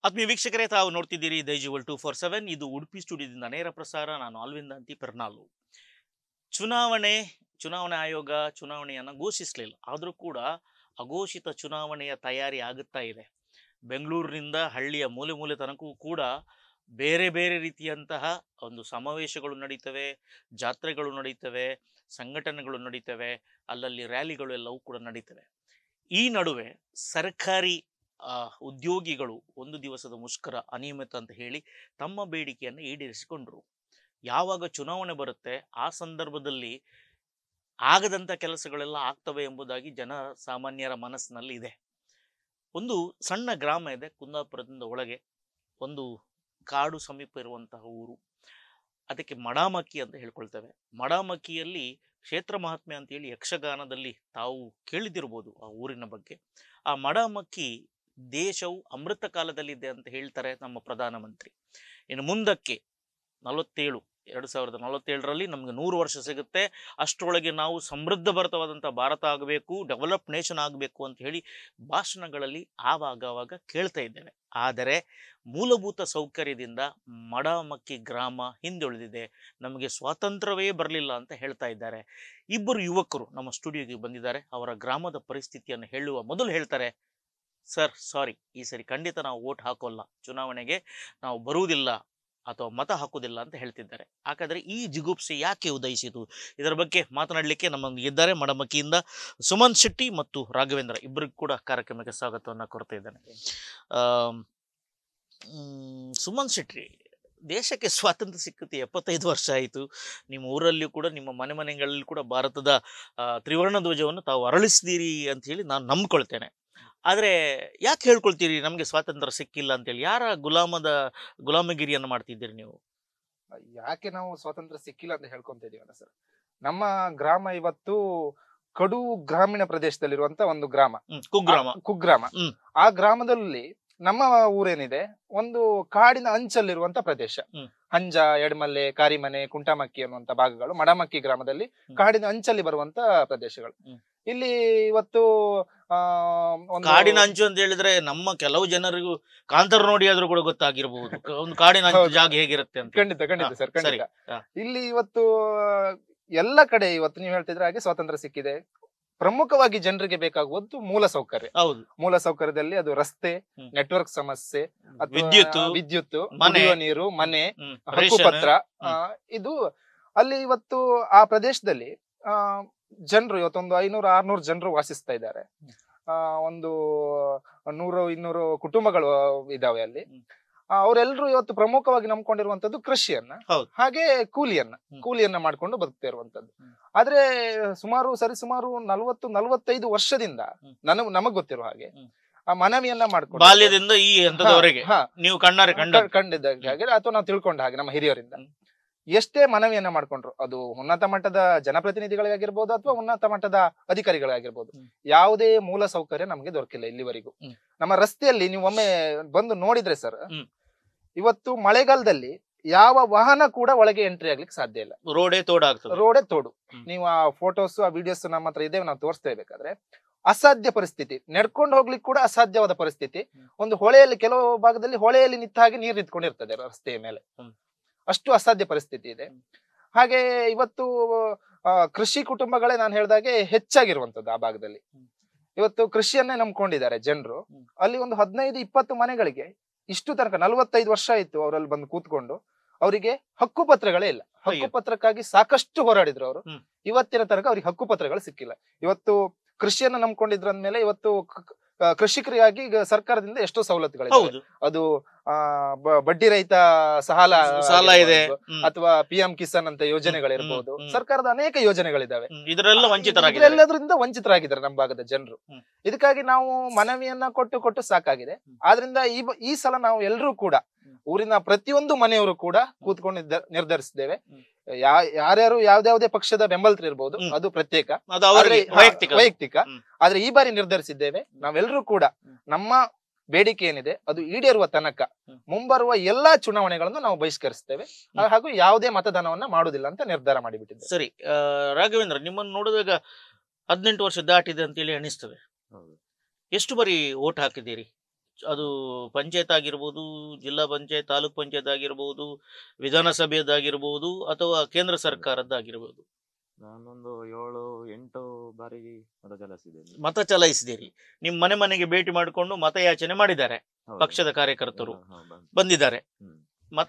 ಆತ್ಮೀಯ ವೀಕ್ಷಕರೇ ತಾವು ನೋಡ್ತಿದ್ದೀರಿ ದೈಜಿವಲ್ ಟೂ ಫೋರ್ ಸೆವೆನ್ ಇದು ಉಡುಪಿ ಸ್ಟುಡಿಯೋದಿಂದ ನೇರ ಪ್ರಸಾರ ನಾನು ಅಲ್ವಿಂದ ಅಂತಿ ಪೆರ್ನಾಲು ಚುನಾವಣೆ ಚುನಾವಣಾ ಆಯೋಗ ಚುನಾವಣೆಯನ್ನು ಘೋಷಿಸಲಿಲ್ಲ ಆದರೂ ಕೂಡ ಅಘೋಷಿತ ಚುನಾವಣೆಯ ತಯಾರಿ ಆಗುತ್ತಾ ಇದೆ ಬೆಂಗಳೂರಿನಿಂದ ಹಳ್ಳಿಯ ಮೂಲೆ ಮೂಲೆ ತನಕವೂ ಕೂಡ ಬೇರೆ ಬೇರೆ ರೀತಿಯಂತಹ ಒಂದು ಸಮಾವೇಶಗಳು ನಡೀತವೆ ಜಾತ್ರೆಗಳು ನಡೀತವೆ ಸಂಘಟನೆಗಳು ನಡೀತವೆ ಅಲ್ಲಲ್ಲಿ ರ್ಯಾಲಿಗಳು ಎಲ್ಲವೂ ಕೂಡ ನಡೀತವೆ ಈ ನಡುವೆ ಸರ್ಕಾರಿ ಆ, ಉದ್ಯೋಗಿಗಳು ಒಂದು ದಿವಸದ ಮುಷ್ಕರ ಅನಿಯಮಿತ ಅಂತ ಹೇಳಿ ತಮ್ಮ ಬೇಡಿಕೆಯನ್ನು ಈಡೇರಿಸಿಕೊಂಡ್ರು ಯಾವಾಗ ಚುನಾವಣೆ ಬರುತ್ತೆ ಆ ಸಂದರ್ಭದಲ್ಲಿ ಆಗದಂಥ ಕೆಲಸಗಳೆಲ್ಲ ಆಗ್ತವೆ ಎಂಬುದಾಗಿ ಜನ ಸಾಮಾನ್ಯರ ಮನಸ್ಸಿನಲ್ಲಿ ಇದೆ ಒಂದು ಸಣ್ಣ ಗ್ರಾಮ ಇದೆ ಕುಂದಾಪುರದಿಂದ ಒಳಗೆ ಒಂದು ಕಾಡು ಸಮೀಪ ಇರುವಂತಹ ಊರು ಅದಕ್ಕೆ ಮಡಾಮಕ್ಕಿ ಅಂತ ಹೇಳ್ಕೊಳ್ತೇವೆ ಮಡಾಮಕ್ಕಿಯಲ್ಲಿ ಕ್ಷೇತ್ರ ಮಹಾತ್ಮೆ ಅಂತೇಳಿ ಯಕ್ಷಗಾನದಲ್ಲಿ ತಾವು ಕೇಳಿದಿರ್ಬೋದು ಆ ಊರಿನ ಬಗ್ಗೆ ಆ ಮಡಾಮಕ್ಕಿ ದೇಶವು ಅಮೃತ ಕಾಲದಲ್ಲಿದೆ ಅಂತ ಹೇಳ್ತಾರೆ ನಮ್ಮ ಪ್ರಧಾನಮಂತ್ರಿ ಇನ್ನು ಮುಂದಕ್ಕೆ ನಲವತ್ತೇಳು ಎರಡು ಸಾವಿರದ ನಲವತ್ತೇಳರಲ್ಲಿ ನಮಗೆ ನೂರು ವರ್ಷ ಸಿಗುತ್ತೆ ಅಷ್ಟರೊಳಗೆ ನಾವು ಸಮೃದ್ಧ ಭರತವಾದಂಥ ಭಾರತ ಆಗಬೇಕು ಡೆವಲಪ್ ನೇಷನ್ ಆಗಬೇಕು ಅಂತ ಹೇಳಿ ಭಾಷಣಗಳಲ್ಲಿ ಆವಾಗ ಆವಾಗ ಕೇಳ್ತಾ ಇದ್ದೇವೆ ಆದರೆ ಮೂಲಭೂತ ಸೌಕರ್ಯದಿಂದ ಮಡಮಕ್ಕಿ ಗ್ರಾಮ ಹಿಂದುಳಿದಿದೆ ನಮಗೆ ಸ್ವಾತಂತ್ರ್ಯವೇ ಬರಲಿಲ್ಲ ಅಂತ ಹೇಳ್ತಾ ಇದ್ದಾರೆ ಇಬ್ಬರು ಯುವಕರು ನಮ್ಮ ಸ್ಟುಡಿಯೋಗೆ ಬಂದಿದ್ದಾರೆ ಅವರ ಗ್ರಾಮದ ಪರಿಸ್ಥಿತಿಯನ್ನು ಹೇಳುವ ಮೊದಲು ಹೇಳ್ತಾರೆ ಸರ್ ಸಾರಿ ಈ ಸರಿ ಖಂಡಿತ ನಾವು ವೋಟ್ ಹಾಕೋಲ್ಲ ಚುನಾವಣೆಗೆ ನಾವು ಬರುವುದಿಲ್ಲ ಅಥವಾ ಮತ ಹಾಕುವುದಿಲ್ಲ ಅಂತ ಹೇಳ್ತಿದ್ದಾರೆ ಹಾಗಾದ್ರೆ ಈ ಜಿಗುಪ್ಸೆ ಯಾಕೆ ಉದಯಿಸಿತು ಇದರ ಬಗ್ಗೆ ಮಾತನಾಡಲಿಕ್ಕೆ ನಮ್ಮೊಂದಿಗೆ ಇದ್ದಾರೆ ಮಡಮಕ್ಕಿಯಿಂದ ಸುಮನ್ ಶೆಟ್ಟಿ ಮತ್ತು ರಾಘವೇಂದ್ರ ಇಬ್ಬರಿಗೂ ಕೂಡ ಕಾರ್ಯಕ್ರಮಕ್ಕೆ ಸ್ವಾಗತವನ್ನು ಕೊಡ್ತಾ ಇದ್ದೇನೆ ಆಮ್, ಮ್, ಸುಮನ್ ಶೆಟ್ಟಿ ದೇಶಕ್ಕೆ ಸ್ವಾತಂತ್ರ್ಯ ಸಿಕ್ಕುತ್ತೆ ಎಪ್ಪತ್ತೈದು ವರ್ಷ ಆಯಿತು ನಿಮ್ಮ ಊರಲ್ಲಿಯೂ ಕೂಡ ನಿಮ್ಮ ಮನೆ ಮನೆಗಳಲ್ಲಿ ಕೂಡ ಭಾರತದ ಆ, ತ್ರಿವರ್ಣ ಧ್ವಜವನ್ನು ತಾವು ಅರಳಿಸಿದ್ದೀರಿ ಅಂತ ಹೇಳಿ ನಾನು ನಂಬ್ಕೊಳ್ತೇನೆ ಆದರೆ ಯಾಕೆ ಹೇಳ್ಕೊಳ್ತೀರಿ ನಮಗೆ ಸ್ವಾತಂತ್ರ್ಯ ಸಿಕ್ಕಿಲ್ಲ ಅಂತೇಳಿ ಯಾರ ಗುಲಾಮದ ಗುಲಾಮಗಿರಿಯನ್ನು ಮಾಡ್ತಿದ್ದೀರಿ ನೀವು ಯಾಕೆ ನಾವು ಸ್ವಾತಂತ್ರ್ಯ ಸಿಕ್ಕಿಲ್ಲ ಅಂತ ಹೇಳ್ಕೊಂತ ಇದೀವಲ್ಲ ಸರ್ ನಮ್ಮ ಗ್ರಾಮ ಇವತ್ತು ಕಡು ಗ್ರಾಮೀಣ ಪ್ರದೇಶದಲ್ಲಿರುವಂತ ಒಂದು ಗ್ರಾಮ ಹ್ಮ್, ಕುಗ್ರಾಮ ಆ, ಕುಗ್ರಾಮ ಹ್ಮ್. ಆ ಗ್ರಾಮದಲ್ಲಿ ನಮ್ಮ ಊರೇನಿದೆ ಒಂದು ಕಾಡಿನ ಅಂಚಲ್ಲಿರುವಂತ ಪ್ರದೇಶ ಹ್ಮ್. ಹಂಜ ಎಡಮಲ್ಲೆ ಕಾರಿಮನೆ ಕುಂಟಾಮಕ್ಕಿ ಅನ್ನುವಂತ ಭಾಗಗಳು ಮಡಮಕ್ಕಿ ಗ್ರಾಮದಲ್ಲಿ ಹ್ಮ್. ಕಾಡಿನ ಅಂಚಲ್ಲಿ ಬರುವಂತ ಪ್ರದೇಶಗಳು ಹ್ಮ್. ಇಲ್ಲಿ ಇವತ್ತು ಆ ಒಂದು ಕಾಡಿನ ಅಂಚು ಅಂತ ಹೇಳಿದ್ರೆ ನಮ್ಮ ಕೆಲವು ಜನರಿಗೂ ಕಾಂತಾರ ನೋಡಿ ಆದ್ರೂ ಕೂಡ ಗೊತ್ತಾಗಿರಬಹುದು ಕ- ಒಂದು ಕಾಡಿನ ಅಂಚು ಹೌದು. ಜಾಗ ಹೇಗಿರುತ್ತೆ ಅಂತ ಖಂಡಿತ ಖಂಡಿತ ಹಾ, ಸರ್ ಸರಿ. ಖಂಡಿತ ಹಾ. ಇಲ್ಲಿ ಇವತ್ತು ಎಲ್ಲ ಕಡೆ ಇವತ್ತು ನೀವು ಹೇಳ್ತಿದ್ರೆ ಹಾಗೆ ಸ್ವಾತಂತ್ರ್ಯ ಸಿಕ್ಕಿದೆ ಪ್ರಮುಖವಾಗಿ ಜನರಿಗೆ ಬೇಕಾಗುವುದು ಮೂಲ ಸೌಕರ್ಯ ಹೌದು ಮೂಲ ಸೌಕರ್ಯದಲ್ಲಿ ಅದು ರಸ್ತೆ ಹ್ಮ್. ನೆಟ್ವರ್ಕ್ ಸಮಸ್ಯೆ ಅಥವಾ ವಿದ್ಯುತ್ ವಿದ್ಯುತ್ ಮನೆ. ಕುಡಿಯುವ ನೀರು ಮನೆ ಹ್ಮ್, ಹಕ್ಕು ರೇಷನ್, ಪತ್ರ ಆ, ಇದು ಅಲ್ಲಿ ಇವತ್ತು ಆ ಪ್ರದೇಶದಲ್ಲಿ ಆ ಜನರು ಇವತ್ತೊಂದು ಐನೂರು ಆರ್ನೂರು ಜನರು ವಾಸಿಸ್ತಾ ಇದ್ದಾರೆ ಆ ಒಂದು ನೂರು ಇನ್ನೂರು ಕುಟುಂಬಗಳು ಇದಾವೆ ಅಲ್ಲಿ ಹ್ಮ್. ಆ, ಅವರೆಲ್ಲರೂ ಇವತ್ತು ಪ್ರಮುಖವಾಗಿ ನಂಬ್ಕೊಂಡಿರುವಂತದ್ದು ಕೃಷಿಯನ್ನ ಹೌದು. ಹಾಗೆ ಕೂಲಿಯನ್ನ ಹ್ಮ್. ಕೂಲಿಯನ್ನ ಮಾಡ್ಕೊಂಡು ಬದುಕ್ತಾ ಇರುವಂತದ್ದು ಹ್ಮ್. ಆದ್ರೆ ಸುಮಾರು ಸರಿಸುಮಾರು ನಲವತ್ತು ನಲವತ್ತೈದು ವರ್ಷದಿಂದ ಹ್ಮ್. ನನಗ್ ನಮಗ್ ಗೊತ್ತಿರೋ ಹಾಗೆ ಹ್ಮ್. ಆ ಮನವಿಯನ್ನ ಮಾಡ್ಕೊಂಡು ಬಾಲ್ಯದಿಂದ ಈ ಹಂತದವರೆಗೆ ಹಾ, ನೀವು ಕಣ್ಣಾರೆ ಕಂಡ ಕ- ಕಂಡಿದ್ದ ಹಾಗೆ ಅಥವಾ ನಾವು ತಿಳ್ಕೊಂಡ ಹಾಗೆ ನಮ್ಮ ಹಿರಿಯರಿಂದ ಹ್ಮ್. ಎಷ್ಟೇ ಮನವಿಯನ್ನ ಮಾಡ್ಕೊಂಡ್ರು ಅದು ಉನ್ನತ ಮಟ್ಟದ ಜನಪ್ರತಿನಿಧಿಗಳಿಗಾಗಿರ್ಬೋದು ಅಥವಾ ಉನ್ನತ ಮಟ್ಟದ ಅಧಿಕಾರಿಗಳಾಗಿರ್ಬೋದು ಹ್ಮ್. ಯಾವುದೇ ಮೂಲ ಸೌಕರ್ಯ ನಮಗೆ ದೊರಕಿಲ್ಲ ಇಲ್ಲಿವರೆಗೂ ಹ್ಮ್. ನಮ್ಮ ರಸ್ತೆಯಲ್ಲಿ ನೀವು ಒಮ್ಮೆ ಬಂದು ನೋಡಿದ್ರೆ ಸರ್ ಹ್ಮ್. ಇವತ್ತು ಮಳೆಗಾಲದಲ್ಲಿ ಯಾವ ವಾಹನ ಕೂಡ ಒಳಗೆ ಎಂಟ್ರಿ ಆಗ್ಲಿಕ್ಕೆ ಸಾಧ್ಯ ಇಲ್ಲ ರೋಡೇ ತೋಡಾಗ್ತದೆ ರೋಡೇ ತೋಡು ಹ್ಮ್. ನೀವು ಆ ಫೋಟೋಸ್ ಆ ವಿಡಿಯೋಸ್ ನಮ್ಮ ಹತ್ರ ಇದ್ದೇವೆ ನಾವು ತೋರಿಸ್ತಾ ಇರ್ಬೇಕಾದ್ರೆ ಅಸಾಧ್ಯ ಪರಿಸ್ಥಿತಿ ನಡ್ಕೊಂಡು ಹೋಗ್ಲಿಕ್ಕೆ ಕೂಡ ಅಸಾಧ್ಯವಾದ ಪರಿಸ್ಥಿತಿ ಹ್ಮ್. ಒಂದು ಹೊಳೆಯಲ್ಲಿ ಕೆಲವು ಭಾಗದಲ್ಲಿ ಹೊಳೆಯಲ್ಲಿ ನಿಂತ ಹಾಗೆ ನೀರು ನಿಂತ್ಕೊಂಡಿರ್ತದೆ ರಸ್ತೆಯ ಮೇಲೆ ಹ್ಮ್. ಅಷ್ಟು ಅಸಾಧ್ಯ ಪರಿಸ್ಥಿತಿ ಇದೆ ಹಾಗೆ ಇವತ್ತು ಆ, ಕೃಷಿ ಕುಟುಂಬಗಳೇ ನಾನು ಹೇಳ್ದಾಗೆ ಹೆಚ್ಚಾಗಿರುವಂತದ್ದು ಆ ಭಾಗದಲ್ಲಿ ಹ್ಮ್. ಇವತ್ತು ಕೃಷಿಯನ್ನೇ ನಂಬ್ಕೊಂಡಿದ್ದಾರೆ ಜನರು ಹ್ಮ್. ಅಲ್ಲಿ ಒಂದು ಹದಿನೈದು ಇಪ್ಪತ್ತು ಮನೆಗಳಿಗೆ ಇಷ್ಟು ತನಕ ನಲವತ್ತೈದು ವರ್ಷ ಆಯ್ತು ಅವರಲ್ಲಿ ಬಂದು ಕೂತ್ಕೊಂಡು ಅವರಿಗೆ ಹಕ್ಕು ಪತ್ರಗಳೇ ಇಲ್ಲ ಹಕ್ಕು ಅಯ್ಯೋ. ಪತ್ರಕ್ಕಾಗಿ ಸಾಕಷ್ಟು ಹೋರಾಡಿದ್ರು ಅವರು ಹ್ಮ್. ಇವತ್ತಿನ ತನಕ ಅವ್ರಿಗೆ ಹಕ್ಕು ಪತ್ರಗಳು ಸಿಕ್ಕಿಲ್ಲ ಇವತ್ತು ಕೃಷಿಯನ್ನ ನಂಬ್ಕೊಂಡಿದ್ರ ಅಂದ್ಮೇಲೆ ಇವತ್ತು ಕ- ಕ- ಕೃಷಿಕರಿಗಾಗಿ ಈಗ ಸರ್ಕಾರದಿಂದ ಎಷ್ಟೋ ಸವಲತ್ತುಗಳಿವೆ ಹೌದು ಅದು ಆ ಬ- ಬಡ್ಡಿ ರಹಿತ ಸಾಲ ಸಾಲ ಇದೆ ಆಗಿರ್ಬೋದು, ಹ್ಮ್. ಅಥವಾ ಪಿ ಎಂ ಕಿಸಾನ್ ಅಂತ ಯೋಜನೆಗಳಿರ್ಬೋದು ಹ್ಮ್, ಹ್ಮ್. ಸರ್ಕಾರದ ಅನೇಕ ಯೋಜನೆಗಳಿದಾವೆ ಹ್ಮ್, ಇದರೆಲ್ಲ ವಂಚಿತರಾಗಿದ್ದಾರೆ ಎಲ್ಲದರಿಂದ ವಂಚಿತರಾಗಿದ್ದಾರೆ ನಮ್ಮ ಭಾಗದ ಜನರು ಹ್ಮ್. ಇದಕ್ಕಾಗಿ ನಾವು ಮನವಿಯನ್ನ ಕೊಟ್ಟು ಕೊಟ್ಟು ಸಾಕಾಗಿದೆ ಹ್ಮ್. ಆದ್ರಿಂದ ಈ ಬ- ಈ ಸಲ ನಾವು ಎಲ್ಲರೂ ಕೂಡ ಹ್ಮ್. ಊರಿನ ಪ್ರತಿಯೊಂದು ಮನೆಯವರು ಕೂಡ ಕೂತ್ಕೊಂಡು ನಿರ್ಧ- ನಿರ್ಧರಿಸಿದ್ದೇವೆ ಹ್ಮ್. ಯಾ ಯಾರ್ಯಾರು ಯಾವ್ದಾವ್ದೇ ಪಕ್ಷದ ಬೆಂಬಲಿತರು ಇರ್ಬೋದು ಹ್ಮ್. ಅದು ಪ್ರತ್ಯೇಕ ಅದು ಅವರಿಗೆ ಆದ್ರೆ- ಹಾ, ವೈಯಕ್ತಿಕ ವೈಯಕ್ತಿಕ ಹ್ಮ್. ಆದ್ರೆ ಈ ಬಾರಿ ನಿರ್ಧರಿಸಿದ್ದೇವೆ ನಾವೆಲ್ಲರೂ ಕೂಡ ಹ್ಮ್. ನಮ್ಮ ಬೇಡಿಕೆ ಏನಿದೆ ಅದು ಈಡೇರುವ ತನಕ ಹ್ಮ್. ಮುಂಬರುವ ಎಲ್ಲಾ ಚುನಾವಣೆಗಳನ್ನು ನಾವು ಬಹಿಷ್ಕರಿಸ್ತೇವೆ ಹ್ಮ್. ಹಾಗೂ ಯಾವುದೇ ಮತದಾನವನ್ನ ಮಾಡುದಿಲ್ಲ ಅಂತ ನಿರ್ಧಾರ ಮಾಡಿಬಿಟ್ಟಿದ್ದೇವೆ ಸರಿ ಆ, ರಾಘವೇಂದ್ರ ನಿಮ್ಮನ್ನು ನೋಡಿದಾಗ ಹದಿನೆಂಟು ವರ್ಷ ದಾಟಿದೆ ಅಂತೇಳಿ ಅನಿಸ್ತದೆ ಎಷ್ಟು ಬಾರಿ ಓಟ್ ಹಾಕಿದ್ದೀರಿ ಅದು ಪಂಚಾಯತ್ ಆಗಿರ್ಬೋದು ಜಿಲ್ಲಾ ಪಂಚಾಯತ್ ತಾಲೂಕ್ ಪಂಚಾಯತ್ ಆಗಿರ್ಬೋದು ವಿಧಾನಸಭೆಯದ್ದಾಗಿರ್ಬೋದು ಅಥವಾ ಕೇಂದ್ರ ಸರ್ಕಾರದ್ದಾಗಿರ್ಬೋದು ನಾನೊಂದು ಏಳು ಎಂಟು ಬಾರಿ ಮತ ಚಲಾಯಿಸಿದ್ದೇನೆ ಮತ ಚಲಾಯಿಸಿದಿರಿ ನಿಮ್ಮ ಮನೆ ಮನೆಗೆ ಭೇಟಿ ಮಾಡಿಕೊಂಡು ಮತಯಾಚನೆ ಮಾಡಿದ್ದಾರೆ ಹೌದು. ಪಕ್ಷದ ಕಾರ್ಯಕರ್ತರು ಹಾ, ಹಾ, ಬಂತು. ಬಂದಿದ್ದಾರೆ ಹ್ಮ್. ಮತ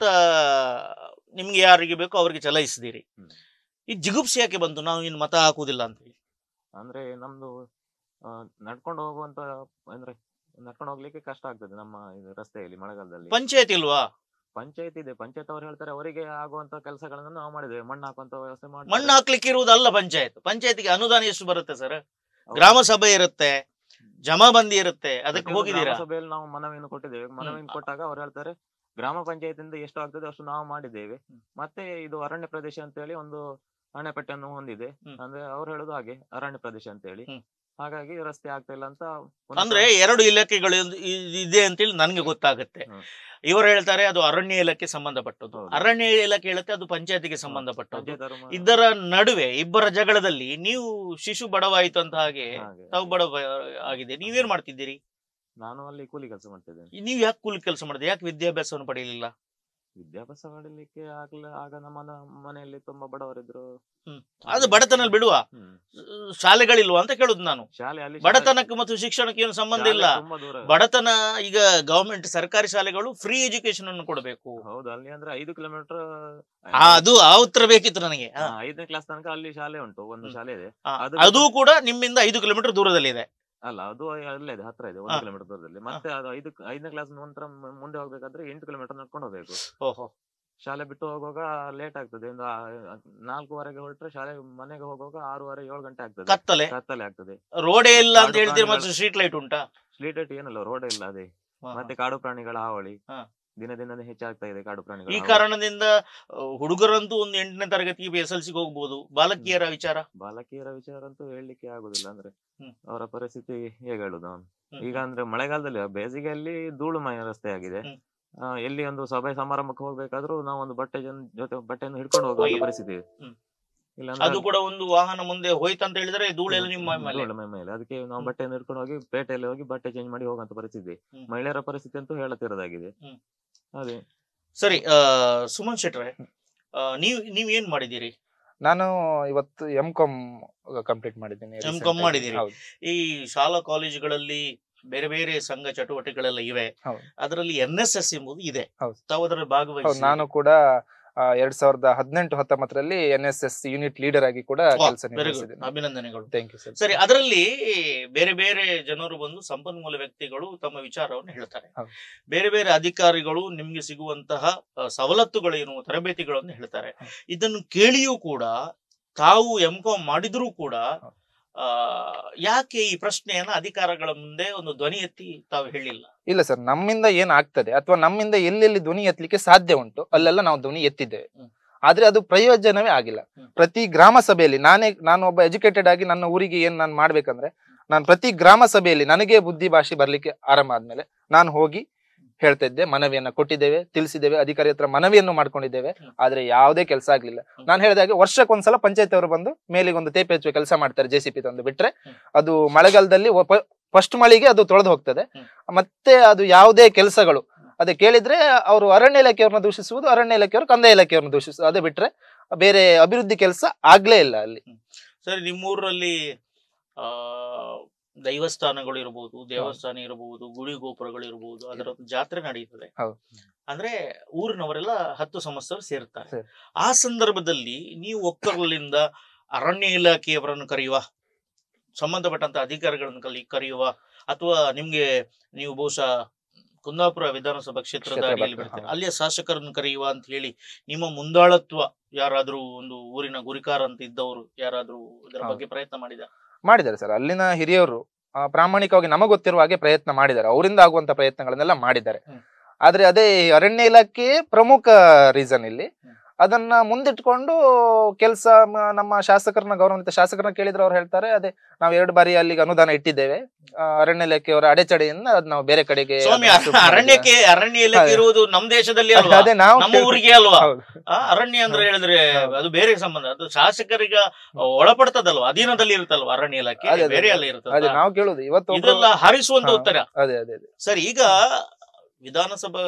ನಿಮ್ಗೆ ಯಾರಿಗೆ ಬೇಕೋ ಅವರಿಗೆ ಚಲಾಯಿಸಿದಿರಿ ಹ್ಮ್. ಈ ಜಿಗುಪ್ಸೆ ಯಾಕೆ ಬಂತು ನಾವು ಇನ್ನು ಮತ ಹಾಕುವುದಿಲ್ಲ ಅಂತ ಹೇಳಿ ಅಂದ್ರೆ ನಮ್ದು ಆ, ನಡ್ಕೊಂಡು ಹೋಗುವಂತ ಅಂದ್ರೆ ನಡ್ಕೊಂಡು ಹೋಗ್ಲಿಕ್ಕೆ ಕಷ್ಟ ಆಗ್ತದೆ ನಮ್ಮ ಇದು ರಸ್ತೆಯಲ್ಲಿ ಮಳೆಗಾಲದಲ್ಲಿ ಪಂಚಾಯತ್ ಇಲ್ವಾ ಪಂಚಾಯತ್ ಇದೆ ಪಂಚಾಯತ್ ಅವ್ರು ಹೇಳ್ತಾರೆ ಅವರಿಗೆ ಆಗುವಂತ ಕೆಲಸಗಳನ್ನು ನಾವು ಮಾಡಿದ್ದೇವೆ ಮಣ್ಣು ಹಾಕುವಂತ ವ್ಯವಸ್ಥೆ ಮಾಡಿ ಮಣ್ಣು ಹಾಕ್ಲಿಕ್ಕೆ ಇರುವುದಲ್ಲ ಪಂಚಾಯತ್ ಪಂಚಾಯತ್ಗೆ ಅನುದಾನ ಎಷ್ಟು ಬರುತ್ತೆ ಸರ್ ಗ್ರಾಮ ಸಭೆ ಇರುತ್ತೆ ಜಮಾಬಂದಿ ಇರುತ್ತೆ ಅದಕ್ಕೆ ಹೋಗಿದ್ದೀರಾ ಸಭೆಯಲ್ಲಿ ನಾವು ಮನವಿಯನ್ನು ಕೊಟ್ಟಿದ್ದೇವೆ ಮನವಿಯನ್ನು ಕೊಟ್ಟಾಗ ಅವ್ರು ಹೇಳ್ತಾರೆ ಗ್ರಾಮ ಪಂಚಾಯತಿಂದ ಎಷ್ಟು ಆಗ್ತದೆ ಅಷ್ಟು ನಾವು ಮಾಡಿದ್ದೇವೆ ಹ್ಮ್. ಮತ್ತೆ ಇದು ಅರಣ್ಯ ಪ್ರದೇಶ ಅಂತ ಹೇಳಿ ಒಂದು ಅಣೆಪಟ್ಟೆಯನ್ನು ಹೊಂದಿದೆ ಹ್ಮ್. ಅಂದ್ರೆ ಅವ್ರು ಹೇಳುದು ಹಾಗೆ ಅರಣ್ಯ ಪ್ರದೇಶ ಅಂತ ಹೇಳಿ ಹ್ಮ್. ಹಾಗಾಗಿ ರಸ್ತೆ ಆಗ್ತಾ ಇಲ್ಲ ಅಂತ ಪುನಃ ಅಂದ್ರೆ ಎರಡು ಇಲಾಖೆಗಳು ಇ- ಇದೆ ಅಂತೇಳಿ ನನ್ಗೆ ಗೊತ್ತಾಗುತ್ತೆ ಹ್ಮ್. ಇವರು ಹೇಳ್ತಾರೆ ಅದು ಅರಣ್ಯ ಇಲಾಖೆ ಸಂಬಂಧಪಟ್ಟದ್ದು ಹೌದು. ಅರಣ್ಯ ಇಲಾಖೆ ಹೇಳುತ್ತೆ ಅದು ಪಂಚಾಯತಿಗೆ ಸಂಬಂಧಪಟ್ಟದ್ದು ಪಂಚಾಯತ್ ಅವರು ಮ- ಇದರ ನಡುವೆ ಇಬ್ಬರ ಜಗಳದಲ್ಲಿ ನೀವು ಶಿಶು ಬಡವಾಯಿತು ಅಂತ ಹಾಗೆ ಹಾಗೆ. ತಾವು ಬಡವ ಆಗಿದೆ ನೀವೇನ್ ಮಾಡ್ತಿದ್ದೀರಿ ನಾನು ಅಲ್ಲಿ ಕೂಲಿ ಕೆಲಸ ಮಾಡ್ತಿದ್ದೇನೆ ನೀವು ಯಾಕೆ ಕೂಲಿ ಕೆಲಸ ಮಾಡಿದ್ರೆ ಯಾಕೆ ವಿದ್ಯಾಭ್ಯಾಸವನ್ನು ಪಡೆಯಲಿಲ್ಲ ವಿದ್ಯಾಭ್ಯಾಸ ಮಾಡಲಿಕ್ಕೆ ಆಗ್ಲ ಆಗ ನಮ್ಮ ನ- ಮನೆಯಲ್ಲಿ ತುಂಬಾ ಬಡವರಿದ್ರು ಹ್ಮ್. ಅದು ಬಡತನಲ್ಲಿ ಬಿಡುವ ಹ್ಮ್. ಶಾಲೆಗಳಿಲ್ವಾ ಅಂತ ಕೇಳುದು ನಾನು ಶಾಲೆ ಅಲ್ಲಿ ಬಡತನಕ್ಕೆ ಮತ್ತು ಶಿಕ್ಷಣಕ್ಕೆ ಏನು ಸಂಬಂಧ ಶಾಲೆ ಇಲ್ಲ ತುಂಬಾ ದೂರ ಬಡತನ ಈಗ ಗವರ್ಮೆಂಟ್ ಸರ್ಕಾರಿ ಶಾಲೆಗಳು ಫ್ರೀ ಎಜುಕೇಶನ್ ಅನ್ನು ಕೊಡಬೇಕು ಹೌದು ಅಲ್ಲಿ ಅಂದ್ರೆ ಐದು ಕಿಲೋಮೀಟರ್ ಆ, ಅದು ಆ ಉತ್ತರ ಬೇಕಿತ್ತು ನನಗೆ ಆ, ಐದನೇ ಕ್ಲಾಸ್ ತನಕ ಅಲ್ಲಿ ಶಾಲೆ ಉಂಟು ಒಂದು ಹ್ಮ್. ಶಾಲೆ ಇದೆ ಆ, ಅದು ಅದು ಕೂಡ ನಿಮ್ಮಿಂದ ಐದು ಕಿಲೋಮೀಟರ್ ದೂರದಲ್ಲಿ ಇದೆ ಅಲ್ಲ ಅದು ಅಲ್ಲೇ ಇದೆ ಹತ್ರ ಇದೆ ಹಾ. ಒಂದು ಕಿಲೋಮೀಟರ್ ದೂರದಲ್ಲಿ ಮತ್ತೆ ಅದು ಐದು ಐದನೇ ಕ್ಲಾಸ್ ನಂತರ ಮ- ಮುಂದೆ ಹೋಗ್ಬೇಕಾದ್ರೆ ಎಂಟು ಕಿಲೋಮೀಟರ್ ನಡ್ಕೊಂಡು ಹೋಗ್ಬೇಕು ಓಹೋ ಶಾಲೆ ಬಿಟ್ಟು ಹೋಗುವಾಗ ಲೇಟ್ ಆಗ್ತದೆ ಒಂದು ಆ- ನಾಲ್ಕೂವರೆಗೆ ಹೊರಟ್ರೆ ಶಾಲೆ ಮನೆಗೆ ಹೋಗುವಾಗ ಆರೂವರೆ ಏಳು ಗಂಟೆ ಆಗ್ತದೆ ಕತ್ತಲೆ ಕತ್ತಲೆ ಆಗ್ತದೆ ರೋಡೇ ಇಲ್ಲ ಅಂತ ಕಾಡು ಹೇಳ್ತೀರಿ ಪ್ರಾಣಿಗಳು- ಮತ್ತೆ ಸ್ಟ್ರೀಟ್ ಲೈಟ್ ಉಂಟಾ ಸ್ಟ್ರೀಟ್ ಲೈಟ್ ಏನಲ್ಲ ರೋಡ್ ಇಲ್ಲ ಅದೇ ಹಾ, ಮತ್ತೆ ಕಾಡು ಪ್ರಾಣಿಗಳ ಹಾವಳಿ ಹಾ. ದಿನ ದಿನನೇ ಹೆಚ್ಚಾಗ್ತಾ ಇದೆ ಕಾಡು ಪ್ರಾಣಿಗಳ ಈ ಹಾವಳಿ. ಕಾರಣದಿಂದ ಆ, ಹುಡುಗರಂತೂ ಒಂದು ಎಂಟನೇ ತರಗತಿಗೆ ಎಸ್ ಎಲ್ ಸಿಗೆ ಹೋಗ್ಬೋದು ಬಾಲಕಿಯರ ವಿಚಾರ ಬಾಲಕಿಯರ ವಿಚಾರ ಅಂತೂ ಹೇಳಲಿಕ್ಕೆ ಆಗುದಿಲ್ಲ ಅಂದ್ರೆ ಹ್ಮ್. ಅವರ ಪರಿಸ್ಥಿತಿ ಹೇಗೆ ಹೇಳುದು ನಾನು ಹ್ಮ್. ಈಗ ಅಂದ್ರೆ ಮಳೆಗಾಲದಲ್ಲಿ ಬೇಸಿಗೆಯಲ್ಲಿ ಧೂಳುಮಯ ರಸ್ತೆ ಆಗಿದೆ ಹ್ಮ್. ಆ, ಎಲ್ಲಿ ಒಂದು ಸಭೆ ಸಮಾರಂಭಕ್ಕೆ ಹೋಗ್ಬೇಕಾದ್ರೂ ನಾವು ಒಂದು ಬಟ್ಟೆ ಜನ್ ಜೊತೆ ಬಟ್ಟೆಯನ್ನು ಹಿಡ್ಕೊಂಡು ಹೋಗುವ ಒಯ್ಯುದು. ಪರಿಸ್ಥಿತಿ ಇದೆ ಹ್ಮ್. ಇಲ್ಲಾಂದ್ರೆ ಅದು ಕೂಡ ಒಂದು ವಾಹನ ಮುಂದೆ ಹೋಯ್ತು ಅಂತ ಹೇಳಿದ್ರೆ ಧೂಳೆಲ್ಲ ನಿಮ್ಮ ಹ್ಮ್, ಮೇಲೆ ಧೂಳು ಮೈ ಮೇಲೆ ಅದಕ್ಕೆ ನಾವು ಹ್ಮ್. ಬಟ್ಟೆಯನ್ನು ಹಿಡ್ಕೊಂಡು ಹೋಗಿ ಪೇಟೆಯಲ್ಲಿ ಹೋಗಿ ಬಟ್ಟೆ ಚೇಂಜ್ ಮಾಡಿ ಹೋಗುವಂತ ಪರಿಸ್ಥಿತಿ ಹ್ಮ್. ಮಹಿಳೆಯರ ಪರಿಸ್ಥಿತಿ ಅಂತೂ ಹೇಳತಿರೋದಾಗಿದೆ ಹ್ಮ್. ಅದೇ ಸರಿ ಆ, ಸುಮನ್ ಶೆಟ್ರೆ ಆ, ನೀವ್ ನೀವ್ ಏನ್ ಮಾಡಿದ್ದೀರಿ ನಾನು ಇವತ್ತು ಎಂ ಕಾಮ್ ಕಂಪ್ಲೀಟ್ ಮಾಡಿದ್ದೀನಿ M.Com recent ಆಗಿ. ಮಾಡಿದ್ದೀರಿ? ಹೌದು ಈ ಶಾಲಾ ಕಾಲೇಜುಗಳಲ್ಲಿ ಬೇರೆ ಬೇರೆ ಸಂಘ ಚಟುವಟಿಕೆಗಳೆಲ್ಲ ಇವೆ ಹೌದು. ಅದರಲ್ಲಿ ಎನ್ ಎಸ್ ಎಸ್ ಎಂಬುದು ಇದೆ ಹೌದು. ತಾವು ಅದರಲ್ಲಿ ಹೌದು ಭಾಗವಹಿಸಿ ನಾನು ಕೂಡ ಆ, ಎರಡ್ ಸಾವಿರದ ಹದಿನೆಂಟು ಹತ್ತೊಂಬತ್ತರಲ್ಲಿ N S S unit leader ಆಗಿ ಕೂಡ ಕೆಲಸ ವೆರಿ ಗುಡ್ ನಿರ್ವಹಿಸಿದ್ದೀನಿ ಅಭಿನಂದನೆಗಳು ಥ್ಯಾಂಕ್ ಯು ಸರ್ ಸರಿ ಅದರಲ್ಲಿ ಬೇರೆ ಬೇರೆ ಜನರು ಬಂದು ಸಂಪನ್ಮೂಲ ವ್ಯಕ್ತಿಗಳು ತಮ್ಮ ವಿಚಾರವನ್ನು ಹೇಳ್ತಾರೆ ಹೌದು. ಬೇರೆ ಬೇರೆ ಅಧಿಕಾರಿಗಳು ನಿಮ್ಗೆ ಸಿಗುವಂತಹ ಆ, ಸವಲತ್ತುಗಳೇನು ತರಬೇತಿಗಳನ್ನು ಹೇಳ್ತಾರೆ ಹೌದು. ಇದನ್ನು ಕೇಳಿಯೂ ಕೂಡ ತಾವು ಎಂ ಕಾಮ್ ಮಾಡಿದ್ರೂ ಕೂಡ ಹೌದು. ಆ ಯಾಕೆ ಈ ಪ್ರಶ್ನೆಯನ್ನ ಅಧಿಕಾರಗಳ ಮುಂದೆ ಒಂದು ಧ್ವನಿ ಎತ್ತಿ ತಾವು ಹೇಳಿಲ್ಲ ಇಲ್ಲ ಸರ್ ನಮ್ಮಿಂದ ಏನ್ ಆಗ್ತದೆ ಅಥವಾ ನಮ್ಮಿಂದ ಎಲ್ಲೆಲ್ಲಿ ಧ್ವನಿ ಎತ್ತಲಿಕ್ಕೆ ಸಾಧ್ಯ ಉಂಟು ಅಲ್ಲೆಲ್ಲ ನಾವು ಧ್ವನಿ ಎತ್ತಿದ್ದೇವೆ ಹ್ಮ್. ಆದ್ರೆ ಅದು ಪ್ರಯೋಜನವೇ ಆಗಿಲ್ಲ ಹ್ಮ್. ಪ್ರತಿ ಗ್ರಾಮ ಸಭೆಯಲ್ಲಿ ನಾನೇ ನಾನು ಒಬ್ಬ ಎಜುಕೇಟೆಡ್ ಆಗಿ ನನ್ನ ಊರಿಗೆ ಏನ್ ನಾನು ಮಾಡ್ಬೇಕಂದ್ರೆ ನಾನು ಪ್ರತಿ ಗ್ರಾಮ ಸಭೆಯಲ್ಲಿ ನನಗೆ ಬುದ್ಧಿ ಭಾಷೆ ಬರ್ಲಿಕ್ಕೆ ಆರಂಭ ಆದ್ಮೇಲೆ ನಾನು ಹೋಗಿ ಹೇಳ್ತಾ ಇದ್ದೆ ಮನವಿಯನ್ನ ಕೊಟ್ಟಿದ್ದೇವೆ ತಿಳಿಸಿದ್ದೇವೆ ಅಧಿಕಾರಿ ಹತ್ರ ಮನವಿಯನ್ನು ಮಾಡ್ಕೊಂಡಿದ್ದೇವೆ ಹ್ಮ್. ಆದ್ರೆ ಯಾವುದೇ ಕೆಲಸ ಆಗ್ಲಿಲ್ಲ ಹ್ಮ್. ನಾನು ಹೇಳಿದಾಗೆ ವರ್ಷಕ್ಕೊಂದ್ಸಲ ಪಂಚಾಯತ್ ಅವರು ಬಂದು ಮೇಲಿಗೆ ಒಂದು ತೇಪೆ ಹಚ್ಚುವ ಕೆಲಸ ಮಾಡ್ತಾರೆ ಜೆ ಸಿ ಪಿ ತಂದು ಬಿಟ್ರೆ ಹ್ಮ್. ಅದು ಮಳೆಗಾಲದಲ್ಲಿ ಫಸ್ಟ್ ಮಳೆಗೆ ಅದು ತೊಳೆದು ಹೋಗ್ತದೆ ಹ್ಮ್. ಮತ್ತೆ ಅದು ಯಾವುದೇ ಕೆಲಸಗಳು ಅದೇ ಕೇಳಿದ್ರೆ ಅವರು ಅರಣ್ಯ ಇಲಾಖೆಯವ್ರನ್ನ ದೂಷಿಸುವುದು ಅರಣ್ಯ ಇಲಾಖೆಯವರು ಕಂದಾಯ ಇಲಾಖೆಯವ್ರನ್ನ ದೂಷಿಸುವುದು ಅದೇ ಬಿಟ್ರೆ ಬೇರೆ ಅಭಿವೃದ್ಧಿ ಕೆಲಸ ಆಗ್ಲೇ ಇಲ್ಲ ಅಲ್ಲಿ ಸರಿ ನಿಮ್ಮೂರಲ್ಲಿ ಆ ದೈವಸ್ಥಾನಗಳು ಇರಬಹುದು ದೇವಸ್ಥಾನ ಇರಬಹುದು ಗುಡಿ ಗೋಪುರಗಳು ಇರಬಹುದು ಅದರ ಒಂದು ಜಾತ್ರೆ ನಡೆಯುತ್ತದೆ ಹೌದು. ಅಂದ್ರೆ ಊರಿನವರೆಲ್ಲ ಹತ್ತು ಸಂವತ್ಸರ ಸೇರ್ತಾರೆ ಸರಿ. ಆ ಸಂದರ್ಭದಲ್ಲಿ ನೀವು ಒಕ್ಕಲಿಂದ ಅರಣ್ಯ ಇಲಾಖೆಯವರನ್ನು ಕರೆಯುವ ಸಂಬಂಧಪಟ್ಟಂತ ಅಧಿಕಾರಿಗಳನ್ನು ಕಲಿ ಕರೆಯುವ ಅಥವಾ ನಿಮ್ಗೆ ನೀವು ಬಹುಶಃ ಕುಂದಾಪುರ ವಿಧಾನಸಭಾ ಕ್ಷೇತ್ರದ ಕ್ಷೇತ್ರ ಅಡಿಯಲ್ಲಿ ಬರ್ತದೆ, ಬರ್ತಾರೆ ಅಲ್ಲಿಯ ಶಾಸಕರನ್ನು ಕರೆಯುವ ಅಂತ ಹೇಳಿ ನಿಮ್ಮ ಮುಂದಾಳತ್ವ ಯಾರಾದ್ರೂ ಒಂದು ಊರಿನ ಗುರಿಕಾರ ಅಂತ ಇದ್ದವರು ಯಾರಾದ್ರೂ ಇದರ ಹೌದು. ಬಗ್ಗೆ ಪ್ರಯತ್ನ ಮಾಡಿದ ಮಾಡಿದ್ದಾರೆ ಸರ್ ಅಲ್ಲಿನ ಹಿರಿಯವರು ಆ, ಪ್ರಾಮಾಣಿಕವಾಗಿ ನಮಗೆ ಗೊತ್ತಿರುವ ಹಾಗೆ ಪ್ರಯತ್ನ ಮಾಡಿದ್ದಾರೆ ಅವರಿಂದ ಆಗುವಂತ ಪ್ರಯತ್ನಗಳನ್ನೆಲ್ಲ ಮಾಡಿದ್ದಾರೆ ಹ್ಮ್. ಆದ್ರೆ ಅದೇ ಅರಣ್ಯ ಇಲಾಖೆ ಪ್ರಮುಖ ರೀಸನ್ ಇಲ್ಲಿ ಹ್ಮ್. ಅದನ್ನ ಮುಂದಿಟ್ಕೊಂಡು ಕೆಲಸ ನಮ್ಮ ಶಾಸಕರನ್ನ ಗೌರವಾನ್ವಿತ ಶಾಸಕರನ್ನ ಕೇಳಿದ್ರೆ ಅವ್ರು ಹೇಳ್ತಾರೆ ಅದೇ ನಾವು ಎರಡು ಬಾರಿ ಅಲ್ಲಿಗೆ ಅನುದಾನ ಇಟ್ಟಿದ್ದೇವೆ ಆ, ಅರಣ್ಯ ಇಲಾಖೆಯವರ ಅಡೆತಡೆಯಿಂದ ಅದ್ ನಾವು ಬೇರೆ ಕಡೆಗೆ ಸ್ವಾಮಿ ಅದನ್ನ shift ಮಾಡಿದ್ದೇವೆ. ಅರಣ್ಯಕ್ಕೆ ಅರಣ್ಯ ಇಲಾಖೆ ಹೌದು. ಇರುವುದು ನಮ್ ದೇಶದಲ್ಲಿ ಅಲ್ವಾ ಅದೇ ನಾವು ನಮ್ಮ ಕೇಳ್ತೀವಿ. ಊರಿಗೆ ಅಲ್ವಾ ಹೌದು. ಆ, ಅರಣ್ಯ ಅಂದ್ರೆ ಹೇಳಿದ್ರೆ ಹೌದು. ಅದು ಬೇರೆ ಸಂಬಂಧ ಅದು ಶಾಸಕರಿಗೆ ಒಳಪಡ್ತದಲ್ವಾ ಅಧೀನದಲ್ಲಿ ಇರುತ್ತಲ್ವಾ ಅರಣ್ಯ ಇಲಾಖೆ ಅದೇ, ಅದೇ, ಬೇರೆ ಅದೇ. ಎಲ್ಲ ಅದೇ ಇರ್ತದ ನಾವು ಕೇಳುದು ಇವತ್ತು ಒಬ್ರು- ಇದೆಲ್ಲ ಹರಿಸುವಂತ ಹಾ. ಉತ್ತರ ಅದೇ ಅದೇ ಅದೇ ಸರ್ ಈಗ ವಿಧಾನಸಭಾ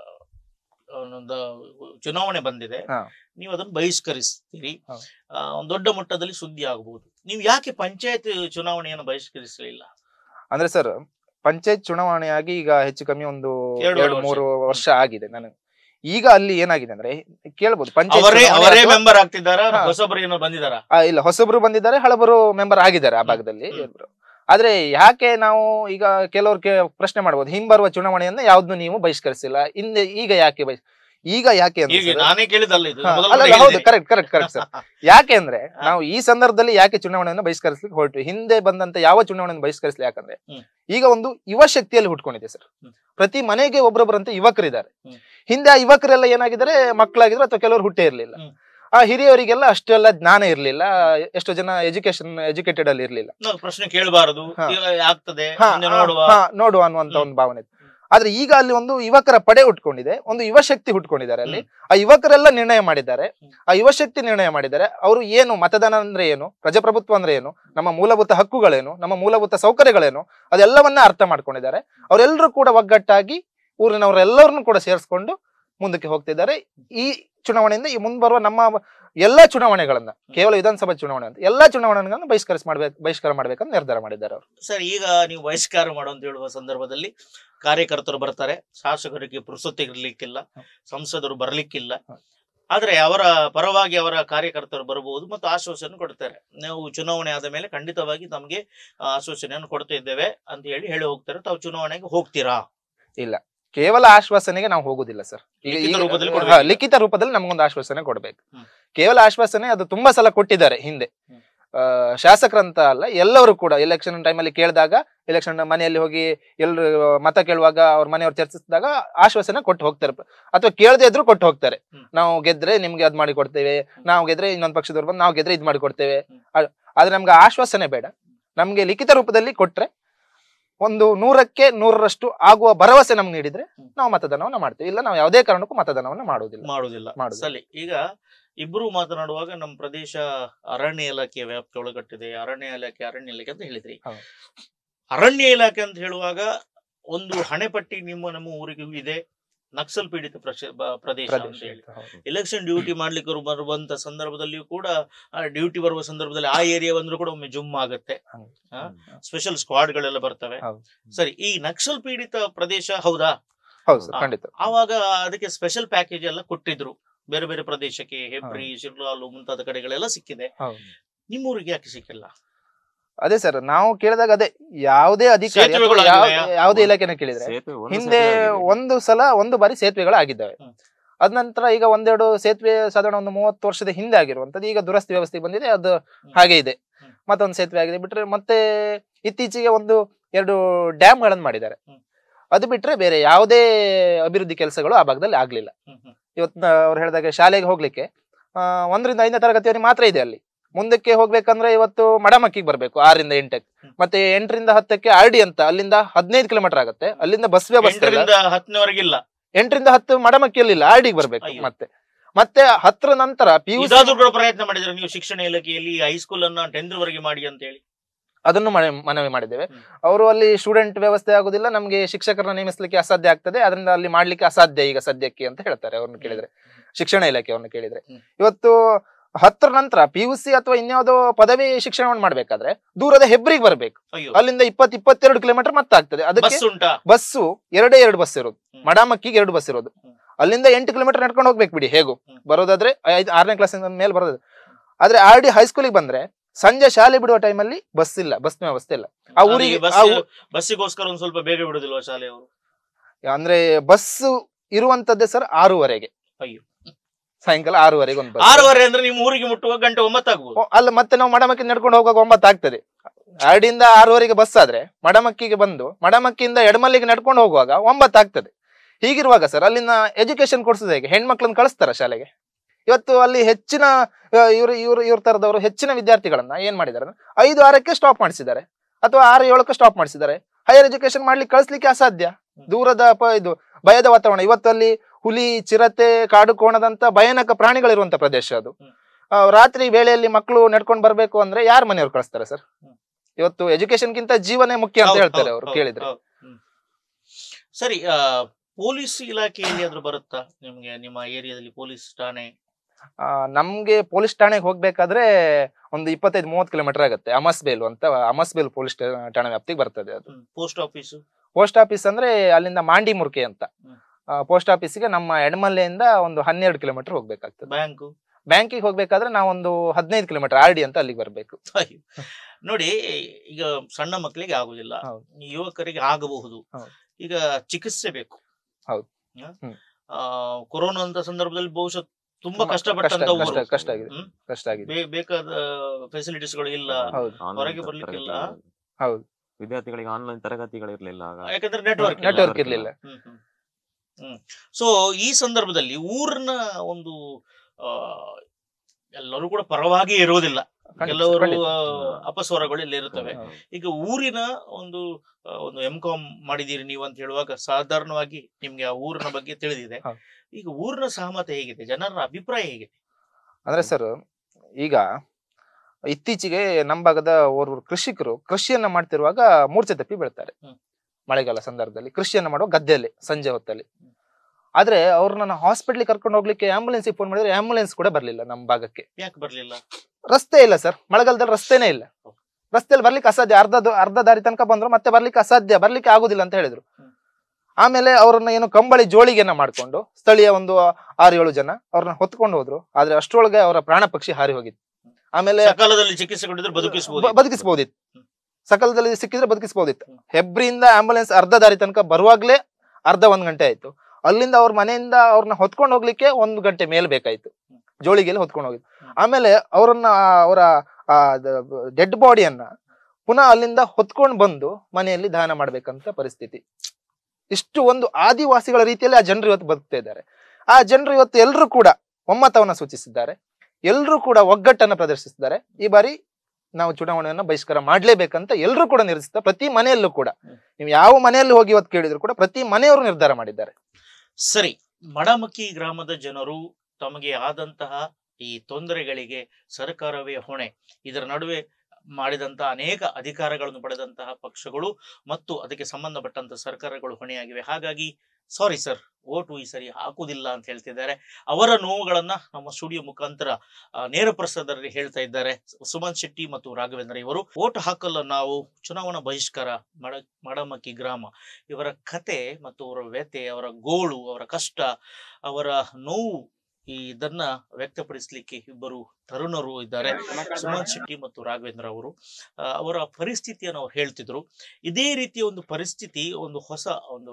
ಒಂದು ಚುನಾವಣೆ ಬಂದಿದೆ ಹಾ. ನೀವು ಅದನ್ನು ಬಹಿಷ್ಕರಿಸ್ತೀರಿ ಹೌದು. ಆ, ಒಂದು ದೊಡ್ಡ ಮಟ್ಟದಲ್ಲಿ ಸುದ್ದಿ ಆಗಬಹುದು ನೀವು ಯಾಕೆ ಪಂಚಾಯತ್ ಚುನಾವಣೆಯನ್ನು ಬಹಿಷ್ಕರಿಸಲಿಲ್ಲ ಅಂದ್ರೆ ಸರ್ ಪಂಚಾಯತ್ ಚುನಾವಣೆಯಾಗಿ ಈಗ ಹೆಚ್ಚು ಕಮ್ಮಿ ಒಂದು ಎರಡೂವರೆ ಎರಡು ವರ್ಷ. ಮೂರು ವರ್ಷ ಆಗಿದೆ ನಾನು ಈಗ ಅಲ್ಲಿ ಏನಾಗಿದೆ ಅಂದ್ರೆ ಕೇಳ್ಬೋದು ಪಂಚಾಯತ್ ಅವರೇ ಚುನಾವಣೆ ಅವರೇ ಅಥವಾ- ಮೆಂಬರ್ ಆಗ್ತಿದ್ದಾರಾ ಹಾ. ಹೊಸಬರು ಏನೋ ಬಂದಿದಾರ ಆ, ಇಲ್ಲ ಹೊಸಬ್ರು ಬಂದಿದ್ದಾರೆ ಹಳಬರು ಮೆಂಬರ್ ಆಗಿದ್ದಾರೆ ಆ ಹ್ಮ್. ಭಾಗದಲ್ಲಿ ಹ್ಮ್. ಇಬ್ರು. ಆದ್ರೆ ಯಾಕೆ ನಾವು ಈಗ ಕೆಲವ್ರು ಕೇ- ಪ್ರಶ್ನೆ ಮಾಡ್ಬೋದು ಹಿಂಬರುವ ಚುನಾವಣೆಯನ್ನ ಯಾವ್ದು ನೀವು ಬಹಿಷ್ಕರಿಸಿಲ್ಲ ಹಿಂದೆ ಈಗ ಯಾಕೆ ಬಹಿಷ್ ಈಗ ಯಾಕೆ ಅಂದ್ರೆ ಈಗ sir- ನಾನೇ ಕೇಳಿದಲ್ಲ ಇದು ಹಾ, ಮೊದಲು ಅಲ್ಲ, ಮೊದಲೇ ಅಲ್ಲ, ಹೌದು ಹೇಳಿದ್ದೀನಿ. ಕರೆಕ್ಟ್ ಕರೆಕ್ಟ್ ಕರೆಕ್ಟ್ ಸರ್ ಯಾಕೆ ಅಂದ್ರೆ ಹಾ. ನಾವು ಈ ಸಂದರ್ಭದಲ್ಲಿ ಯಾಕೆ ಚುನಾವಣೆಯನ್ನು ಬಹಿಷ್ಕರಿಸ್ಲಿಕ್ಕೆ ಹೊರಟ್ವಿ ಹಿಂದೆ ಬಂದಂತ ಯಾವ ಚುನಾವಣೆಯನ್ನು ಬಹಿಷ್ಕರಿಸಲಿ ಯಾಕಂದ್ರೆ ಹ್ಮ್. ಈಗ ಒಂದು ಯುವ ಶಕ್ತಿಯಲ್ಲಿ ಹುಟ್ಕೊಂಡಿದೆ ಸರ್ ಹ್ಮ್. ಪ್ರತಿ ಮನೆಗೆ ಒಬ್ಬೊಬ್ಬರಂತ ಯುವಕರಿದ್ದಾರೆ ಹ್ಮ್. ಹಿಂದೆ ಆ ಯುವಕರೆಲ್ಲ ಏನಾಗಿದ್ದಾರೆ ಮಕ್ಕಳಾಗಿದ್ರು ಅಥವಾ ಕೆಲವರು ಹುಟ್ಟೇ ಇರ್ಲಿಲ್ಲ ಹ್ಮ್. ಆ ಹಿರಿಯವರಿಗೆಲ್ಲ ಅಷ್ಟೆಲ್ಲ ಜ್ಞಾನ ಇರ್ಲಿಲ್ಲ ಎಷ್ಟೋ ಜನ ಎಜುಕೇಶನ್ ಎಜುಕೇಟೆಡ್ ಅಲ್ಲಿ ಇರ್ಲಿಲ್ಲ ನಾವು ಪ್ರಶ್ನೆ ಕೇಳಬಾರದು ಹಾ. ಆಗ್ತದೆ ಹಾ, ಮುಂದೆ ಹಾ, ನೋಡುವ ಹಾ, ನೋಡುವ ಅನ್ನುವಂತ ಹ್ಮ್. ಒಂದು ಭಾವನೆ ಇತ್ತು. ಆದ್ರೆ ಈಗ ಅಲ್ಲಿ ಒಂದು ಯುವಕರ ಪಡೆ ಹುಟ್ಕೊಂಡಿದೆ ಒಂದು ಯುವ ಶಕ್ತಿ ಹುಟ್ಕೊಂಡಿದ್ದಾರೆ ಅಲ್ಲಿ ಆ ಯುವಕರೆಲ್ಲ ನಿರ್ಣಯ ಮಾಡಿದ್ದಾರೆ ಹ್ಮ್. ಆ ಯುವ ಶಕ್ತಿ ನಿರ್ಣಯ ಮಾಡಿದ್ದಾರೆ ಅವರು ಏನು ಮತದಾನ ಅಂದ್ರೆ ಏನು ಪ್ರಜಾಪ್ರಭುತ್ವ ಅಂದ್ರೆ ಏನು ನಮ್ಮ ಮೂಲಭೂತ ಹಕ್ಕುಗಳೇನು ನಮ್ಮ ಮೂಲಭೂತ ಸೌಕರ್ಯಗಳೇನು ಅದೆಲ್ಲವನ್ನ ಅರ್ಥ ಮಾಡ್ಕೊಂಡಿದ್ದಾರೆ ಅವರೆಲ್ಲರೂ ಕೂಡ ಒಗ್ಗಟ್ಟಾಗಿ ಊರಿನವರೆಲ್ಲರನ್ನು ಕೂಡ ಸೇರಿಸ್ಕೊಂಡು ಮುಂದಕ್ಕೆ ಹೋಗ್ತಿದ್ದಾರೆ ಈ ಚುನಾವಣೆಯಿಂದ ಈ ಮುಂಬರುವ ನಮ್ಮ ಎಲ್ಲಾ ಚುನಾವಣೆಗಳನ್ನ ಕೇವಲ ವಿಧಾನಸಭಾ ಚುನಾವಣೆ ಅಂತ ಎಲ್ಲಾ ಚುನಾವಣೆಗಳನ್ನ ಬಹಿಷ್ಕರಿಸ ಮಾಡ್ಬೇಕು ಬಹಿಷ್ಕಾರ ಮಾಡ್ಬೇಕಂತ ನಿರ್ಧಾರ ಮಾಡಿದ್ದಾರೆ ಅವರು ಸರ್ ಈಗ ನೀವು ಬಹಿಷ್ಕಾರ ಮಾಡು ಅಂತ ಹೇಳುವ ಸಂದರ್ಭದಲ್ಲಿ ಕಾರ್ಯಕರ್ತರು ಬರ್ತಾರೆ ಶಾಸಕರಿಗೆ ಪುರುಸೊತ್ತಿರ್ಲಿಕ್ಕಿಲ್ಲ ಸಂಸದರು ಬರ್ಲಿಕ್ಕಿಲ್ಲ ಆದ್ರೆ ಅವರ ಪರವಾಗಿ ಅವರ ಕಾರ್ಯಕರ್ತರು ಬರಬಹುದು ಮತ್ತು ಆಶ್ವಾಸನೆ ಕೊಡ್ತಾರೆ ನಾವು ಚುನಾವಣೆ ಆದ ಮೇಲೆ ಖಂಡಿತವಾಗಿ ನಮಗೆ ಆಶ್ವಾಸನೆಯನ್ನು ಕೊಡ್ತಾ ಇದ್ದೇವೆ ಅಂತ ಹೇಳಿ ಹೇಳಿ ಹೋಗ್ತಾರೆ ತಾವು ಚುನಾವಣೆಗೆ ಹೋಗ್ತೀರಾ ಕೇವಲ ಆಶ್ವಾಸನೆಗೆ ನಾವು ಹೋಗುದಿಲ್ಲ ಸರ್ ಈಗ ಲಿಖಿತ ಈಗ- ರೂಪದಲ್ಲಿ ಹಾ, ಕೊಡ್ಬೇಕು. ಲಿಖಿತ ರೂಪದಲ್ಲಿ ನಮಗೊಂದು ಆಶ್ವಾಸನೆ ಕೊಡ್ಬೇಕು ಹ್ಮ್. ಕೇವಲ ಆಶ್ವಾಸನೆ ಅದು ತುಂಬಾ ಸಲ ಕೊಟ್ಟಿದ್ದಾರೆ ಹಿಂದೆ ಹ್ಮ್. ಆ, ಶಾಸಕರಂತ ಅಲ್ಲ ಎಲ್ಲರೂ ಕೂಡ ಎಲೆಕ್ಷನ್ ಟೈಮಲ್ಲಿ ಕೇಳಿದಾಗ ಎಲೆಕ್ಷನ್ ಮನೆಯಲ್ಲಿ ಹೋಗಿ ಎಲ್ರು ಮತ ಕೇಳುವಾಗ ಅವ್ರ ಮನೆಯವ್ರು ಚರ್ಚಿಸಿದಾಗ ಆಶ್ವಾಸನೆ ಕೊಟ್ಟು ಹೋಗ್ತಾರೆ ಅಥವಾ ಕೇಳದೆ ಇದ್ರು ಕೊಟ್ಟು ಹೋಗ್ತಾರೆ ಹ್ಮ್. ನಾವು ಗೆದ್ರೆ ನಿಮ್ಗೆ ಅದ್ ಮಾಡಿ ಕೊಡ್ತೇವೆ ನಾವು ಗೆದ್ರೆ ಇನ್ನೊಂದ್ ಪಕ್ಷದವ್ರು ಬಂದು ನಾವು ಗೆದ್ರೆ ಇದ್ ಮಾಡಿ ಕೊಡ್ತೇವೆ ಹ್ಮ್. ಆ- ಆದ್ರೆ ನಮ್ಗೆ ಆಶ್ವಾಸನೆ ಬೇಡ ನಮ್ಗೆ ಲಿಖಿತ ರೂಪದಲ್ಲಿ ಕೊಟ್ರೆ ಒಂದು ನೂರಕ್ಕೆ ನೂರರಷ್ಟು ಆಗುವ ಭರವಸೆ ನಮ್ಗೆ ನೀಡಿದ್ರೆ ಹ್ಮ್. ನಾವು ಮತದಾನವನ್ನ ಮಾಡ್ತೀವಿ ಇಲ್ಲ ನಾವು ಯಾವುದೇ ಕಾರಣಕ್ಕೂ ಮತದಾನವನ್ನ ಮಾಡುವುದಿಲ್ಲ ಮಾಡುವುದಿಲ್ಲ ಮಾಡುದಿಲ್ಲ. ಸರಿ ಈಗ ಇಬ್ರು ಮಾತನಾಡುವಾಗ ನಮ್ಮ ಪ್ರದೇಶ ಅರಣ್ಯ ಇಲಾಖೆ ವ್ಯಾಪ್ತಿ ಒಳಗಟ್ಟಿದೆ ಅರಣ್ಯ ಇಲಾಖೆ ಅರಣ್ಯ ಇಲಾಖೆ ಅಂತ ಹೇಳಿದ್ರಿ ಹೌದು. ಅರಣ್ಯ ಇಲಾಖೆ ಅಂತ ಹೇಳುವಾಗ ಒಂದು ಹಣೆಪಟ್ಟಿ ನಿಮ್ಮ ನಮ್ಮ ಊರಿಗೂ ಇದೆ ನಕ್ಸಲ್ ಪೀಡಿತ ಪ್ರಶ- ಬ- ಪ್ರದೇಶ ಅಂತ ಪ್ರದೇಶ ಹೇಳಿ ಅಂತ, ಹೌದು. ಎಲೆಕ್ಷನ್ ಡ್ಯೂಟಿ ಮಾಡ್ಲಿಕ್ಕೆ ಅವ್ರು ಬರುವಂತ ಸಂದರ್ಭದಲ್ಲಿಯೂ ಕೂಡ ಡ್ಯೂಟಿ ಬರುವ ಸಂದರ್ಭದಲ್ಲಿ ಆ ಏರಿಯಾ ಬಂದ್ರು ಕೂಡ ಒಮ್ಮೆ ಜುಮ್ ಆಗುತ್ತೆ ಹೌದು. ಆ, ಸ್ಪೆಷಲ್ ಸ್ಕ್ವಾಡ್ ಗಳೆಲ್ಲ ಬರ್ತವೆ ಹೌದು. ಸರಿ ಈ ನಕ್ಸಲ್ ಪೀಡಿತ ಪ್ರದೇಶ ಹೌದಾ ಹೌದು ಸರ್ ಆ, ಖಂಡಿತ ಆವಾಗ ಅದಕ್ಕೆ ಸ್ಪೆಷಲ್ ಪ್ಯಾಕೇಜ್ ಎಲ್ಲ ಕೊಟ್ಟಿದ್ರು ಬೇರೆ ಬೇರೆ ಪ್ರದೇಶಕ್ಕೆ ಹೆಬ್ರಿ ಶಿರ್ಲಾಲು ಮುಂತಾದ ಕಡೆಗಳೆಲ್ಲ ಸಿಕ್ಕಿದೆ ಹೌದು. ನಿಮ್ಮೂರಿಗೆ ಯಾಕೆ ಸಿಕ್ಕಿಲ್ಲ ಅದೇ ಸರ್ ನಾವು ಕೇಳಿದಾಗ ಅದೇ ಯಾವುದೇ ಅಧಿಕಾರಿ ಅಥವಾ ಸೇತುವೆಗಳು ಯಾವ- ಆಗಿವೆಯಾ? ಯಾವುದೇ ಇಲಾಖೆನ ಕೇಳಿದ್ರೆ ಸೇತುವೆ ಒಂದು ಹಿಂದೆ ಸೇತುವೆ ಆಗಿದೆ. ಒಂದು ಸಲ ಒಂದು ಬಾರಿ ಸೇತುವೆಗಳಾಗಿದ್ದಾವೆ ಹ್ಮ್. ಅದ ನಂತರ ಈಗ ಒಂದೆರಡು ಸೇತುವೆ ಸಾಧಾರಣ ಒಂದು ಮೂವತ್ತು ವರ್ಷದ ಹಿಂದೆ ಆಗಿರುವಂತದ್ದು ಈಗ ದುರಸ್ತಿ ವ್ಯವಸ್ಥೆ ಬಂದಿದೆ ಅದು ಹಾಗೆ ಇದೆ ಹ್ಮ್. ಮತ್ತೊಂದು ಸೇತುವೆ ಆಗಿದೆ ಬಿಟ್ರೆ ಮತ್ತೆ ಇತ್ತೀಚೆಗೆ ಒಂದು ಎರಡು ಡ್ಯಾಮ್ ಗಳನ್ನ ಮಾಡಿದ್ದಾರೆ ಹ್ಮ್. ಅದು ಬಿಟ್ರೆ ಬೇರೆ ಯಾವುದೇ ಅಭಿವೃದ್ಧಿ ಕೆಲಸಗಳು ಆ ಭಾಗದಲ್ಲಿ ಆಗ್ಲಿಲ್ಲ ಹ್ಮ್, ಹ್ಮ್. ಇವತ್ತು ಅವ್ರು ಹೇಳಿದಾಗ ಶಾಲೆಗೆ ಹೋಗ್ಲಿಕ್ಕೆ ಆ, ಒಂದರಿಂದ ಐದನೇ ತರಗತಿಯವರೆಗೆ ಮಾತ್ರ ಇದೆ ಅಲ್ಲಿ ಮುಂದಕ್ಕೆ ಹೋಗ್ಬೇಕಂದ್ರೆ ಇವತ್ತು ಮಡಮಕ್ಕಿಗೆ ಬರ್ಬೇಕು ಆರರಿಂದ ಎಂಟಕ್ಕೆ ಹ್ಮ್. ಮತ್ತೆ ಎಂಟರಿಂದ ಹತ್ತಕ್ಕೆ ಆರ್ ಡಿ ಅಂತ ಅಲ್ಲಿಂದ ಹದಿನೈದು ಕಿಲೋಮೀಟರ್ ಆಗುತ್ತೆ ಅಲ್ಲಿಂದ ಬಸ್ ವ್ಯವಸ್ಥೆ ಇಲ್ಲ. ಎಂಟರಿಂದ ಹತ್ತನೇವರೆಗಿಲ್ಲ ಎಂಟರಿಂದ ಹತ್ತು ಮಡಮಕ್ಕಿಯಲ್ಲಿಲ್ಲ ಆರ್ ಡಿಗೆ ಬರ್ಬೇಕು ಅಯ್ಯೋ. ಮತ್ತೆ ಮತ್ತೆ ಹತ್ತರ ನಂತರ ಪಿ ಯು ಇದಾದ್ರೂ ಕೂಡ ಪ್ರಯತ್ನ ಮಾಡಿದ್ರೆ ನೀವು ಶಿಕ್ಷಣ ಇಲಾಖೆಯಲ್ಲಿ ಹೈಸ್ಕೂಲ್ ಅನ್ನ ಟೆಂತ್ ವರೆಗೆ ಮಾಡಿ ಅಂತ ಹೇಳಿ ಅದನ್ನು ಮನೆ- ಮನವಿ ಮಾಡಿದ್ದೇವೆ ಹ್ಮ್. ಅವರು ಅಲ್ಲಿ ಸ್ಟೂಡೆಂಟ್ ವ್ಯವಸ್ಥೆ ಆಗುದಿಲ್ಲ ನಮ್ಗೆ ಶಿಕ್ಷಕರನ್ನ ನೇಮಿಸಲಿಕ್ಕೆ ಅಸಾಧ್ಯ ಆಗ್ತದೆ ಅದರಿಂದ ಅಲ್ಲಿ ಮಾಡ್ಲಿಕ್ಕೆ ಅಸಾಧ್ಯ ಈಗ ಸದ್ಯಕ್ಕೆ ಅಂತ ಹೇಳ್ತಾರೆ ಅವ್ರನ್ನ ಕೇಳಿದ್ರೆ ಶಿಕ್ಷಣ ಇಲಾಖೆಯವ್ರನ್ನ ಕೇಳಿದ್ರೆ ಹ್ಮ್. ಇವತ್ತು ಹತ್ತರ ನಂತರ ಪಿ ಯು ಸಿ ಅಥವಾ ಇನ್ಯಾವುದೋ ಪದವಿ ಶಿಕ್ಷಣವನ್ನು ಮಾಡ್ಬೇಕಾದ್ರೆ ದೂರದ ಹೆಬ್ರಿಗೆ ಬರ್ಬೇಕು ಅಯ್ಯೋ ಅಲ್ಲಿಂದ ಇಪ್ಪತ್ ಇಪ್ಪತ್ತೆರಡು ಕಿಲೋಮೀಟರ್ ಮತ್ತೆ ಆಗ್ತದೆ ಅದಕ್ಕೆ ಬಸ್ ಉಂಟಾ ಬಸ್ಸು ಎರಡೇ ಎರಡು ಬಸ್ ಇರೋದು ಹ್ಮ್. ಮಡಾಮಕ್ಕಿಗೆ ಎರಡು ಬಸ್ ಇರೋದು ಹ್ಮ್. ಅಲ್ಲಿಂದ ಎಂಟು ಕಿಲೋಮೀಟರ್ ನಡ್ಕೊಂಡು ಹೋಗ್ಬೇಕು ಬಿಡಿ ಹೇಗೂ ಹ್ಮ್. ಬರೋದಾದ್ರೆ ಐದು ಆರನೇ ಕ್ಲಾಸ್ ಮೇಲೆ ಬರೋದು ಆದ್ರೆ ಆರ್ ಡಿ ಹೈಸ್ಕೂಲಿಗೆ ಬಂದ್ರೆ ಸಂಜೆ ಶಾಲೆ ಬಿಡುವ ಟೈಮಲ್ಲಿ ಬಸ್ ಇಲ್ಲ ಬಸ್ ವ್ಯವಸ್ಥೆ ಇಲ್ಲ ಆ ಊರಿಗೆ ಬಸ್ ಆ ಊ- ಬಸ್ಸಿಗೋಸ್ಕರ ಒಂದ್ ಸ್ವಲ್ಪ ಬೇಗ ಬಿಡುದಿಲ್ವಾ ಶಾಲೆಯವರು ಅಂದ್ರೆ ಬಸ್ ಇರುವಂತದ್ದೇ ಸರ್ ಆರೂವರೆಗೆ ಅಯ್ಯೋ. ಸಾಯಂಕಾಲ ಆರೂವರೆಗೆ ಒಂದು ಬಸ್ ಆರೂವರೆ ಅಂದ್ರೆ ನಿಮ್ಮ ಊರಿಗೆ ಮುಟ್ಟುವ ಗಂಟೆ ಒಂಬತ್ತಾಗ್ಬೋದು ಓ, ಅಲ್ಲ ಮತ್ತೆ ನಾವು ಮಡಮಕ್ಕಿ ನಡ್ಕೊಂಡು ಹೋಗುವಾಗ ಒಂಬತ್ತು ಆಗ್ತದೆ ಆರ್ಡಿಯಿಂದ ಆರೂವರೆಗೆ ಬಸ್ ಆದ್ರೆ ಮಡಮಕ್ಕಿಗೆ ಬಂದು ಮಡಮಕ್ಕಿಯಿಂದ ಎಡಮಲ್ಲಿಗೆ ನಡ್ಕೊಂಡು ಹೋಗುವಾಗ ಒಂಬತ್ತು ಆಗ್ತದೆ ಹೀಗಿರುವಾಗ ಸರ್ ಅಲ್ಲಿನ ಎಜುಕೇಶನ್ ಕೊಡ್ಸೋದು ಹೇಗೆ ಹೆಣ್ಮಕ್ಳನ್ನ ಕಳಿಸ್ತಾರ ಶಾಲೆಗೆ ಇವತ್ತು ಅಲ್ಲಿ ಹೆಚ್ಚಿನ ಇವರು ಇವರು ಇವ್ರ ತರದವರು ಹೆಚ್ಚಿನ ವಿದ್ಯಾರ್ಥಿಗಳನ್ನ ಏನ್ ಮಾಡಿದ್ದಾರೆ ಅಂದ್ರೆ ಐದು ಆರಕ್ಕೆ ಸ್ಟಾಪ್ ಮಾಡಿಸಿದ್ದಾರೆ ಅಥವಾ ಆರು ಏಳಕ್ಕೆ ಸ್ಟಾಪ್ ಮಾಡಿಸಿದ್ದಾರೆ ಹೈಯರ್ ಎಜುಕೇಶನ್ ಮಾಡ್ಲಿಕ್ಕೆ ಕಳಿಸ್ಲಿಕ್ಕೆ ಅಸಾಧ್ಯ ದೂರದ ಪ- ಇದು ಭಯದ ವಾತಾವರಣ ಇವತ್ತು ಅಲ್ಲಿ ಹುಲಿ ಚಿರತೆ ಕಾಡು ಕೋಣದಂತ ಭಯಾನಕ ಪ್ರಾಣಿಗಳಿರುವಂತ ಪ್ರದೇಶ ಅದು ಹ್ಮ್. ಆ, ರಾತ್ರಿ ವೇಳೆಯಲ್ಲಿ ಮಕ್ಕಳು ನಡ್ಕೊಂಡು ಬರ್ಬೇಕು ಅಂದ್ರೆ ಯಾರ್ ಮನೆಯವ್ರು ಕಳಿಸ್ತಾರೆ ಸರ್ ಹ್ಮ್. ಇವತ್ತು ಎಜುಕೇಶನ್ ಗಿಂತ ಜೀವನೇ ಮುಖ್ಯ ಅಂತ ಹೌದು, ಹೇಳ್ತಾರೆ ಹೌದು, ಅವರು ಹೌದು, ಕೇಳಿದ್ರೆ ಹೌದು. ಹ್ಮ್. ಸರಿ ಆ, ಪೊಲೀಸ್ ಇಲಾಖೆಯಲ್ಲಿ ಆದ್ರೂ ಬರುತ್ತಾ ನಿಮ್ಗೆ ನಿಮ್ಮ ಏರಿಯಾದಲ್ಲಿ ಪೊಲೀಸ್ ಠಾಣೆ ಆ, ನಮ್ಗೆ ಪೊಲೀಸ್ ಠಾಣೆಗೆ ಹೋಗ್ಬೇಕಾದ್ರೆ ಒಂದು ಇಪ್ಪತ್ತೈದು ಮೂವತ್ತು ಕಿಲೋಮೀಟರ್ ಆಗುತ್ತೆ ಅಮಸ್ಬೇಲು ಅಂತ ಅಮಸ್ಬೇಲ್ ಪೊಲೀಸ್ ಠಾಣೆ ವ್ಯಾಪ್ತಿಗೆ ಬರ್ತದೆ ಅದು ಪೋಸ್ಟ್ ಆಫೀಸು ಪೋಸ್ಟ್ ಆಫೀಸ್ ಅಂದ್ರೆ ಅಲ್ಲಿಂದ ಮಾಂಡಿ ಮುರ್ಕೆ ಅಂತ ಹ್ಮ್. ಪೋಸ್ಟ್ ಆಫೀಸಿಗೆ ನಮ್ಮ ಎಡಮಲ್ಲೆಯಿಂದ ಒಂದು ಹನ್ನೆರಡು ಕಿಲೋಮೀಟರ್ ಹೋಗ್ಬೇಕಾಗ್ತದೆ ಬ್ಯಾಂಕು ಬ್ಯಾಂಕಿಗೆ ಹೋಗ್ಬೇಕಾದ್ರೆ ನಾವೊಂದು ಹದಿನೈದು ಕಿಲೋಮೀಟರ್ ಆರ್ ಡಿ ಅಂತ ಅಲ್ಲಿಗೆ ಬರ್ಬೇಕು ನೋಡಿ ಈಗ ಸಣ್ಣ ಮಕ್ಕಳಿಗೆ ಆಗುದಿಲ್ಲ ಹೌದು. ಯುವಕರಿಗೆ ಆಗಬಹುದು ಹೌದು. ಈಗ ಚಿಕಿತ್ಸೆ ಬೇಕು ಹೌದು. ಹ? ಹ್ಮ್. ಆ, ಕೊರೋನಾ ಅಂತ ಸಂದರ್ಭದಲ್ಲಿ ಬಹುಶಃ ತುಂಬಾ ತುಂಬಾ ಕಷ್ಟಪಟ್ಟಂತ ಕಷ್ಟ- ಊರು ಕಷ್ಟ- ಕಷ್ಟ ಆಗಿದೆ. ಹ್ಮ್? ಕಷ್ಟ ಆಗಿದೆ ಬೇ- ಬೇಕಾದ ಫೆಸಿಲಿಟೀಸ್ ಗಳು ಇಲ್ಲ ಹೌದು Online ಹೊರಗೆ ತರ- ಬರ್ಲಿಕ್ಕಿಲ್ಲ. ತರಗತಿಗಳು- ಹೌದು ವಿದ್ಯಾರ್ಥಿಗಳಿಗೆ ಆನ್ಲೈನ್ ತರಗತಿಗಳಿರ್ಲಿಲ್ಲ ಆಗ ಯಾಕಂದ್ರೆ ನೆಟ್ವರ್ಕ್ ನೆಟ್ವರ್ಕ್ ಇರ್ಲಿಲ್ಲ ಸೊ ಈ ಸಂದರ್ಭದಲ್ಲಿ ಊರಿನ ಒಂದು ಆ, ಎಲ್ಲರೂ ಕೂಡ ಪರವಾಗಿ ಇರುವುದಿಲ್ಲ ಖಂಡಿತ, ಕೆಲವರು ಖಂಡಿತ. ಆ, ಅಪಸ್ವರಗಳು ಇಲ್ಲಿ ಇರುತ್ತವೆ ಹೌದು. ಈಗ ಊರಿನ ಒಂದು ಆ, ಒಂದು ಎಂ ಕಾಮ್ ಮಾಡಿದೀರಿ ನೀವು ಅಂತ ಹೇಳುವಾಗ ಸಾಧಾರಣವಾಗಿ ನಿಮ್ಗೆ ಆ ಊರಿನ ಬಗ್ಗೆ ತಿಳಿದಿದೆ ಹೌದು. ಈಗ ಊರಿನ ಸಹಮತ ಹೇಗಿದೆ ಜನರ ಅಭಿಪ್ರಾಯ ಹೇಗಿದೆ ಅಂದ್ರೆ ಸರ್ ಈಗ ಇತ್ತೀಚೆಗೆ ನಮ್ಮ ಭಾಗದ ಓರ್ವರು ಕೃಷಿಕರು ಕೃಷಿಯನ್ನ ಮಾಡ್ತಿರುವಾಗ ಮೂರ್ಛೆ ತಪ್ಪಿ ಬೀಳ್ತಾರೆ ಹ್ಮ್. ಮಳೆಗಾಲ ಸಂದರ್ಭದಲ್ಲಿ ಕೃಷಿಯನ್ನ ಮಾಡುವ ಗದ್ದೆಯಲ್ಲಿ ಸಂಜೆ ಹೊತ್ತಲ್ಲಿ ಆದ್ರೆ ಅವ್ರನ್ನ ಹಾಸ್ಪಿಟ್ಲಿಗೆ ಕರ್ಕೊಂಡು ಹೋಗ್ಲಿಕ್ಕೆ ಆಂಬುಲೆನ್ಸ್ ಫೋನ್ ಮಾಡಿದ್ರೆ ಆಂಬುಲೆನ್ಸ್ ಕೂಡ ಬರ್ಲಿಲ್ಲ ನಮ್ಮ ಭಾಗಕ್ಕೆ ಯಾಕೆ ಬರ್ಲಿಲ್ಲ ರಸ್ತೆ ಇಲ್ಲ ಸರ್ ಮಳೆಗಾಲದಲ್ಲಿ ರಸ್ತೆನೇ ಇಲ್ಲ ರಸ್ತೆಯಲ್ಲಿ ಬರ್ಲಿಕ್ಕೆ ಅಸಾಧ್ಯ ಅರ್ಧ ದೂ- ಅರ್ಧ ದಾರಿ ತನಕ ಬಂದ್ರು ಮತ್ತೆ ಬರ್ಲಿಕ್ಕೆ ಅಸಾಧ್ಯ ಬರ್ಲಿಕ್ಕೆ ಆಗುದಿಲ್ಲ ಅಂತ ಹೇಳಿದ್ರು ಹ್ಮ್. ಆಮೇಲೆ ಅವ್ರನ್ನ ಏನು ಕಂಬಳಿ ಜೋಳಿಗೆನ ಮಾಡ್ಕೊಂಡು ಸ್ಥಳೀಯ ಒಂದು ಆರು ಏಳು ಜನ ಅವ್ರನ್ನ ಹೊತ್ಕೊಂಡು ಹೋದ್ರು ಆದ್ರೆ ಅಷ್ಟರೊಳಗೆ ಅವರ ಪ್ರಾಣ ಪಕ್ಷಿ ಹಾರಿ ಹೋಗಿತ್ತು ಆಮೇಲೆ ಸಕಾಲದಲ್ಲಿ ಚಿಕಿತ್ಸೆ ಕೊಟ್ಟಿದ್ರೆ ಬದುಕಿಸಬಹುದು ಬ- ಬದುಕಿಸ್ಬೋದಿತ್ತು ಹ್ಮ್. ಸಕಾಲದಲ್ಲಿ ಸಿಕ್ಕಿದ್ರೆ ಬದುಕಿಸ್ಬೋದಿತ್ತು ಹ್ಮ್. ಹೆಬ್ರಿಯಿಂದ ಆಂಬುಲೆನ್ಸ್ ಅರ್ಧ ದಾರಿ ತನಕ ಬರುವಾಗ್ಲೇ ಅರ್ಧ ಒಂದ್ ಗಂಟೆ ಆಯ್ತು ಅಲ್ಲಿಂದ ಅವ್ರ ಮನೆಯಿಂದ ಅವ್ರನ್ನ ಹೊತ್ಕೊಂಡು ಹೋಗ್ಲಿಕ್ಕೆ ಒಂದು ಗಂಟೆ ಮೇಲೆ ಬೇಕಾಯ್ತು ಹ್ಮ್. ಜೋಳಿಗೆಯಲ್ಲಿ ಹೊತ್ಕೊಂಡು ಹೋಗಿದ್ದು ಹ್ಮ್. ಆಮೇಲೆ ಅವರನ್ನ ಅವರ ಡೆಡ್ ಬಾಡಿಯನ್ನ ಪುನಃ ಅಲ್ಲಿಂದ ಹೊತ್ಕೊಂಡು ಬಂದು ಮನೆಯಲ್ಲಿ ದಾನ ಮಾಡ್ಬೇಕಂತ ಪರಿಸ್ಥಿತಿ ಇಷ್ಟು ಒಂದು ಆದಿವಾಸಿಗಳ ರೀತಿಯಲ್ಲಿ ಆ ಜನರು ಇವತ್ತು ಬದುಕ್ತಾ ಇದ್ದಾರೆ ಆ ಜನರು ಇವತ್ತು ಎಲ್ಲರೂ ಕೂಡ ಒಮ್ಮತವನ್ನ ಸೂಚಿಸಿದ್ದಾರೆ ಎಲ್ಲರೂ ಕೂಡ ಒಗ್ಗಟ್ಟನ್ನ ಪ್ರದರ್ಶಿಸಿದ್ದಾರೆ ಈ ಬಾರಿ ನಾವು ಚುನಾವಣೆಯನ್ನ ಬಹಿಷ್ಕಾರ ಮಾಡ್ಲೇಬೇಕಂತ ಎಲ್ಲರೂ ಕೂಡ ನಿರ್ಧರಿಸಿದ ಪ್ರತಿ ಮನೆಯಲ್ಲೂ ಕೂಡ ಹ್ಮ್. ನೀವು ಯಾವ ಮನೆಯಲ್ಲಿ ಹೋಗಿ ಇವತ್ತು ಕೇಳಿದ್ರು ಕೂಡ ಪ್ರತಿ ಮನೆಯವರು ನಿರ್ಧಾರ ಮಾಡಿದ್ದಾರೆ ಸರಿ ಮಡಮಕ್ಕಿ ಗ್ರಾಮದ ಜನರು ತಮಗೆ ಆದಂತಹ ಈ ತೊಂದರೆಗಳಿಗೆ ಸರ್ಕಾರವೇ ಹೊಣೆ ಇದರ ನಡುವೆ ಮಾಡಿದಂತಹ ಅನೇಕ ಅಧಿಕಾರಗಳನ್ನು ಪಡೆದಂತಹ ಪಕ್ಷಗಳು ಮತ್ತು ಅದಕ್ಕೆ ಸಂಬಂಧಪಟ್ಟಂತ ಸರ್ಕಾರಗಳು ಹೊಣೆಯಾಗಿವೆ ಹಾಗಾಗಿ ಸಾರಿ ಸರ್ ಓಟು ಈ ಸರಿ ಹಾಕುವುದಿಲ್ಲ ಅಂತ ಹೇಳ್ತಿದ್ದಾರೆ ಅವರ ನೋವುಗಳನ್ನ ನಮ್ಮ ಸ್ಟುಡಿಯೋ ಮುಖಾಂತರ ಆ, ನೇರ ಪ್ರಸಾರದಲ್ಲಿ ಹೇಳ್ತಾ ಇದ್ದಾರೆ ಸುಮನ್ ಶೆಟ್ಟಿ ಮತ್ತು ರಾಘವೇಂದ್ರ ಇವರು ಓಟ್ ಹಾಕಲು ನಾವು ಚುನಾವಣಾ ಬಹಿಷ್ಕಾರ ಮಡ ಮಡಮಕ್ಕಿ ಗ್ರಾಮ ಇವರ ಕತೆ ಮತ್ತು ಅವರ ವ್ಯತೆ ಅವರ ಗೋಳು ಅವರ ಕಷ್ಟ ಅವರ ನೋವು ಈ ಇದನ್ನ ವ್ಯಕ್ತಪಡಿಸಲಿಕ್ಕೆ ಇಬ್ಬರು ತರುಣರು ಇದ್ದಾರೆ ಸುಮನ್ ಶೆಟ್ಟಿ ಮತ್ತು ರಾಘವೇಂದ್ರ ಅವರು ಆ, ಅವರ ಪರಿಸ್ಥಿತಿಯನ್ನು ಅವ್ರು ಹೇಳ್ತಿದ್ರು ಇದೇ ರೀತಿಯ ಒಂದು ಪರಿಸ್ಥಿತಿ ಒಂದು ಹೊಸ ಒಂದು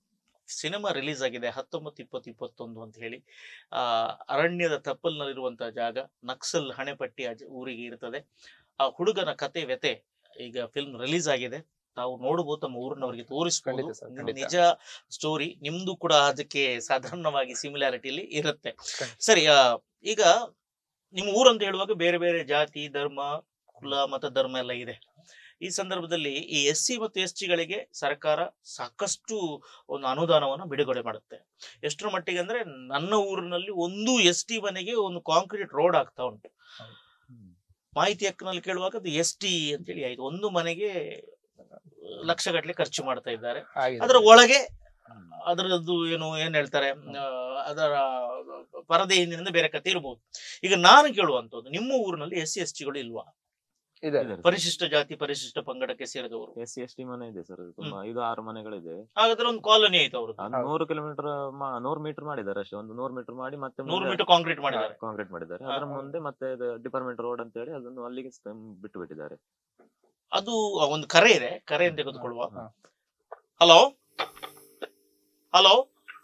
ಸಿನಿಮಾ ರಿಲೀಸ್ ಆಗಿದೆ ಹತ್ತೊಂಬತ್ತು ಇಪ್ಪತ್ತು ಇಪ್ಪತ್ತೊಂದು ಅಂತ ಹೇಳಿ ಆ ಅರಣ್ಯದ ತಪ್ಪಲ್ನಲ್ಲಿರುವಂತಹ ಜಾಗ ನಕ್ಸಲ್ ಹಣೆಪಟ್ಟಿ ಆ ಜ- ಊರಿಗೆ ಇರ್ತದೆ ಆ ಹುಡುಗನ ಕತೆ ವ್ಯತೆ ಈಗ ಫಿಲ್ಮ್ ರಿಲೀಸ್ ಆಗಿದೆ ತಾವು ನೋಡಬಹುದು ತಮ್ಮ ಊರಿನವರಿಗೆ ತೋರಿಸ್ಬೋದು ಖಂಡಿತ sir, ಖಂಡಿತ. ನಿಜ ಸ್ಟೋರಿ ನಿಮ್ದು ಕೂಡ ಅದಕ್ಕೆ ಸಾಧಾರಣವಾಗಿ ಸಿಮಿಲಾರಿಟಿಲಿ ಇರುತ್ತೆ ಖಂಡಿತ. ಸರಿ ಆ, ಈಗ ನಿಮ್ಮ ಊರಂತ ಹೇಳುವಾಗ ಬೇರೆ ಬೇರೆ ಜಾತಿ ಧರ್ಮ ಕುಲ ಮತ ಧರ್ಮ ಎಲ್ಲ ಇದೆ ಈ ಸಂದರ್ಭದಲ್ಲಿ ಈ ಎಸ್ ಸಿ ಮತ್ತು ಎಸ್ ಟಿಗಳಿಗೆ ಸರ್ಕಾರ ಸಾಕಷ್ಟು ಒಂದು ಅನುದಾನವನ್ನು ಬಿಡುಗಡೆ ಮಾಡುತ್ತೆ ಎಷ್ಟರ ಮಟ್ಟಿಗೆ ಅಂದ್ರೆ ನನ್ನ ಊರಿನಲ್ಲಿ ಒಂದು ಎಸ್ ಟಿ ಮನೆಗೆ ಒಂದು ಕಾಂಕ್ರೀಟ್ ರೋಡ್ ಆಗ್ತಾ ಉಂಟು ಹ್ಮ್. ಮಾಹಿತಿ ಹಕ್ಕಿನಲ್ಲಿ ಕೇಳುವಾಗ ಅದು ಎಸ್ ಟಿ ಅಂತೇಳಿ ಆಯ್ತು ಒಂದು ಮನೆಗೆ ಲಕ್ಷಗಟ್ಟಲೆ ಖರ್ಚು ಮಾಡ್ತಾ ಇದ್ದಾರೆ ಆಗಿದೆ. ಅದರ ಒಳಗೆ ಹ್ಮ್. ಅದರದ್ದು ಏನು ಏನ್ ಹೇಳ್ತಾರೆ ಆ, ಅದರ ಪರದೆ ಹಿಂದಿನಿಂದ ಬೇರೆ ಕತೆ ಇರಬಹುದು ಈಗ ನಾನು ಕೇಳುವಂತದ್ದು ನಿಮ್ಮ ಊರಿನಲ್ಲಿ ಎಸ್ ಸಿ ಎಸ್ ಟಿಗಳು ಇಲ್ವಾ ಇದೆ ಇದೆ sir. ಪರಿಶಿಷ್ಟ ಜಾತಿ ಪರಿಶಿಷ್ಟ ಪಂಗಡಕ್ಕೆ ಸೇರಿದವರು ಎಸ್ ಸಿ ಎಸ್ ಟಿ ಮನೆ ಇದೆ ಸರ್ ತುಂಬಾ ಐದು ಆರು ಮನೆಗಳಿದೆ ಹಾಗಾದ್ರೆ ಒಂದು ಕಾಲೋನಿ ಆಯ್ತು ಅವ್ರದ್ದು ಅದು ಹೌದು. ನೂರು ಕಿಲೋಮೀಟರ್ ನೂರು ಮೀಟರ್ ಮಾಡಿದ್ದಾರೆ ಅಷ್ಟೇ ಒಂದು ನೂರು ಮೀಟರ್ ಮಾಡಿ ಮತ್ತೆ ನೂರು ಮೀಟರ್ ಕಾಂಕ್ರೀಟ್ ಮಾಡಿದ್ದಾರೆ ಕಾಂಕ್ರೀಟ್ ಮಾಡಿದ್ದಾರೆ ಹಾ, ಅದರ ಹಾ. ಮುಂದೆ ಮತ್ತೆ ಡಿಪಾರ್ಟ್ಮೆಂಟ್ ರೋಡ್ ಅಂತ ಹೇಳಿ ಅದನ್ನು ಅಲ್ಲಿಗೆ ಸ- ಬಿಟ್ಟು ಬಿಟ್ಟಿದ್ದಾರೆ ಅದು ಒಂದು ಕರೆ ಇದೆ ಕರೆಯನ್ನು ತೆಗೆದುಕೊಳ್ಳುವ ಹಾ. ಹಲೋ ಹಲೋ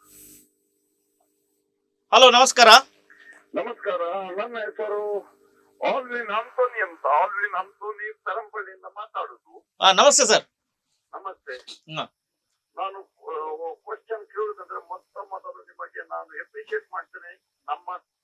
ಹಲೋ ನಮಸ್ಕಾರ ನಮಸ್ಕಾರ ನನ್ನ ಹೆಸರು ಆಲ್ವಿನ್ ಅಂತೋನಿ ಅಂತ ಆಲ್ವಿನ್ ಅಂತೋನಿ ಪೆರಂಪಳ್ಳಿಯಿಂದ ಮಾತಾಡುದು ಆ, ನಮಸ್ತೆ ಸರ್ ನಮಸ್ತೆ ಹ. ನಾನು ಕ್ವಶನ್ ಕೇಳುದಂದ್ರೆ ಮೊತ್ತ ಮೊದಲು ನಿಮಗೆ ನಾನು ಅಪ್ರಿಶಿಯೇಟ್ ಮಾಡ್ತೇನೆ ನಮ್ಮ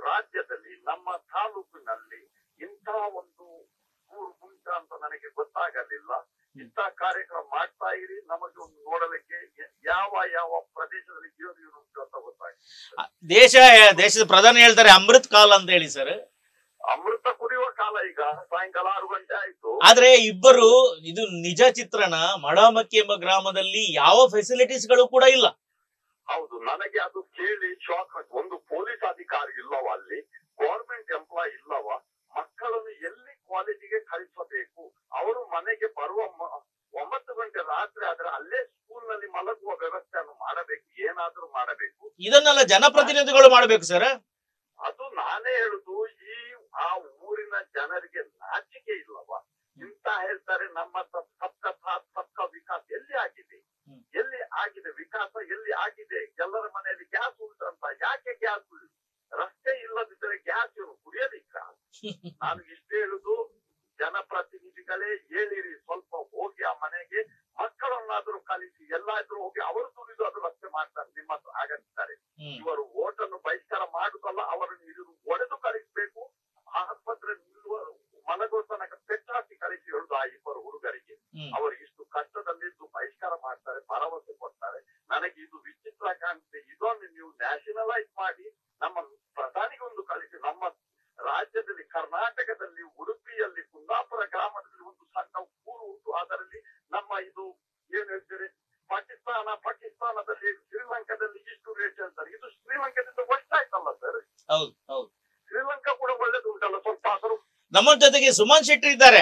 ರಾಜ್ಯದಲ್ಲಿ ನಮ್ಮ ತಾಲೂಕಿನಲ್ಲಿ ಇಂಥ ಒಂದು ಊರು ಉಂಟ ಅಂತ ನನಗೆ ಗೊತ್ತಾಗಲಿಲ್ಲ ಇಂಥ ಕಾರ್ಯಕ್ರಮ ಮಾಡ್ತಾ ಇರಿ ನಮಗೆ ಒಂದು ನೋಡಲಿಕ್ಕೆ ಯ- ಯಾವ ಯಾವ ಪ್ರದೇಶದಲ್ಲಿ ಜೀವ ನೀರು ಉಂಟು ಅಂತ ಗೊತ್ತಾಗಿದೆ ದೇಶ ದೇಶದ ಪ್ರಧಾನಿ ಹೇಳ್ತಾರೆ ಅಮೃತ್ ಕಾಲ ಅಂತ ಹೇಳಿ ಸರ್ ಅಮೃತ ಕುಡಿಯುವ ಕಾಲ ಈಗ ಸಾಯಂಕಾಲ ಆರು ಗಂಟೆ ಆಯ್ತು ಆದ್ರೆ ಇಬ್ಬರು ಇದು ನಿಜ ಚಿತ್ರಣ ಮಡಮಕ್ಕಿ ಎಂಬ ಗ್ರಾಮದಲ್ಲಿ ಯಾವ ಫೆಸಿಲಿಟೀಸ್ ಗಳು ಕೂಡ ಇಲ್ಲ ಹೌದು ನನಗೆ ಅದು ಕೇಳಿ ಶಾಕ್ ಆಯ್ತು ಒಂದು ಪೊಲೀಸ್ ಅಧಿಕಾರಿ ಇಲ್ಲವ ಅಲ್ಲಿ ಗೌರ್ಮೆಂಟ್ ಎಂಪ್ಲಾಯ್ ಇಲ್ಲವ ಮಕ್ಕಳನ್ನು ಎಲ್ಲಿ ಕಾಲೇಜಿಗೆ ಕಳಿಸಬೇಕು ಅವರು ಮನೆಗೆ ಬರುವ ಮ- ಒಂಬತ್ತು ಗಂಟೆ ರಾತ್ರಿ ಆದ್ರೆ ಅಲ್ಲೇ ಸ್ಕೂಲ್ ನಲ್ಲಿ ಮಲಗುವ ವ್ಯವಸ್ಥೆಯನ್ನು ಮಾಡಬೇಕು ಏನಾದ್ರೂ ಮಾಡಬೇಕು ಇದನ್ನೆಲ್ಲ ಜನಪ್ರತಿನಿಧಿಗಳು ಮಾಡ್ಬೇಕು ಸರ್ ಅದು ನಾನೇ ಹೇಳುದು ಈ ಆ ಊರಿನ ಜನರಿಗೆ ನಾಚಿಕೆ ಇಲ್ಲವ ಇಂತ ಹೇಳ್ತಾರೆ ನಮ್ಮ ಸ- ಸಬ್ಕ ಸಾಥ್ ಸಬ್ಕ ವಿಕಾಸ್ ಎಲ್ಲಿ ಆಗಿದೆ ಹ್ಮ್. ಎಲ್ಲಿ ಆಗಿದೆ ವಿಕಾಸ ಎಲ್ಲಿ ಆಗಿದೆ ಎಲ್ಲರ ಮನೆಯಲ್ಲಿ ಗ್ಯಾಸ್ ಉಂಟಂತ ಯಾಕೆ ಗ್ಯಾಸ್ ರಸ್ತೆ ಇಲ್ಲದಿದ್ದರೆ ಗ್ಯಾಸ್ ಇವರು ಕುಡಿಯಲಿಕ್ಕ ನಾನು ಇಷ್ಟೇ ಹೇಳುದು ಜನಪ್ರತಿನಿಧಿಗಳೇ ಹೇಳಿರಿ ಸ್ವಲ್ಪ ಹೋಗಿ ಆ ಮನೆಗೆ ಮಕ್ಕಳನ್ನಾದ್ರೂ ಕಲಿಸಿ ಎಲ್ಲಾದ್ರೂ ಹೋಗಿ ಅವರು ದುಡಿದು ಅದು ರಸ್ತೆ ಮಾಡ್ತಾರೆ ನಿಮ್ಮ ಹತ್ರ ಆಗತ್ತಾರೆ ಹ್ಮ್. ಇವರು ಓಟನ್ನು ಬಹಿಷ್ಕಾರ ಮಾಡುದಲ್ಲ ಅವರನ್ನು ಇದು ಒಡೆದು ಕಳಿಸ್ಬೇಕು ಆಸ್ಪತ್ರೆ ನಿಲ್ಲುವ ಮಲಗುವ ತನಕ ಪೆಟ್ಟಾಕಿ ಕಳಿಸಿ ಹೇಳುದು ಆ ಇಬ್ಬರು ಹುಡುಗರಿಗೆ ಹ್ಮ್. ಅವರು ಇಷ್ಟು ಕಷ್ಟದಲ್ಲಿದ್ದು ಬಹಿಷ್ಕಾರ ಮಾಡ್ತಾರೆ ಭರವಸೆ ಕೊಡ್ತಾರೆ ನನಗೆ ಇದು ವಿಚಿತ್ರ ಕಾಣ್ತದೆ ಇದೊಂದು ನೀವು ನ್ಯಾಷನಲೈಸ್ ಮಾಡಿ ನಮ್ಮ ಪ್ರಧಾನಿಗೊಂದು ಕಳಿಸಿ ನಮ್ಮ ರಾಜ್ಯದಲ್ಲಿ ಕರ್ನಾಟಕದಲ್ಲಿ ಉಡುಪಿಯಲ್ಲಿ ಕುಂದಾಪುರ ಗ್ರಾಮದಲ್ಲಿ ಒಂದು ಸಣ್ಣ ಊರು ಉಂಟು ಅದರಲ್ಲಿ ನಮ್ಮ ಇದು ಏನ್ ಹೇಳ್ತೀರಿ ಪಾಕಿಸ್ತಾನ ಪಾಕಿಸ್ತಾನದಲ್ಲಿ ಶ್ರೀಲಂಕಾದಲ್ಲಿ ಇಷ್ಟು ರೇಟ್ ಹೇಳ್ತಾರೆ ಇದು ಶ್ರೀಲಂಕಾದಿಂದ ಒಟ್ಟಾಯ್ತಲ್ಲ ಸರ್ ಹೌದು ಹೌದು ಶ್ರೀಲಂಕಾ ಕೂಡ ಒಳ್ಳೇದು ಉಂಟಲ್ಲ ಸ್ವಲ್ಪ ಆದರೂ ನಮ್ಮ ಜೊತೆಗೆ ಸುಮನ್ ಶೆಟ್ಟಿ ಇದ್ದಾರೆ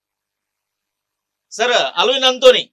ಸರ್ ಅಲ್ವಿನ್ ಅಂತೋನಿ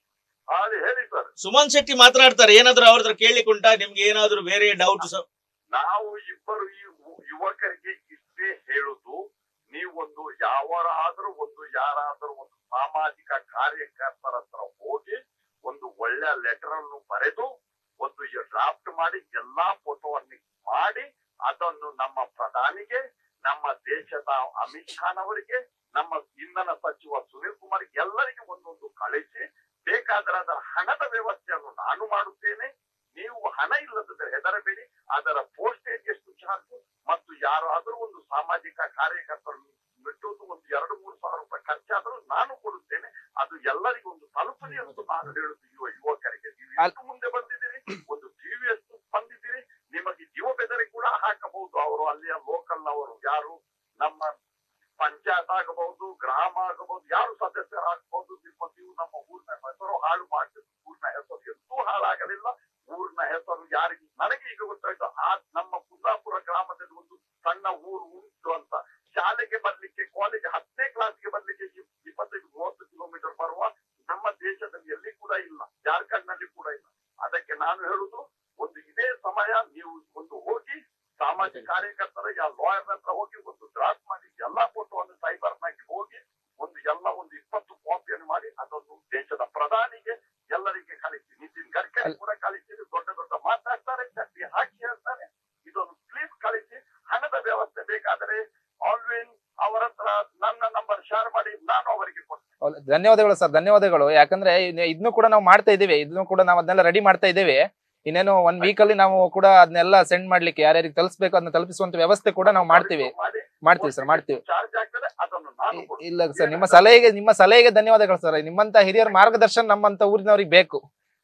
ಹಾಗೆ ಹೇಳಿ ಸರ್ ಸುಮನ್ ಶೆಟ್ಟಿ ಮಾತನಾಡ್ತಾರೆ ಏನಾದ್ರು ಅವ್ರ ಹತ್ರ ಕೇಳಿಕೊಂಡ ನಿಮ್ಗೆ ಏನಾದ್ರು ಬೇರೆ ಡೌಟ್ ನಾವು ಇಬ್ಬರು ಈ ಯು- ಯುವಕರಿಗೆ ಇಷ್ಟೇ ಹೇಳುದು ನೀವೊಂದು ಯಾವರಾದ್ರೂ ಒಂದು ಯಾರಾದ್ರೂ ಒಂದು ಸಾಮಾಜಿಕ ಕಾರ್ಯಕರ್ತರ ಹತ್ರ ಹೋಗಿ ಒಂದು ಒಳ್ಳೆಯ ಲೆಟರ್ ಅನ್ನು ಬರೆದು ಒಂದು ಡ್ರಾಫ್ಟ್ ಮಾಡಿ ಎಲ್ಲಾ ಫೋಟೋವನ್ನು ಮಾಡಿ ಅದನ್ನು ನಮ್ಮ ಪ್ರಧಾನಿಗೆ ನಮ್ಮ ದೇಶದ ಅಮಿತ್ ಖಾನ್ ಅವರಿಗೆ ನಮ್ಮ ಇಂಧನ ಸಚಿವ ಸುನೀಲ್ ಕುಮಾರ್ ಎಲ್ಲರಿಗೆ ಒಂದೊಂದು ಕಳಿಸಿ ಬೇಕಾದ್ರೆ ಅದರ ಹಣದ ವ್ಯವಸ್ಥೆಯನ್ನು ನಾನು ಮಾಡುತ್ತೇನೆ ನೀವು ಹಣ ಇಲ್ಲದಿದ್ದರೆ ಹೆದರಬೇಡಿ ಅದರ ಪೋಸ್ಟೇಜ್ ಎಷ್ಟು ಚಾರ್ಜ್ ಮತ್ತು ಯಾರಾದರೂ ಒಂದು ಸಾಮಾಜಿಕ ಕಾರ್ಯಕರ್ತರು ಬಿಟ್ಟುವುದು ಒಂದು ಎರಡು ಮೂರು ಸಾವಿರ ರೂಪಾಯಿ ಖರ್ಚಾದರೂ ನಾನು ಕೊಡುತ್ತೇನೆ ಅದು ಎಲ್ಲರಿಗೂ ಒಂದು ತಲುಪಲಿ ಅಂತ ನಾನು ಹೇಳುದು ಯುವ ಯುವಕರಿಗೆ ನೀವು ಎಷ್ಟು ಮುಂದೆ ಬಂದಿದ್ದೀರಿ ಒಂದು ಟಿವಿ ಎಷ್ಟು ಬಂದಿದ್ದೀರಿ ನಿಮಗೆ ಜೀವ ಬೆದರಿ ಕೂಡ ಹಾಕಬಹುದು ಅವರು ಅಲ್ಲಿಯ ಲೋಕಲ್ ಅವರು ಯಾರು ನಮ್ಮ ಪಂಚಾಯತ್ ಆಗಬಹುದು ಗ್ರಾಮ ಆಗಬಹುದು ಯಾರು ಸದಸ್ಯರಾಗಬಹುದು ನಿಮ್ಮ ನೀವು ನಮ್ಮ ಊರಿನ ಹೆಸರು ಹಾಳು ಮಾಡಿದ್ರು ಊರಿನ ಹೆಸರು ಎಂದೂ ಹಾಳಾಗಲಿಲ್ಲ ಊರಿನ ಹೆಸರು ಯಾರಿಗೆ ನನಗೆ ಈಗ ಗೊತ್ತಾಯ್ತು ಆ ನಮ್ಮ ಕುಂದಾಪುರ ಗ್ರಾಮದಲ್ಲಿ ಒಂದು ಸಣ್ಣ ಊರು ಉಂಟು ಅಂತ ಶಾಲೆಗೆ ಬರ್ಲಿಕ್ಕೆ ಕಾಲೇಜ್ ಹತ್ತನೇ ಕ್ಲಾಸ್ಗೆ ಬರ್ಲಿಕ್ಕೆ ಇಪ್- ಇಪ್ಪತ್ತೈದು ಮೂವತ್ತು ಕಿಲೋಮೀಟರ್ ಬರುವ ನಮ್ಮ ದೇಶದಲ್ಲಿ ಎಲ್ಲಿ ಕೂಡ ಇಲ್ಲ ಜಾರ್ಖಂಡ್ ನಲ್ಲಿ ಕೂಡ ಇಲ್ಲ ಅದಕ್ಕೆ ನಾನು ಹೇಳುದು ಒಂದು ಇದೇ ಸಮಯ ನೀವು ಒಂದು ಹೋಗಿ ಸಾಮಾಜಿಕ ಕಾರ್ಯಕರ್ತರ ಯಾ ಲಾಯರ್ ಹತ್ರ ಹೋಗಿ ಒಂದು ಡ್ರಾಫ್ಟ್ ಮಾಡಿ ಎಲ್ಲಾ ಫೋಟೋವನ್ನು ಸೈಬರ್ ನಾಗಿ ಹೋಗಿ ಒಂದು ಎಲ್ಲ ಒಂದು ಇಪ್ಪತ್ತು ಕಾಪಿಯನ್ನು ಮಾಡಿ ಅದನ್ನು ದೇಶದ ಪ್ರಧಾನಿಗೆ ಎಲ್ಲರಿಗೆ ಕಳಿಸಿ ನಿತಿನ್ ಗಡ್ಕರಿ ಅಲ್- ಕೂಡ ಕಳಿಸಿ ದೊಡ್ಡ ದೊಡ್ಡ ಮಾತಾಡ್ತಾರೆ ಚಟ್ನಿ ಹಾಕಿ ಹೇಳ್ತಾರೆ ಇದೊಂದು ಪ್ಲೀಸ್ ಕಳಿಸಿ ಹಣದ ವ್ಯವಸ್ಥೆ ಬೇಕಾದರೆ ಆಲ್ವೇನ್ ಅವರ ಹತ್ರ ನನ್ನ ನಂಬರ್ ಶೇರ್ ಮಾಡಿ ನಾನು ಅವರಿಗೆ ಕೊಡ್ತೇನೆ ಹೌದು, ಧನ್ಯವಾದಗಳು ಸರ್ ಧನ್ಯವಾದಗಳು ಯಾಕಂದ್ರೆ ಇದ್ನ- ಇದನ್ನು ಕೂಡ ನಾವು ಮಾಡ್ತಾ ಇದ್ದೀವಿ ಇದನ್ನು ಕೂಡ ನಾವು ಅದನ್ನೆಲ್ಲ ರೆಡಿ ಮಾಡ್ತಾ ಇದ್ದೇವೆ ಇನ್ನೇನು ಒಂದ್ ವೀಕ್ ಅಲ್ಲಿ ನಾವು ಕೂಡ ಅದನ್ನೆಲ್ಲ ಸೆಂಡ್ ಮಾಡ್ಲಿಕ್ಕೆ ಯಾರ್ಯಾರಿಗೆ ತಲುಪಿಸಬೇಕು ಅದನ್ನ ತಲುಪಿಸುವಂತ ವ್ಯವಸ್ಥೆ ಕೂಡ ನಾವು ಮಾಡ್ತೀವಿ ಮಾಡಿ ಮಾಡ್ತೀವಿ ಸರ್ ಮಾಡ್ತೀವಿ ಚಾರ್ಜ್ ಆಗ್ತದೆ ಅದನ್ನು ನಾನು ಇ- ಕೊಡ್ತೇನೆ. ಇಲ್ಲ ಸರ್ ನಿಮ್ಮ ಸಲಹೆಗೆ ನಿಮ್ಮ ಸಲಹೆಗೆ ಧನ್ಯವಾದಗಳು ಸರ್ ನಿಮ್ಮಂತ ಹಿರಿಯರ ಮಾರ್ಗದರ್ಶನ ನಮ್ಮಂತ ಊರಿನವ್ರಿಗೆ ಬೇಕು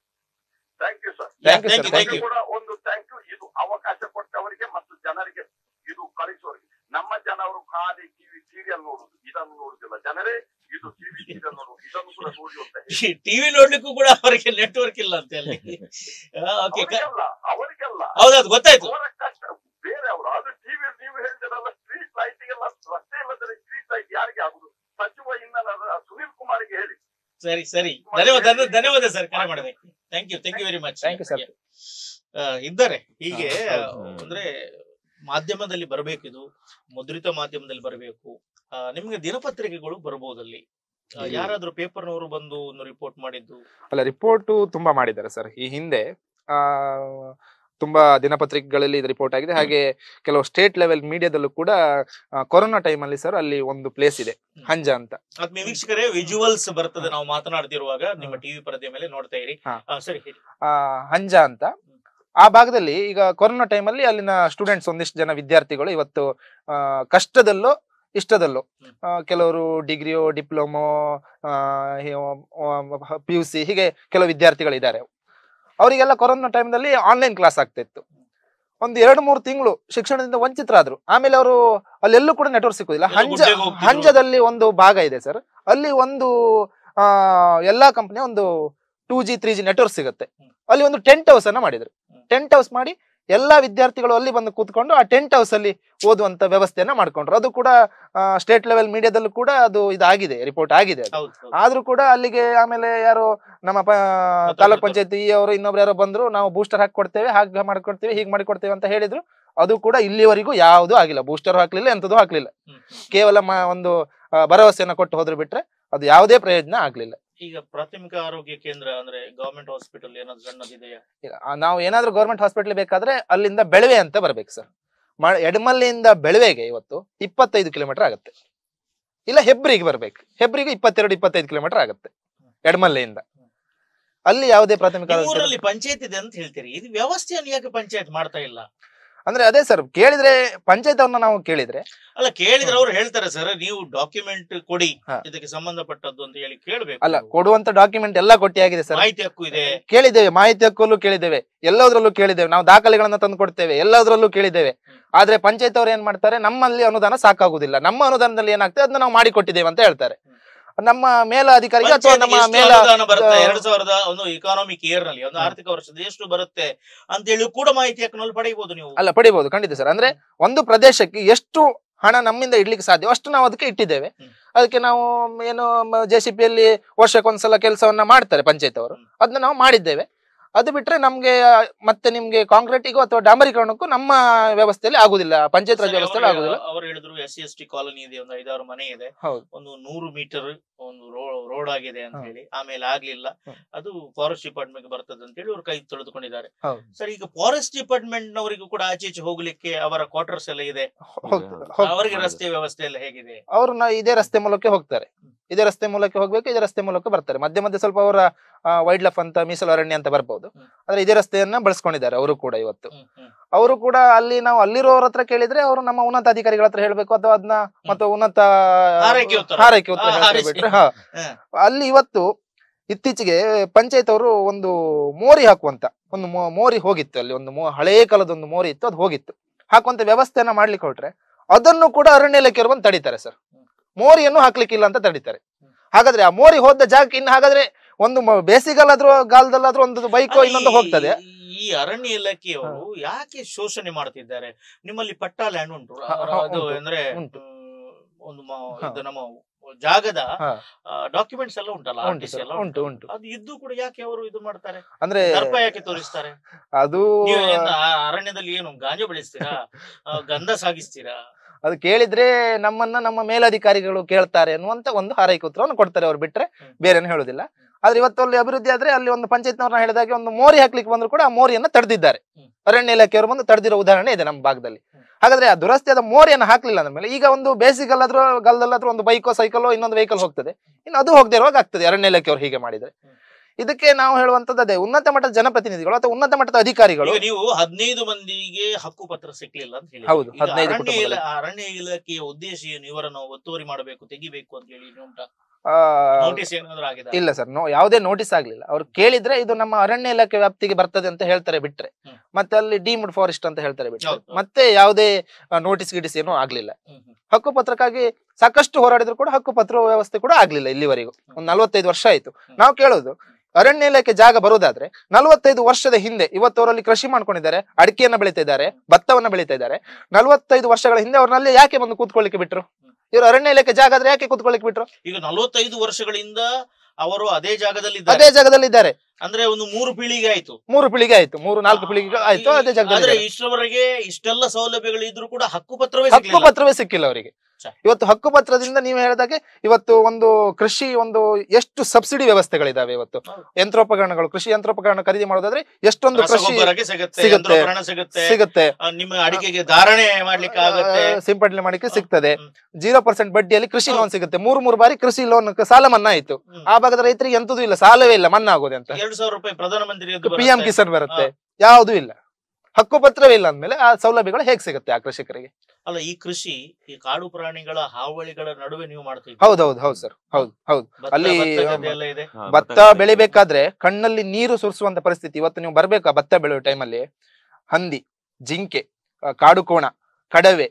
thank you sir Thank you, Thank sir. you, thank Thank you. ಕೂಡ ಒಂದು ಥ್ಯಾಂಕ್ ಯು ಇದು ಅವಕಾಶ ಕೊಟ್ಟವರಿಗೆ ಮತ್ತು ಜನರಿಗೆ ಇದು ಕಳಿಸುವವರಿಗೆ ನಮ್ಮ ಜನರು ಖಾಲಿ ಟಿವಿ ಸೀರಿಯಲ್ ನೋಡುದು ಇದನ್ನು ನೋಡುದಿಲ್ಲ ಜನರೇ ಇದು ಟಿವಿ ಸೀರಿಯಲ್ ನೋಡುದು ಇದನ್ನು ಕೂಡ ನೋಡಿ ಅಂತ ಹೇಳಿ. ಟಿವಿ ನೋಡ್ಲಿಕ್ಕೂ ಕೂಡ ಅವರಿಗೆ ನೆಟ್ವರ್ಕ್ ಇಲ್ಲ ಅಂತ ಹೇಳಿ ಓಕೆ ಅವರಿಗೆಲ್ಲ ಅವರಿಗೆಲ್ಲ ಹೌದೌದು ಗೊತ್ತಾಯ್ತು ಅವರ ಕಷ್ಟ ಬೇರೆ ಅವರು ಅದು ಟಿವಿ ನೀವು ಹೇಳ್ತಿರಲ್ಲ ಸ್ಟ್ರೀಟ್ ಲೈಟಿಗೆಲ್ಲ ರಸ್ತೆ ಇಲ್ಲದ್ರೆ ಸ್ಟ್ರೀಟ್ ಲೈಟ್ ಯಾರಿಗೆ ಆಗುದು ಸಚಿವ ಇಂಧನ ಸುನೀಲ್ ಕುಮಾರ್ಗೆ ಹೇಳಿ ಸರಿ ಸರಿ ಧನ್ಯವಾದ ಧನ್ಯ- ಧನ್ಯವಾದ ಸರ್ ಕರೆ ಮಾಡೋದಕ್ಕೆ thank you thank you very much Thank you, sir. ಇದ್ದಾರೆ ಹೀಗೆ ಹಾ, ಹೌದು. ಅಂದ್ರೆ ಮಾಧ್ಯಮದಲ್ಲಿ ಬರಬೇಕು ಇದು ಮುದ್ರಿತ ಮಾಧ್ಯಮದಲ್ಲಿ ಬರಬೇಕು ನಿಮ್ಗೆ ದಿನಪತ್ರಿಕೆಗಳು ಬರ್ಬೋದಲ್ಲಿ ಆ, ಹ್ಮ್. ಯಾರಾದ್ರೂ ಪೇಪರ್ನವರು ಬಂದು ಒಂದು ರಿಪೋರ್ಟ್ ಮಾಡಿದ್ದು ಅಲ್ಲ ರಿಪೋರ್ಟ್ ತುಂಬಾ ಮಾಡಿದ್ದಾರೆ ಸರ್ ಈ ಹಿಂದೆ ಆ ತುಂಬಾ ದಿನಪತ್ರಿಕೆಗಳಲ್ಲಿ ಇದು ರಿಪೋರ್ಟ್ ಆಗಿದೆ ಹಾಗೆ ಕೆಲವು ಸ್ಟೇಟ್ ಲೆವೆಲ್ ಮೀಡಿಯಾದಲ್ಲೂ ಕೂಡ ಆ, ಕೊರೋನಾ ಟೈಮ್ ಅಲ್ಲಿ ಸರ್ ಅಲ್ಲಿ ಒಂದು ಪ್ಲೇಸ್ ಇದೆ ಹ್ಮ್. ಹಂಜ ಅಂತ ಆತ್ಮೀಯ ವೀಕ್ಷಕರೇ ವಿಜುವಲ್ಸ್ ಬರ್ತದೆ ನಾವು ಮಾತನಾಡ್ತಿರುವಾಗ ನಿಮ್ಮ ಟಿವಿ ಪರದೆ ಮೇಲೆ ನೋಡ್ತಾ ಇರಿ ಹಾ. ಆ, ಸರಿ ಹೇಳಿ ಆ ಹಂಜ ಅಂತ ಆ ಭಾಗದಲ್ಲಿ ಈಗ ಕೊರೋನಾ ಟೈಮಲ್ಲಿ ಅಲ್ಲಿನ ಸ್ಟೂಡೆಂಟ್ಸ್ ಒಂದಿಷ್ಟು ಜನ ವಿದ್ಯಾರ್ಥಿಗಳು ಇವತ್ತು ಆ, ಕಷ್ಟದಲ್ಲೋ ಇಷ್ಟದಲ್ಲೋ ಆ, ಕೆಲವರು ಡಿಗ್ರಿಯೋ ಡಿಪ್ಲೊಮೋ ಪಿ ಯು ಸಿ ಹೀಗೆ ಕೆಲವು ವಿದ್ಯಾರ್ಥಿಗಳಿದ್ದಾರೆ ಅವರಿಗೆಲ್ಲ ಕೊರೋನಾ ಟೈಮ್ನಲ್ಲಿ ಆನ್ಲೈನ್ ಕ್ಲಾಸ್ ಆಗ್ತಿತ್ತು ಒಂದು ಎರಡು ಮೂರು ತಿಂಗಳು ಶಿಕ್ಷಣದಿಂದ ವಂಚಿತರಾದ್ರು ಆಮೇಲೆ ಅವರು ಅಲ್ಲೆಲ್ಲೂ ಕೂಡ ನೆಟ್ವರ್ಕ್ ಸಿಕ್ಕುದಿಲ್ಲ ಎಲ್ಲ ಹಂಜ ಗುಡ್ಡೆಗೆ ಹೋಗ್ತಿದ್ರು. ಹಂಜದಲ್ಲಿ ಒಂದು ಭಾಗ ಇದೆ ಸರ್ ಅಲ್ಲಿ ಒಂದು ಆ ಎಲ್ಲಾ ಕಂಪನಿ ಒಂದು two G three G network ಸಿಗುತ್ತೆ ಅಲ್ಲಿ ಒಂದು ಟೆಂಟ್ ಹೌಸ್ ಅನ್ನ ಮಾಡಿದ್ರು ಟೆಂಟ್ ಹೌಸ್ ಮಾಡಿ ಎಲ್ಲಾ ವಿದ್ಯಾರ್ಥಿಗಳು ಅಲ್ಲಿ ಬಂದು ಕೂತ್ಕೊಂಡು ಆ ಟೆಂಟ್ ಹೌಸ್ ಅಲ್ಲಿ ಓದುವಂತ ವ್ಯವಸ್ಥೆಯನ್ನ ಮಾಡ್ಕೊಂಡ್ರು ಅದು ಕೂಡ ಸ್ಟೇಟ್ ಲೆವೆಲ್ ಮೀಡಿಯಾದಲ್ಲೂ ಕೂಡ ಅದು ಇದಾಗಿದೆ ರಿಪೋರ್ಟ್ ಆಗಿದೆ ಅದು. ಹೌದು ಹೌದು. ಆದ್ರೂ ಕೂಡ ಅಲ್ಲಿಗೆ ಆಮೇಲೆ ಯಾರು ನಮ್ಮ ಪ- ತಾಲೂಕ್ ಪಂಚಾಯತಿ ಅವರು ಇನ್ನೊಬ್ರು ಯಾರೋ ಬಂದ್ರು ನಾವು ಬೂಸ್ಟರ್ ಹಾಕಿ ಕೊಡ್ತೇವೆ ಹಾಗೆ ಮಾಡ್ಕೊಡ್ತೇವೆ ಹೀಗೆ ಮಾಡಿಕೊಡ್ತೇವೆ ಅಂತ ಹೇಳಿದ್ರು ಅದು ಕೂಡ ಇಲ್ಲಿವರೆಗೂ ಯಾವುದು ಆಗಿಲ್ಲ ಬೂಸ್ಟರ್ ಹಾಕ್ಲಿಲ್ಲ ಎಂತದೂ ಹಾಕ್ಲಿಲ್ಲ ಹ್ಮ್, ಹ್ಮ್. ಕೇವಲ ಮ- ಒಂದು ಆ, ಭರವಸೆಯನ್ನ ಕೊಟ್ಟು ಹೋದ್ರು ಬಿಟ್ರೆ ಅದು ಯಾವುದೇ ಪ್ರಯೋಜನ ಆಗ್ಲಿಲ್ಲ ಈಗ ಪ್ರಾಥಮಿಕ ಆರೋಗ್ಯ ಕೇಂದ್ರ ಅಂದ್ರೆ ಗವರ್ಮೆಂಟ್ ಹಾಸ್ಪಿಟಲ್ ಏನಾದ್ರು ಸಣ್ಣದಿದೆಯಾ ಈಗ ಆ, ನಾವು ಏನಾದ್ರೂ ಗೌರ್ಮೆಂಟ್ ಹಾಸ್ಪಿಟಲ್ ಬೇಕಾದ್ರೆ ಅಲ್ಲಿಂದ ಬೆಳವೆ ಅಂತ ಬರ್ಬೇಕು ಸರ್ ಮ ಎಡಮಲ್ಲಿಯಿಂದ ಬೆಳವೆಗೆ ಇವತ್ತು ಇಪ್ಪತ್ತೈದು ಕಿಲೋಮೀಟರ್ ಆಗುತ್ತೆ ಇಲ್ಲ ಹೆಬ್ರಿಗೆ ಬರ್ಬೇಕು ಹೆಬ್ರಿಗೆ ಇಪ್ಪತ್ತೆರಡು ಇಪ್ಪತ್ತೈದು ಕಿಲೋಮೀಟರ್ ಆಗುತ್ತೆ ಎಡಮಲ್ಲೆಯಿಂದ ಅಲ್ಲಿ ಯಾವುದೇ ಪ್ರಾಥಮಿಕ ನಿಮ್ಮ ಆರೋಗ್ಯ ಕೇಂದ್ರ- ಊರಲ್ಲಿ ಪಂಚಾಯತ್ ಇದೆ ಅಂತ ಹೇಳ್ತೀರಿ ಇದು ವ್ಯವಸ್ಥೆಯನ್ನು ಯಾಕೆ ಪಂಚಾಯತ್ ಮಾಡ್ತಾ ಇಲ್ಲ ಅಂದ್ರೆ ಅದೇ ಸರ್ ಕೇಳಿದ್ರೆ ಪಂಚಾಯತ್ ಅವ್ರನ್ನ ನಾವು ಕೇಳಿದ್ರೆ ಅಲ್ಲ ಕೇಳಿದ್ರೆ ಅವ್ರು ಹೇಳ್ತಾರೆ ಸರ್ ನೀವು ಡಾಕ್ಯುಮೆಂಟ್ ಕೊಡಿ ಹಾ. ಇದಕ್ಕೆ ಸಂಬಂಧಪಟ್ಟದ್ದು ಅಂತ ಹೇಳಿ ಕೇಳ್ಬೇಕು ಅಲ್ಲ ಕೊಡುವಂತ ಡಾಕ್ಯುಮೆಂಟ್ ಎಲ್ಲ ಕೊಟ್ಟಿ ಆಗಿದೆ ಸರ್ ಮಾಹಿತಿ ಹಕ್ಕು ಇದೆ ಕೇಳಿದ್ದೇವೆ ಮಾಹಿತಿ ಹಕ್ಕಲ್ಲೂ ಕೇಳಿದ್ದೇವೆ ಎಲ್ಲದರಲ್ಲೂ ಕೇಳಿದ್ದೇವೆ ನಾವು ದಾಖಲೆಗಳನ್ನ ತಂದು ಕೊಡ್ತೇವೆ ಎಲ್ಲದರಲ್ಲೂ ಕೇಳಿದ್ದೇವೆ ಆದ್ರೆ ಪಂಚಾಯತ್ ಅವ್ರು ಏನ್ ಮಾಡ್ತಾರೆ ನಮ್ಮಲ್ಲಿ ಅನುದಾನ ಸಾಕಾಗುದಿಲ್ಲ ನಮ್ಮ ಅನುದಾನದಲ್ಲಿ ಏನಾಗ್ತದೆ ಅದನ್ನ ನಾವು ಮಾಡಿಕೊಟ್ಟಿದ್ದೇವೆ ಅಂತ ಹೇಳ್ತಾರೆ ನಮ್ಮ ಮೇಲ ಅಧಿಕಾರಿಗೆ ಅಥವಾ ನಮ್ಮ ಪಂಚಾಯ್ತಿಗೆ ಎಷ್ಟು ಮೇಲ ಅನುದಾನ ಬರುತ್ತೆ ಆ, ಎರಡ್ ಸಾವಿರದ ಒಂದು ಇಕಾನಾಮಿಕ್ ಇಯರ್ ನಲ್ಲಿ ಒಂದು ಹ್ಮ್. ಆರ್ಥಿಕ ವರ್ಷದ ಎಷ್ಟು ಬರುತ್ತೆ ಅಂತ ಹೇಳಿ ಕೂಡ ಮಾಹಿತಿ ಹಕ್ಕಿನಲ್ಲಿ ಪಡೆಯಬಹುದು ನೀವು ಅಲ್ಲ ಪಡಿಬಹುದು ಖಂಡಿತ ಸರ್ ಅಂದ್ರೆ ಒಂದು ಪ್ರದೇಶಕ್ಕೆ ಎಷ್ಟು ಹಣ ನಮ್ಮಿಂದ ಇಡ್ಲಿಕ್ಕೆ ಸಾಧ್ಯ ಅಷ್ಟು ನಾವು ಅದಕ್ಕೆ ಇಟ್ಟಿದ್ದೇವೆ ಹ್ಮ್. ಅದಕ್ಕೆ ನಾವು ಏನು ಜೆ ಸಿ ಪಿಯಲ್ಲಿ ವರ್ಷಕ್ಕೊಂದ್ಸಲ ಕೆಲಸವನ್ನ ಮಾಡ್ತಾರೆ ಪಂಚಾಯತ್ ಅವರು ಹ್ಮ್. ಅದನ್ನ ನಾವು ಮಾಡಿದ್ದೇವೆ ಅದು ಬಿಟ್ರೆ ನಮ್ಗೆ ಆ, ಮತ್ತೆ ನಿಮ್ಗೆ ಕಾಂಕ್ರೀಟಿಗೂ ಅಥವಾ ಡಾಂಬರೀಕರಣಕ್ಕೂ ನಮ್ಮ ವ್ಯವಸ್ಥೆಯಲ್ಲಿ ಆಗುದಿಲ್ಲ ಪಂಚಾಯತ್ ರಾಜ್ ಸರಿ, ವ್ಯವಸ್ಥೆಯಲ್ಲಿ ಅವ್ರು- ಆಗುದಿಲ್ಲ ಅವ್ರು ಹೇಳಿದ್ರು S C S T colony ಇದೆ ಒಂದು ಐದಾರು ಮನೆ ಇದೆ ಹೌದು. ಒಂದು ನೂರು ಮೀಟರ್ ಒಂದು ರೋಡ್ ಆಗಿದೆ ಅಂತ ಹ್ಮ್. ಹೇಳಿ ಆಮೇಲೆ ಆಗ್ಲಿಲ್ಲ ಹ್ಮ್. ಅದು ಫಾರೆಸ್ಟ್ ಡಿಪಾರ್ಟ್ಮೆಂಟ್ ಬರ್ತದೆ ಅಂತ ಹೇಳಿ ಅವ್ರು ಕೈ ತೊಳೆದುಕೊಂಡಿದ್ದಾರೆ ಹೌದು. ಸರ್ ಈಗ ಫಾರೆಸ್ಟ್ ಡಿಪಾರ್ಟ್ಮೆಂಟ್ ನವರಿಗೂ ಕೂಡ ಆಚೆ ಈಚೆ ಹೋಗ್ಲಿಕ್ಕೆ ಅವರ ಕ್ವಾರ್ಟರ್ಸ್ ಎಲ್ಲ ಇದೆ ಹೋಗ್ತಾರೆ ಹೋಗ್ತಾರೆ. ಅವರಿಗೆ ರಸ್ತೆ ವ್ಯವಸ್ಥೆ ಎಲ್ಲ ಹೇಗಿದೆ ಅವರು ನಾ ಇದೇ ರಸ್ತೆ ಮೂಲಕ ಹೋಗ್ತಾರೆ ಇದೇ ರಸ್ತೆ ಮೂಲಕ ಹೋಗ್ಬೇಕು ಇದೇ ರಸ್ತೆ ಮೂಲಕ ಬರ್ತಾರೆ ಮಧ್ಯೆ ಮಧ್ಯೆ ಸ್ವಲ್ಪ ಅವರ ವೈಲ್ಡ್ ಲೈಫ್ ಅಂತ ಮೀಸಲು ಅರಣ್ಯ ಅಂತ ಬರ್ಬೋದು ಹ್ಮ್. ಆದ್ರೆ ಇದೇ ರಸ್ತೆಯನ್ನ ಬಳಸ್ಕೊಂಡಿದ್ದಾರೆ ಅವರು ಕೂಡ ಇವತ್ತು ಹ್ಮ್, ಹ್ಮ್. ಅವರು ಕೂಡ ಅಲ್ಲಿ ನಾವು ಅಲ್ಲಿರೋರ ಹತ್ರ ಕೇಳಿದ್ರೆ ಅವರು ನಮ್ಮ ಉನ್ನತ ಅಧಿಕಾರಿಗಳ ಹತ್ರ ಹೇಳ್ಬೇಕು ಅಥವಾ ಅದನ್ನ ಮತ್ತು ಉನ್ನತ ಹಾರೈಕೆ ಉತ್ತರ. ಹಾರೈಕೆ ಉತ್ತರ ಆ, ಹೇಳ್ತಾರೆ ಹಾರೈಸಿ. ಬಿಟ್ರೆ ಹಾ. ಹಾ. ಅಲ್ಲಿ ಇವತ್ತು ಇತ್ತೀಚೆಗೆ ಪಂಚಾಯತ್ ಅವರು ಒಂದು ಮೋರಿ ಹಾಕುವಂತ ಒಂದು ಮೋ- ಮೋರಿ ಹೋಗಿತ್ತು ಅಲ್ಲಿ ಒಂದು ಮೋ- ಹಳೇ ಕಾಲದ ಒಂದು ಮೋರಿ ಇತ್ತು ಅದು ಹೋಗಿತ್ತು ಹಾಕುವಂತ ವ್ಯವಸ್ಥೆಯನ್ನ ಮಾಡ್ಲಿಕ್ಕೆ ಹೊರಟ್ರೆ ಅದನ್ನು ಕೂಡ ಅರಣ್ಯ ಇಲಾಖೆಯವರು ಬಂದು ತಡೀತಾರೆ ಸರ್ ಮೋರಿಯನ್ನು ಹಾಕ್ಲಿಕ್ಕಿಲ್ಲ ಅಂತ ತಡೀತಾರೆ ಹಾಗಾದ್ರೆ ಆ ಮೋರಿ ಹೋದ ಜಾಗಕ್ಕೆ ಇನ್ನು ಹಾಗಾದ್ರೆ ಒಂದು ಮ- ಬೇಸಿಗೆಲ್ಲಾದ್ರೂ ಗಾಲದಲ್ಲಾದ್ರೂ ಒಂದು ಬೈಕ್ ಅಲ್ಲ, ಇನ್ನೊಂದು ಈ- ಹೋಗ್ತದೆ ಈ ಅರಣ್ಯ ಇಲಾಖೆಯವರು ಯಾಕೆ ಶೋಷಣೆ ಮಾಡ್ತಿದ್ದಾರೆ ನಿಮ್ಮಲ್ಲಿ ಪಟ್ಟಾ ಲ್ಯಾಂಡ್ ಉಂಟು ಹ, ಹ, ಅದು ಉಂಟು, ಅಂದ್ರೆ ಉಂಟು. ಹ್ಮ್, ಒಂದು ಮ- ಹ. ಇದು ನಮ್ಮ ಜಾಗದ ಹಾ. ಡಾಕ್ಯುಮೆಂಟ್ಸ್ ಎಲ್ಲ ಉಂಟಲ್ಲ ಉಂಟು RTC ಸರ್ ಎಲ್ಲ ಉಂಟು ಉಂಟು ಅದು ಇದ್ದು ಕೂಡ ಯಾಕೆ ಅವರು ಇದು ಮಾಡ್ತಾರೆ ಅಂದ್ರೆ ದರ್ಪ ಯಾಕೆ ತೋರಿಸ್ತಾರೆ ಅದು ನೀವು ಏನು ಆ ಅರಣ್ಯದಲ್ಲಿ ಏನು ಗಾಂಜಾ ಬೆಳೆಸ್ತೀರಾ ಆ, ಗಂಧ ಸಾಗಿಸ್ತೀರಾ ಅದು ಕೇಳಿದ್ರೆ ನಮ್ಮನ್ನ ನಮ್ಮ ಮೇಲಧಿಕಾರಿಗಳು ಕೇಳ್ತಾರೆ ಅನ್ನುವಂತ ಒಂದು ಹಾರೈಕೆ ಉತ್ತರವನ್ನು ಕೊಡ್ತಾರೆ ಅವ್ರು ಬಿಟ್ರೆ ಹ್ಮ್. ಬೇರೆನು ಹೇಳುದಿಲ್ಲ ಆದ್ರೆ ಇವತ್ತು ಅಲ್ಲಿ ಅಭಿವೃದ್ಧಿ ಆದ್ರೆ ಅಲ್ಲಿ ಒಂದು ಪಂಚಾಯತ್ನವ್ರನ್ನ ಹೇಳಿದಾಗೆ ಒಂದು ಮೋರಿ ಹಾಕ್ಲಿಕ್ಕೆ ಬಂದ್ರು ಕೂಡ ಆ ಮೋರಿಯನ್ನ ತಡೆದಿದ್ದಾರೆ ಹ್ಮ್. ಅರಣ್ಯ ಇಲಾಖೆಯವರು ಬಂದು ತಡೆದಿರೋ ಉದಾಹರಣೆ ಇದೆ ನಮ್ಮ ಭಾಗದಲ್ಲಿ ಹ್ಮ್. ಹಾಗಾದ್ರೆ ಆ ದುರಸ್ತಿಯಾದ ಮೋರಿಯನ್ನು ಹಾಕ್ಲಿಲ್ಲ ಅಂದ್ಮೇಲೆ ಈಗ ಒಂದು ಬೇಸಿಗಲ್ಲಾದ್ರೂ ಗಲ್ದಲ್ಲಾದ್ರೂ ಒಂದು ಬೈಕೋ ಸೈಕಲೋ ಇನ್ನೊಂದು ವೆಹಿಕಲ್ ಹೋಗ್ತದೆ ಇನ್ನು ಅದು ಹೋಗದೆ ಇರುವಾಗ ಆಗ್ತದೆ ಅರಣ್ಯ ಇಲಾಖೆಯವರು ಹೀಗೆ ಮಾಡಿದ್ರೆ ಹ್ಮ್. ಇದಕ್ಕೆ ನಾವು ಹೇಳುವಂತದ್ದು ಅದೇ ಉನ್ನತ ಮಟ್ಟದ ಜನಪ್ರತಿನಿಧಿಗಳು ಅಥವಾ ಉನ್ನತ ಮಟ್ಟದ ಅಧಿಕಾರಿಗಳು ಈಗ ನೀವು ಹದಿನೈದು ಮಂದಿಗೆ ಹಕ್ಕು ಪತ್ರ ಸಿಕ್ಲಿಲ್ಲ ಅಂತ ಹೇಳಿ ಹೌದು, ಈಗ 15 ಅರಣ್ಯ ಕುಟುಂಬಗಳು. ಇಲಾ- ಅರಣ್ಯ ಇಲಾಖೆಯ ಉದ್ದೇಶ ಏನು ಇವರನ್ನು ಒತ್ತುವರಿ ಮಾಡಬೇಕು ತೆಗಿಬೇಕು ಅಂತ ಹೇಳಿ ಉಂಟಾ ಆ, ನೋಟಿಸ್ ಏನಾದ್ರು ಆಗಿದೆ ಇಲ್ಲ ಸರ್ ನೋ ಯಾವುದೇ ನೋಟಿಸ್ ಆಗ್ಲಿಲ್ಲ ಅವ್ರು ಕೇಳಿದ್ರೆ ಇದು ನಮ್ಮ ಅರಣ್ಯ ಇಲಾಖೆ ವ್ಯಾಪ್ತಿಗೆ ಬರ್ತದೆ ಅಂತ ಹೇಳ್ತಾರೆ ಬಿಟ್ರೆ ಹ್ಮ್. ಮತ್ತೆ ಅಲ್ಲಿ ಡೀಮ್ಡ್ ಫಾರೆಸ್ಟ್ ಅಂತ ಹೇಳ್ತಾರೆ ಬಿಟ್ರೆ ಹೌದು. ಮತ್ತೆ ಯಾವುದೇ ನೋಟಿಸ್ ಗಿಟಿಸ್ ಏನೂ ಆಗ್ಲಿಲ್ಲ ಹ್ಮ್, ಹ್ಮ್. ಹಕ್ಕು ಪತ್ರಕ್ಕಾಗಿ ಸಾಕಷ್ಟು ಹೋರಾಡಿದ್ರು ಕೂಡ ಹಕ್ಕು ಪತ್ರ ವ್ಯವಸ್ಥೆ ಕೂಡ ಆಗ್ಲಿಲ್ಲ ಇಲ್ಲಿವರೆಗೂ ಒಂದ್ ನಲ್ವತ್ತೈದು ವರ್ಷ ಆಯ್ತು ನಾವು ಕೇಳೋದು ಅರಣ್ಯ ಇಲಾಖೆ ಜಾಗ ಬರುವುದಾದ್ರೆ ನಲವತ್ತೈದು ವರ್ಷದ ಹಿಂದೆ ಇವತ್ತು ಅವರಲ್ಲಿ ಕೃಷಿ ಮಾಡ್ಕೊಂಡಿದ್ದಾರೆ ಅಡಿಕೆಯನ್ನ ಬೆಳೀತಾ ಇದ್ದಾರೆ ಭತ್ತವನ್ನ ಬೆಳೀತಾ ಇದ್ದಾರೆ ನಲವತ್ತೈದು ವರ್ಷಗಳ ಹಿಂದೆ ಅವ್ರನ್ನಲ್ಲಿ ಯಾಕೆ ಬಂದು ಕೂತ್ಕೊಳ್ಳಿಕ್ಕೆ ಬಿಟ್ರು ಇವರು ಅರಣ್ಯ ಇಲಾಖೆ ಜಾಗ ಆದ್ರೆ ಯಾಕೆ ಕೂತ್ಕೊಳ್ಳಿಕ್ಕೆ ಬಿಟ್ರು ಈಗ ನಲವತ್ತೈದು ವರ್ಷಗಳಿಂದ ಅವರು ಅದೇ ಜಾಗದಲ್ಲಿ ಅದೇ ಜಾಗದಲ್ಲಿ ಇದ್ದಾರೆ ಅಂದ್ರೆ ಒಂದು ಮೂರು ಪೀಳಿಗೆ ಆಯ್ತು ಮೂರು ಪೀಳಿಗೆ ಆಯ್ತು ಮೂರು ನಾಲ್ಕು ಪೀಳಿಗೆ ಆಯ್ತು ಅದೇ ಆದ್ರೆ ಜಾಗದಲ್ಲಿ ಇದ್ದಾರೆ. ಇಷ್ಟರವರೆಗೆ ಇಷ್ಟೆಲ್ಲ ಸೌಲಭ್ಯಗಳು ಇದ್ರೂ ಕೂಡ ಹಕ್ಕು ಪತ್ರವೇ ಹಕ್ಕು ಸಿಗ್ಲಿಲ್ಲ ಪತ್ರವೇ ಸಿಕ್ಕಿಲ್ಲ ಅವರಿಗೆ ಛೆ. ಇವತ್ತು ಹಕ್ಕು ಪತ್ರದಿಂದ ನೀವು ಹೇಳಿದಾಗೆ ಇವತ್ತು ಒಂದು ಕೃಷಿ ಒಂದು ಎಷ್ಟು ಸಬ್ಸಿಡಿ ವ್ಯವಸ್ಥೆಗಳಿದಾವೆ ಇವತ್ತು ಹೌದು. ಯಂತ್ರೋಪಕರಣಗಳು ಕೃಷಿ ಯಂತ್ರೋಪಕರಣ ಖರೀದಿ ಮಾಡೋದಾದ್ರೆ ಎಷ್ಟೊಂದು ಕೃಷಿ ರಸಗೊಬ್ಬರಕ್ಕೆ ಸಿಗುತ್ತೆ ಸಿಗುತ್ತೆ. ಯಂತ್ರೋಪಕರಣ ಸಿಗುತ್ತೆ ಸಿಗುತ್ತೆ ಆ, ನಿಮ್ಮ ಅಡಿಕೆಗೆ ಧಾರಣೆ ಮಾಡ್ಲಿಕ್ಕೆ ಆಗುತ್ತೆ ಆ, ಸಿಂಪಡಣೆ ಮಾಡಲಿಕ್ಕೆ ಸಿಗ್ತದೆ ಹ್ಮ್. ಜೀರೋ ಪರ್ಸೆಂಟ್ ಬಡ್ಡಿಯಲ್ಲಿ ಕೃಷಿ ಹೌದು. ಲೋನ್ ಸಿಗುತ್ತೆ ಮೂರು ಮೂರು ಬಾರಿ ಕೃಷಿ ಲೋನ್ ಸಾಲ ಮನ್ನಾ ಆಯ್ತು ಹ್ಮ್. ಆ ಭಾಗದ ರೈತರಿಗೆ ಎಂತದೂ ಇಲ್ಲ ಸಾಲವೇ ಇಲ್ಲ ಮನ್ನಾ ಆಗೋದೆ ಅಂತ ಎರಡು ಸಾವಿರ ರೂಪಾಯಿ ಪ್ರಧಾನಮಂತ್ರಿ ಪಿ ಎಂ ಕಿಸಾನ್ ಬರುತ್ತೆ ಯಾವುದು ಇಲ್ಲ ಹಕ್ಕುಪತ್ರವೇ ಇಲ್ಲ ಅಂದ್ಮೇಲೆ ಆ ಸೌಲಭ್ಯಗಳು ಹೇಗೆ ಸಿಗುತ್ತೆ ಆ ಕೃಷಿಕರಿಗೆ ಅಲ್ಲ ಈ ಕೃಷಿ ಈ ಕಾಡು ಪ್ರಾಣಿಗಳ ಹಾವಳಿಗಳ ನಡುವೆ ನೀವು ಮಾಡ್ತೀವಿ ಹೌದೌದು ಹೌದು ಸರ್ ಹೌದು ಹೌದು ಅಲ್ಲಿ, ಎಲ್ಲ ಇದೆ ಹಾ, ಭತ್ತ ಭತ್ತ ಬೆಳಿಬೇಕಾದ್ರೆ ಕಣ್ಣಲ್ಲಿ ನೀರು ಸುರಿಸುವಂತ ಪರಿಸ್ಥಿತಿ ಇವತ್ತು ನೀವು ಬರ್ಬೇಕಾ ಭತ್ತ ಬೆಳೆಯೋ ಟೈಮಲ್ಲಿ ಹಂದಿ ಜಿಂಕೆ ಆ, ಕಾಡು ಕೋಣ ಕಡವೆ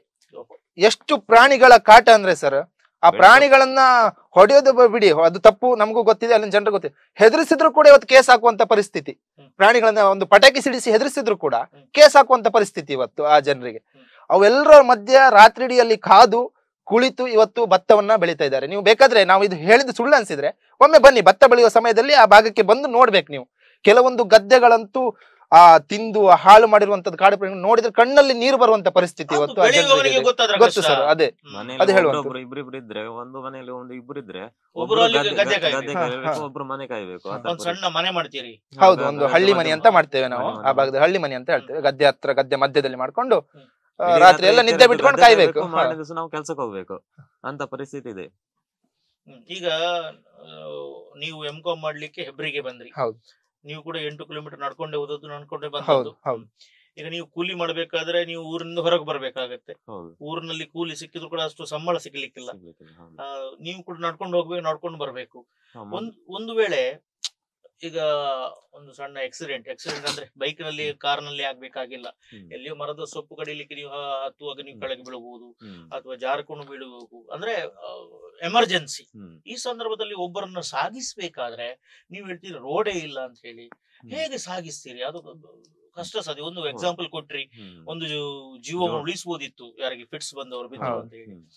ಎಷ್ಟು ಪ್ರಾಣಿಗಳ ಕಾಟ ಅಂದ್ರೆ ಸರ್ ಆ ಬೆಳ್ಕ- ಪ್ರಾಣಿಗಳನ್ನ ಹೊಡೆಯೋದು ಬ- ಬಿಡಿ ಅದು ತಪ್ಪು ನಮಗೂ ಗೊತ್ತಿದೆ ಅಲ್ಲಿನ ಜನರಿಗೆ ಗೊತ್ತಿದೆ ಹೆದರಿಸಿದ್ರು ಕೂಡ ಇವತ್ತು ಕೇಸ್ ಹಾಕುವಂತ ಪರಿಸ್ಥಿತಿ ಹ್ಮ್. ಪ್ರಾಣಿಗಳನ್ನ ಒಂದು ಪಟಾಕಿ ಸಿಡಿಸಿ ಹೆದರಿಸಿದ್ರು ಕೂಡ ಹ್ಮ್. ಕೇಸ್ ಹಾಕುವಂತ ಪರಿಸ್ಥಿತಿ ಇವತ್ತು ಆ ಜನರಿಗೆ ಹ್ಮ್. ಅವೆಲ್ಲರ ಮಧ್ಯ ರಾತ್ರಿಡಿಯಲ್ಲಿ ಕಾದು ಕುಳಿತು ಇವತ್ತು ಭತ್ತವನ್ನ ಬೆಳೀತಾ ಇದ್ದಾರೆ ನೀವು ಬೇಕಾದ್ರೆ ನಾವು ಇದು ಹೇಳಿದ ಸುಳ್ಳು ಅನ್ಸಿದ್ರೆ ಒಮ್ಮೆ ಬನ್ನಿ ಭತ್ತ ಬೆಳೆಯುವ ಸಮಯದಲ್ಲಿ ಆ ಭಾಗಕ್ಕೆ ಬಂದು ನೋಡ್ಬೇಕು ನೀವು ಕೆಲವೊಂದು ಗದ್ದೆಗಳಂತೂ ಆ ತಿಂದು ಹಾಳು ಮಾಡಿರುವಂತದ್ದು ಕಾಡು ಪ್ರಾಣಿಗಳು ನೋಡಿದ್ರೆ ಕಣ್ಣಲ್ಲಿ ನೀರು ಬರುವಂತ ಪರಿಸ್ಥಿತಿ ಇವತ್ತು ಆ ಬೆಳೆಯುವವನಿಗೆ ಜನರಿಗೆ ಇದೆ. ಗೊತ್ತಾದ್ರೆ ಗೊತ್ತು ಕಷ್ಟ. ಸರ್ ಅದೇ ಹ್ಮ್. ಮನೆಯಲ್ಲಿ ಅದು ಹೇಳುವಂಥದ್ದು. ಒಬ್ರೊಬ್ರು ಇಬ್ರಿಬ್ರು ಇದ್ರೆ ಒಂದು ಮನೆಯಲ್ಲಿ ಒಂದು ಇಬ್ರು ಇದ್ರೆ ಒಬ್ರು ಒಬ್ರು ಅಲ್ಲಿ ಗದ್ದೆ- ಗದ್ದೆ ಗದ್ದೆ ಕಾಯ್ಬೇಕು. ಹಾ, ಕಾಯ್ಬೇಕು ಹಾ. ಒಬ್ರು ಮನೆ ಕಾಯ್ಬೇಕು ಆ ಹಾ. ತರ ಒಂದ್ ಸಣ್ಣ ಮನೆ ಮಾಡ್ತೀರಿ ಹೌದು ಗದ್ದೆ- ಒಂದು ಗದ್ದೆ ಹಳ್ಳಿ ಮನೆ ಮನೆ ಅಂತ ಮಾಡಿ- ಮಾಡ್ತೇವೆ ನಾವು ಹಳ್ಳಿ ಆ ಮನೆ ಭಾಗದ ಹಳ್ಳಿ ಮನೆ ಅಂತ ಹೇಳ್ತೇವೆ ಗದ್ದೆ ಹತ್ರ ಗದ್ದೆ ಮಧ್ಯದಲ್ಲಿ ಮಾಡ್ಕೊಂಡು ಹ್ಮ್. ಆ, ಇಡೀ ರಾತ್ರಿ ಎಲ್ಲ ನಿದ್ದೆ ಇರ್ಬೇಕು, ಬಿಟ್ಕೊಂಡು ಗದ್ದೆ ಕಾಯ್ಬೇಕು ಕಾಯ್ಬೇಕು, ಮಾರನೇ ದಿವಸ ನಾವು ಕೆಲ್ಸಕ್ಕೆ ಹೋಗ್ಬೇಕು ಅಂತ ಪರಿಸ್ಥಿತಿ ಇದೆ ಹ್ಮ್. ಈಗ ಆ, ನೀವು ಎಂ ಕಾಮ್ ಮಾಡ್ಲಿಕ್ಕೆ ಹೆಬ್ರಿಗೆ ಬಂದ್ರಿ ಹೌದು. ನೀವು ಕೂಡ ಎಂಟು ಕಿಲೋಮೀಟರ್ ನಡ್ಕೊಂಡೆ ಹೋದದ್ದು ನಡ್ಕೊಂಡೆ ಹೌದು ಬಂದದ್ದು ಹೌದು ಈಗ ನೀವು ಕೂಲಿ ಮಾಡ್ಬೇಕಾದ್ರೆ ನೀವು ಊರಿಂದ ಹೊರಗೆ ಬರ್ಬೇಕಾಗತ್ತೆ ಹೌದು ಊರಿನಲ್ಲಿ ಕೂಲಿ ಸಿಕ್ಕಿದ್ರು ಕೂಡ ಅಷ್ಟು ಸಂಬಳ ಸಿಗ್ಲಿಕ್ಕಿಲ್ಲ ಸಿಗ್ಲಿಕ್ಕಿಲ್ಲ, ಹೌದು. ಆ, ನೀವು ಕೂಡ ನಡ್ಕೊಂಡು ಹೋಗ್ಬೇಕು ನಡ್ಕೊಂಡು ಬರ್ಬೇಕು ಹಾ, ಮೊದ್ಲು- ಒಂದ್ ಒಂದು ವೇಳೆ ಈಗ ಒಂದು ಸಣ್ಣ ಆಕ್ಸಿಡೆಂಟ್ ಆಕ್ಸಿಡೆಂಟ್ ಅಂದ್ರೆ ಬೈಕ್ ನಲ್ಲಿ ಕಾರ್ ನಲ್ಲಿ ಆಗ್ಬೇಕಾಗಿಲ್ಲ ಹ್ಮ್. ಎಲ್ಲಿಯೋ ಮರದ ಸೊಪ್ಪು ಕಡಿಲಿಕ್ಕೆ ನೀವು ಹ- ಹತ್ತುವಾಗ ನೀವು ಕೆಳಗೆ ಬೀಳಬಹುದು ಹ್ಮ್. ಅಥವಾ ಜಾರ್ಕೊಂಡು ಬೀಳಬೇಕು ಅಂದ್ರೆ ಎಮರ್ಜೆನ್ಸಿ ಹ್ಮ್. ಈ ಸಂದರ್ಭದಲ್ಲಿ ಒಬ್ಬರನ್ನ ಸಾಗಿಸ್ಬೇಕಾದ್ರೆ ನೀವು ಹೇಳ್ತೀರಿ ರೋಡೇ ಇಲ್ಲ ಅಂತ ಹೇಳಿ ಹ್ಮ್. ಹೇಗೆ ಸಾಗಿಸ್ತೀರಿ ಅದು ಕಷ್ಟ ಸಾಧ್ಯ ಒಂದು ಎಕ್ಸಾಂಪಲ್ ಕೊಟ್ರಿ ಹ್ಮ್. ಒಂದು ಜೀವವನ್ನು ಜೀವ- ಉಳಿಸಬಹುದಿತ್ತು ಯಾರಿಗೆ ಫಿಟ್ಸ್ ಬಂದವರು ಬಿದ್ದರು ಹೌದು. ಅಂತ ಹೇಳಿ ಹ್ಮ್.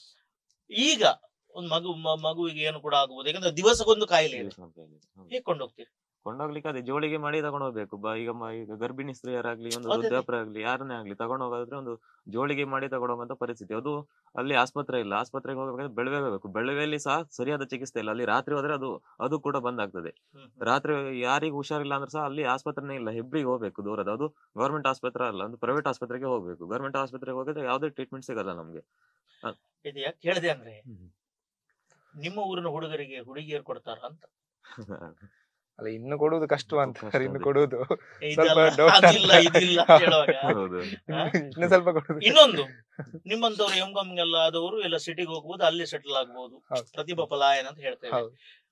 ಈಗ ಒಂದು ಮಗು ಮ- ಮಗುವಿಗೆ ಏನು ಕೂಡ ಆಗಬಹುದು ಯಾಕಂದ್ರೆ ದಿವಸಕ್ಕೊಂದು ಕಾಯಿಲೆ ಇದೆ ಹೌದು. ಹೇಗೆ ಕೊಂಡೋಗ್ತೀರಿ ಕೊಂಡೋಗ್ಲಿಕ್ಕೆ ಅದೇ ಜೋಳಿಗೆ ಮಾಡಿ ತಗೊಂಡು ಹೋಗ್ಬೇಕು ಬ- ಈಗ ಮ- ಈಗ ಗರ್ಭಿಣಿ ಸ್ತ್ರೀಯರಾಗ್ಲಿ ಒಂದು ಅದೇ. ವೃದ್ಧಾಪ್ಯರಾಗ್ಲಿ ಯಾರನ್ನೇ ಆಗ್ಲಿ ತಗೊಂಡು ಹೋಗೋದ್ರೆ ಒಂದು ಜೋಳಿಗೆ ಮಾಡಿ ತಗೊಂಡು ಹೋಗುವಂತ ಪರಿಸ್ಥಿತಿ ಅದು ಅಲ್ಲಿ ಆಸ್ಪತ್ರೆ ಇಲ್ಲ ಆಸ್ಪತ್ರೆಗೆ ಹೋಗ್ಬೇಕಾದ್ರೆ ಬೆಳಗ್ಗೆ ಹೋಗ್ಬೇಕು ಬೆಳಗ್ಗೆಯಲ್ಲಿ ಸಹ ಸರಿಯಾದ ಚಿಕಿತ್ಸೆ ಇಲ್ಲ ಅಲ್ಲಿ ರಾತ್ರಿ ಹೋದ್ರೆ ಅದು ಅದು ಕೂಡ ಬಂದ್ ಆಗ್ತದೆ ಹ್ಮ್. ರಾತ್ರಿ ಯಾರಿಗೂ ಹುಷಾರಿಲ್ಲ ಅಂದ್ರೆ ಸಹ ಅಲ್ಲಿ ಆಸ್ಪತ್ರೆನೇ ಇಲ್ಲ ಹೆಬ್ರಿಗೆ ಹೋಗ್ಬೇಕು ದೂರದ ಅದು ಗೌರ್ಮೆಂಟ್ ಆಸ್ಪತ್ರೆ ಅಲ್ಲ ಒಂದು ಪ್ರೈವೇಟ್ ಆಸ್ಪತ್ರೆಗೆ ಹೋಗ್ಬೇಕು ಗೌರ್ಮೆಂಟ್ ಆಸ್ಪತ್ರೆಗೆ ಹೋಗಿದ್ರೆ ಯಾವುದೇ ಟ್ರೀಟ್ಮೆಂಟ್ ಸಿಗಲ್ಲ ನಮ್ಗೆ ಇದು ಯಾಕೆ ಕೇಳಿದೆ ಅಂದ್ರೆ ಹ್ಮ್. ನಿಮ್ಮ ಊರಿನ ಹುಡುಗರಿಗೆ ಹುಡುಗಿಯರು ಕೊಡ್ತಾರ ಅಂತ ಅಲ್ಲ ಇನ್ನು ಕೊಡುವುದು ಕಷ್ಟ ಅಂತ ಕಷ್ಟ ಇನ್ನು ಅದೇ. ಕೊಡುವುದು ಇದಲ್ಲ doubt ಅದಿಲ್ಲ ಅಂತ. ಇದಿಲ್ಲ ಅಂತ ಹೇಳುವಾಗ ಹೌದು ಹಾ? ಇನ್ನು ಸ್ವಲ್ಪ ಕೊಡುದು ಇನ್ನೊಂದು ನಿಮ್ಮಂತವ್ರು ಎಂ ಎಲ್ಲ ಆದವರು ಎಲ್ಲ ಸಿಟಿಗೆ ಹೋಗ್ಬೋದು ಅಲ್ಲಿ ಸೆಟಲ್ ಆಗ್ಬೋದು ಹೌದು. ಪ್ರತಿಭಾ ಪಲಾಯನ ಅಂತ ಹೇಳ್ತೇವೆ ಹೌದು.